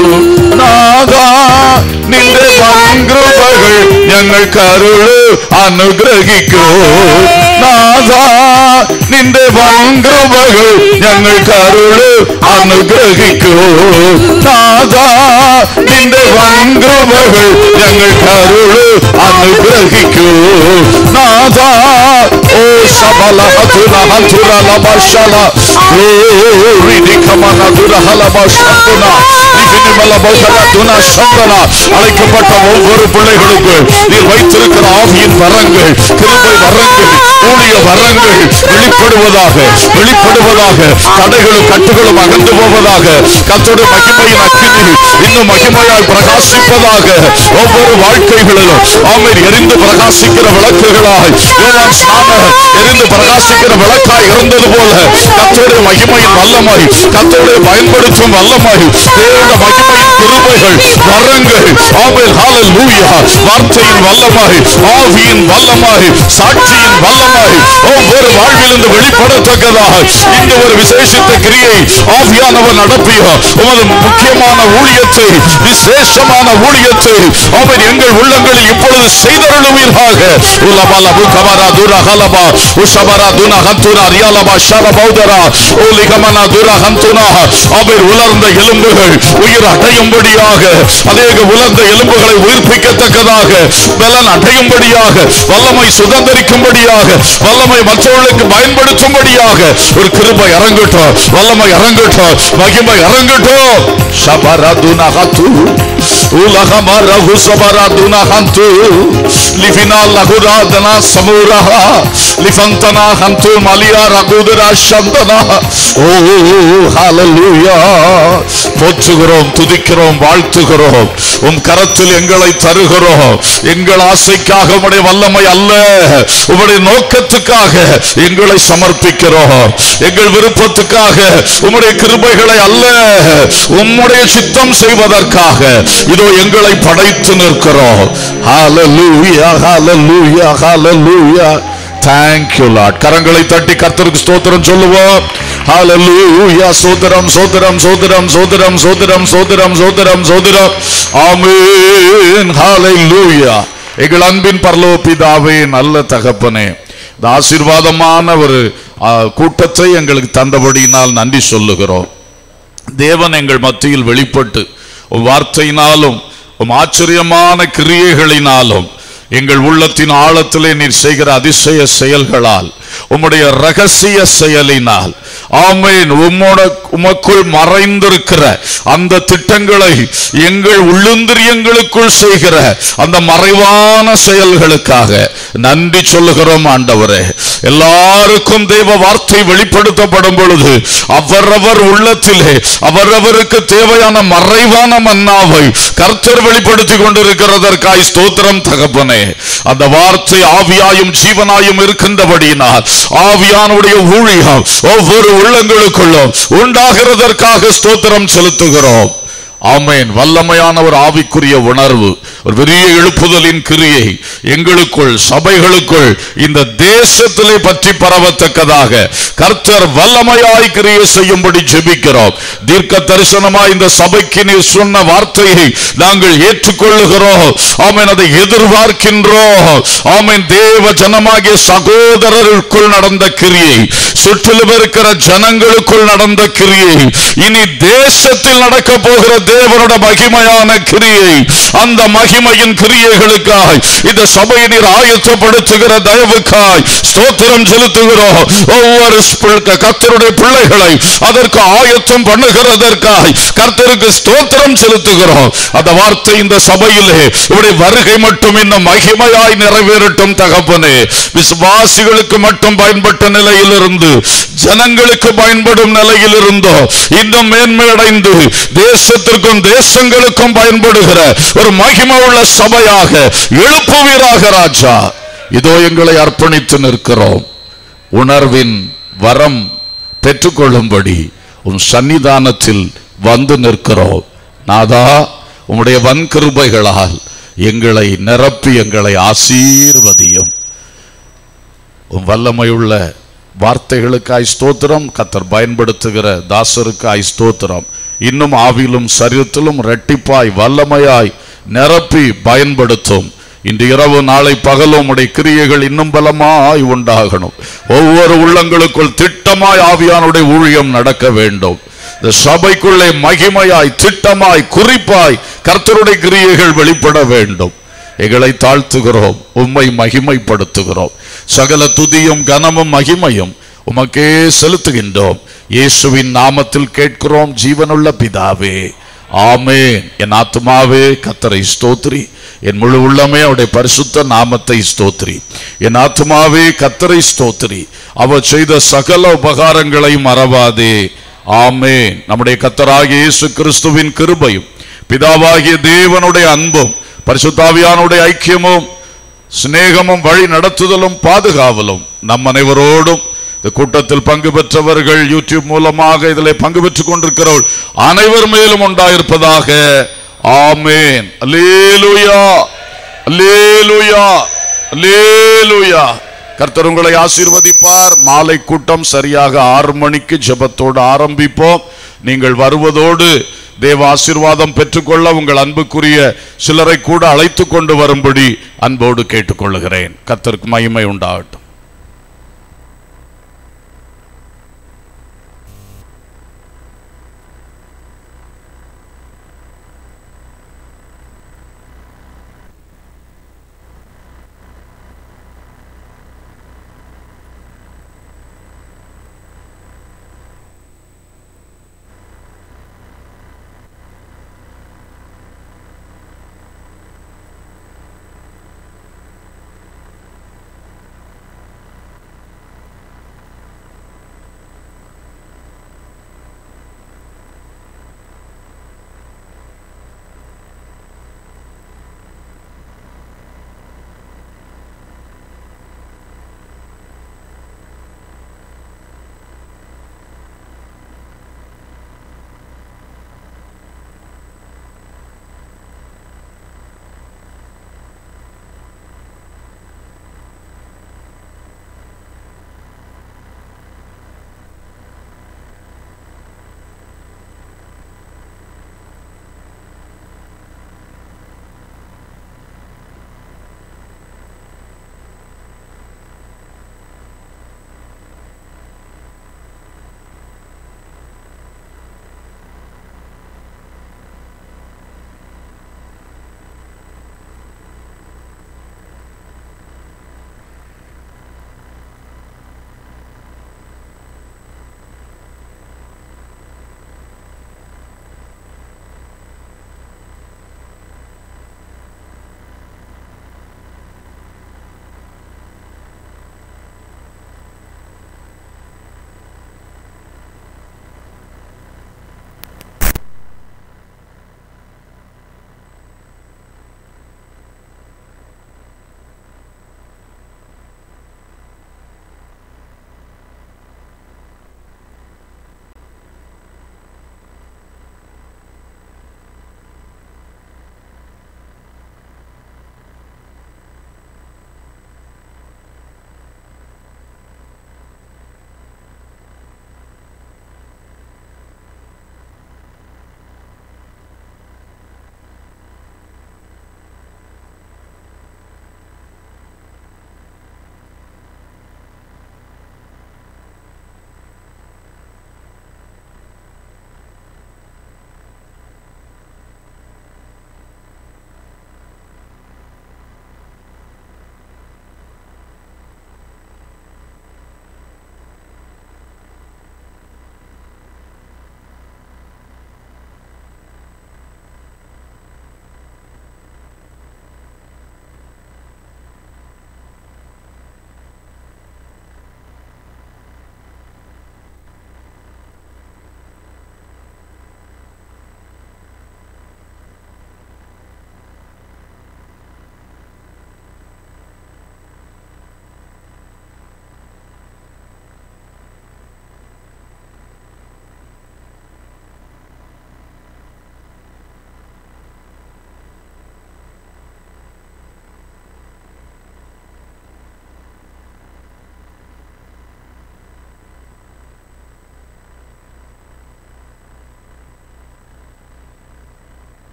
നാഥാ നിന്റെ വൻകൃപകൾ ഞങ്ങൾ കരുളു അനുഗ്രഹിക്കൂ നാഥാ നിന്റെ വൻകൃപകൾ ഞങ്ങൾ കരുളു അനുഗ്രഹിക്കൂ നാഥാ നിന്റെ വൻകൃപകൾ ഞങ്ങൾ കരുളു അനുഗ്രഹിക്കൂ നാഥാ ഓ സബല ഹതുല ഹതുല ലബശല glory നിഖമന ദുരഹല ബശന്തുന நிபினிமல பௌகர துன சந்தன அழைக்கப்பட்ட ஒவ்வொரு பிள்ளைகளுக்கு நீர் வைத்திருக்கிற ஆவியின் வரங்கள் கிருபை வரங்கள் ஊழிய வரங்கள் வெளிப்படுவதாக வெளிப்படுவதாக தடைகளும் கட்டுகளும் அகன்று போவதாக கத்தோட மகிமையின் அக்கினி இன்னும் மகிமையால் பிரகாசிப்பதாக ஒவ்வொரு வாழ்க்கைகளிலும் ஆமீர் எரிந்து பிரகாசிக்கிற விளக்குகளாய் யோவான் ஸ்நானகர் எரிந்து பிரகாசிக்கிற விளக்காய் இருந்தது போல கத்தோடைய மகிமையின் வல்லமாய் கத்தோடைய பயன்படுத்தும் வல்லமாய் தேவ மகிமையின் கிருபைகள் வரங்கள் ஆமீர் ஹalleluya வார்த்தையின் வல்லமாய் ஆவியின் வல்லமாய் சாட்சியின் வல்லமாய் ஒவ்வொரு வாழ்விலிருந்து வெளிப்படத்தக்கதாக இந்த ஒரு விசேஷித்த கிரியை ஆவியானவர் நடப்பிய உமது முக்கியமான ஊழியத்தை விசேஷமான ஊழியத்தை அவர் எங்கள் உள்ளங்களில் இப்பொழுது செய்தருளுவீர்களாக உலபல புகமரா துரா ஹலபா உஷபரா துனா ஹந்துனா ரியாலபா ஷரபௌதரா ஓலிகமனா துரா ஹந்துனா அவர் உலர்ந்த எலும்புகள் உயிர் அடையும்படியாக அநேக உலர்ந்த எலும்புகளை உயிர்ப்பிக்கத்தக்கதாக பலன் அடையும்படியாக வல்லமை சுதந்திரிக்கும்படியாக வல்லமை மற்றவர்களுக்கு பயன்படுத்தும்படியாக ஒரு கிருபை இறங்கட்டும் வல்லமை இறங்கட்டும் மகிமை இறங்கட்டும் ஷபரதுனா ஹத்து உலகம ரகு சபரதுனா ஹந்து லிஃபினா லகுராதனா சமூரஹா லிஃபந்தனா ஹந்து மலியா ரகுதரா சந்தனா ஓ ஹalleluya போற்றுகிறோம் துதிக்கிறோம் வாழ்த்துகிறோம் உம் கரத்தில் எங்களை தருகிறோம் எங்கள் ஆசைக்காக உம்முடைய வல்லமை அல்ல உம்முடைய நோக்கத்துக்காக எங்களை சமர்ப்பிக்கிறோம் எங்கள் விருப்பத்துக்காக உம்முடைய கிருபைகளை அல்ல உம்முடைய சித்தம் செய்வதற்காக இதோ எங்களை படைத்து நிற்கிறோம் ஹalleluya ஹalleluya ஹalleluya thank you lord கரங்களை தட்டி கர்த்தருக்கு ஸ்தோத்திரம் சொல்லுவோம் hallelujah சோதரம் சோதரம் சோதரம் சோதரம் சோதரம் சோதரம் சோதரம் சோதரம் ஆமென் hallelujah எங்கள் அன்பின் பரலோக பிதாவே நல்ல தகப்பனே இந்த ஆசீர்வாதமான ஒரு ஆ, கூட்டத்தை எங்களுக்கு தந்தபடியினால் நன்றி சொல்லுகிறோம் தேவன் எங்கள் மத்தியில் வெளிப்பட்டு உம் வார்த்தையினாலும் உம் ஆச்சரியமான கிரியைகளினாலும் எங்கள் உள்ளத்தின் ஆழத்திலே நீர் செய்கிற அதிசய செயல்களால் உம்முடைய ரகசிய செயலினால் ஆமேன் உம்மோட உமக்குள் மறைந்திருக்கிற அந்த திட்டங்களை எங்கள் உள்ளுந்திரியங்களுக்குள் செய்கிற அந்த மறைவான செயல்களுக்காக நன்றி சொல்லுகிறோம் ஆண்டவரே எல்லாருக்கும் தேவ வார்த்தை வெளிப்படுத்தப்படும் பொழுது அவரவர் உள்ளத்திலே அவரவருக்கு தேவையான மறைவான மன்னாவை கர்த்தர் வெளிப்படுத்தி கொண்டிருக்கிறதற்காய் ஸ்தோத்திரம் தகப்பனே அந்த வார்த்தை ஆவியாயும் ஜீவனாயும் இருக்கின்றபடியினால் ஆவியானுடைய ஊழியம் ஒவ்வொரு உள்ளங்களுக்குள்ளும் உண்டாகிறதற்காக ஸ்தோத்திரம் செலுத்துகிறோம் ஆமேன் வல்லமையான ஒரு ஆவிக்குரிய உணர்வு ஒரு பெரிய எழுப்புதலின் கிரியை எங்களுக்குள் சபைகளுக்குள் இந்த தேசத்திலே பற்றி பரவத்தக்கதாக கர்த்தர் வல்லமையாய் கிரியை செய்யும்படி ஜெபிக்கிறோம் தீர்க்க தரிசனமாய் இந்த சபைக்கு நீர் சொன்ன வார்த்தையை நாங்கள் ஏற்றுக்கொள்ளுகிறோம் ஆமேன் அதை எதிர்பார்க்கின்றோம் ஆமேன் தேவ ஜனமாகிய சகோதரருக்குள் நடந்த கிரியை சுற்றிலும் இருக்கிற ஜனங்களுக்குள் நடந்த கிரியை இனி தேசத்தில் நடக்க போகிற தேவனோட மகிமையான கிரியை அந்த மகிமையின் கிரியைகளுக்காய் இந்த சபையை நீர் ஆயத்தப்படுத்துகிற தயவுக்காய் ஸ்தோத்திரம் செலுத்துகிறோம் ஒவ்வொரு ஸ்பிள்- கர்த்தருடைய பிள்ளைகளை அதற்கு ஆயத்தம் பண்ணுகிறதற்காய் கர்த்தருக்கு ஸ்தோத்திரம் செலுத்துகிறோம் அந்த வார்த்தை இந்த சபையிலே இவருடைய வருகை மட்டும் இன்னும் மகிமையாய் நிறைவேறட்டும் தகப்பனே விசுவாசிகளுக்கு மட்டும் பயன்பட்ட நிலையிலிருந்து ஜனங்களுக்கு பயன்படும் நிலையில் இருந்தோ இன்னும் மேன்மையடைந்து தேசத்திற்கும் தேசங்களுக்கும் பயன்படுகிற ஒரு மகிமை உள்ள சபையாக எழுப்புவீராக ராஜா இதோ எங்களை அர்ப்பணித்து நிற்கிறோம் உணர்வின் வரம் பெற்றுக்கொள்ளும்படி உன் சன்னிதானத்தில் வந்து நிற்கிறோம் நாதா உம்முடைய வன்கிருபைகளால் எங்களை நிரப்பி எங்களை ஆசீர்வதியும் உன் வல்லமையுள்ள வார்த்தைகளுக்காய் ஸ்தோத்திரம் கத்தர் பயன்படுத்துகிற தாசருக்காய் ஸ்தோத்திரம் இன்னும் ஆவிலும் சரீரத்திலும் ரெட்டிப்பாய் வல்லமையாய் நிரப்பி பயன்படுத்தும் இன்று இரவு நாளை பகலும் உடைய கிரியைகள் இன்னும் பலமாய் உண்டாகணும் ஒவ்வொரு உள்ளங்களுக்குள் திட்டமாய் ஆவியானுடைய ஊழியம் நடக்க வேண்டும் இந்த சபைக்குள்ளே மகிமையாய் திட்டமாய் குறிப்பாய் கர்த்தருடைய கிரியைகள் வெளிப்பட வேண்டும் எங்களை தாழ்த்துகிறோம் உம்மை மகிமைப்படுத்துகிறோம் சகல துதியும் கனமும் மகிமையும் உமக்கே செலுத்துகின்றோம் இயேசுவின் நாமத்தில் கேட்கிறோம் ஜீவனுள்ள பிதாவே ஆமென் என் ஆத்துமாவே கத்தரை ஸ்தோத்ரி என் முழு உள்ளமே அவருடைய பரிசுத்த நாமத்தை ஸ்தோத்ரி என் ஆத்துமாவே கத்தரை ஸ்தோத்ரி அவர் செய்த சகல உபகாரங்களை மறவாதே ஆமென் நம்முடைய கத்தராகிய இயேசு கிறிஸ்துவின் கிருபையும் பிதாவாகிய தேவனுடைய அன்பும் பரிசுத்தாவியானுடைய ஐக்கியமும் சிநேகமும் வழி நடத்துதலும் பாதுகாவலும் நம் அனைவரோடும் இந்த கூட்டத்தில் பங்கு பெற்றவர்கள் யூடியூப் மூலமாக இதில் பங்கு பெற்றுக் கொண்டிருக்கிறவர்கள் அனைவர் மேலும் உண்டாயிருப்பதாக ஆமேன் அல்லேலூயா அல்லேலூயா அல்லேலூயா கர்த்தர் உங்களை ஆசீர்வதிப்பார் மாலை கூட்டம் சரியாக ஆறு மணிக்கு ஜெபத்தோடு ஆரம்பிப்போம் நீங்கள் வருவதோடு தேவ ஆசீர்வாதம் பெற்றுக்கொள்ள உங்கள் அன்புக்குரிய சிலரை கூட அழைத்து கொண்டு வரும்படி அன்போடு கேட்டுக்கொள்கிறேன் கர்த்தருக்கு மகிமை உண்டாகட்டும்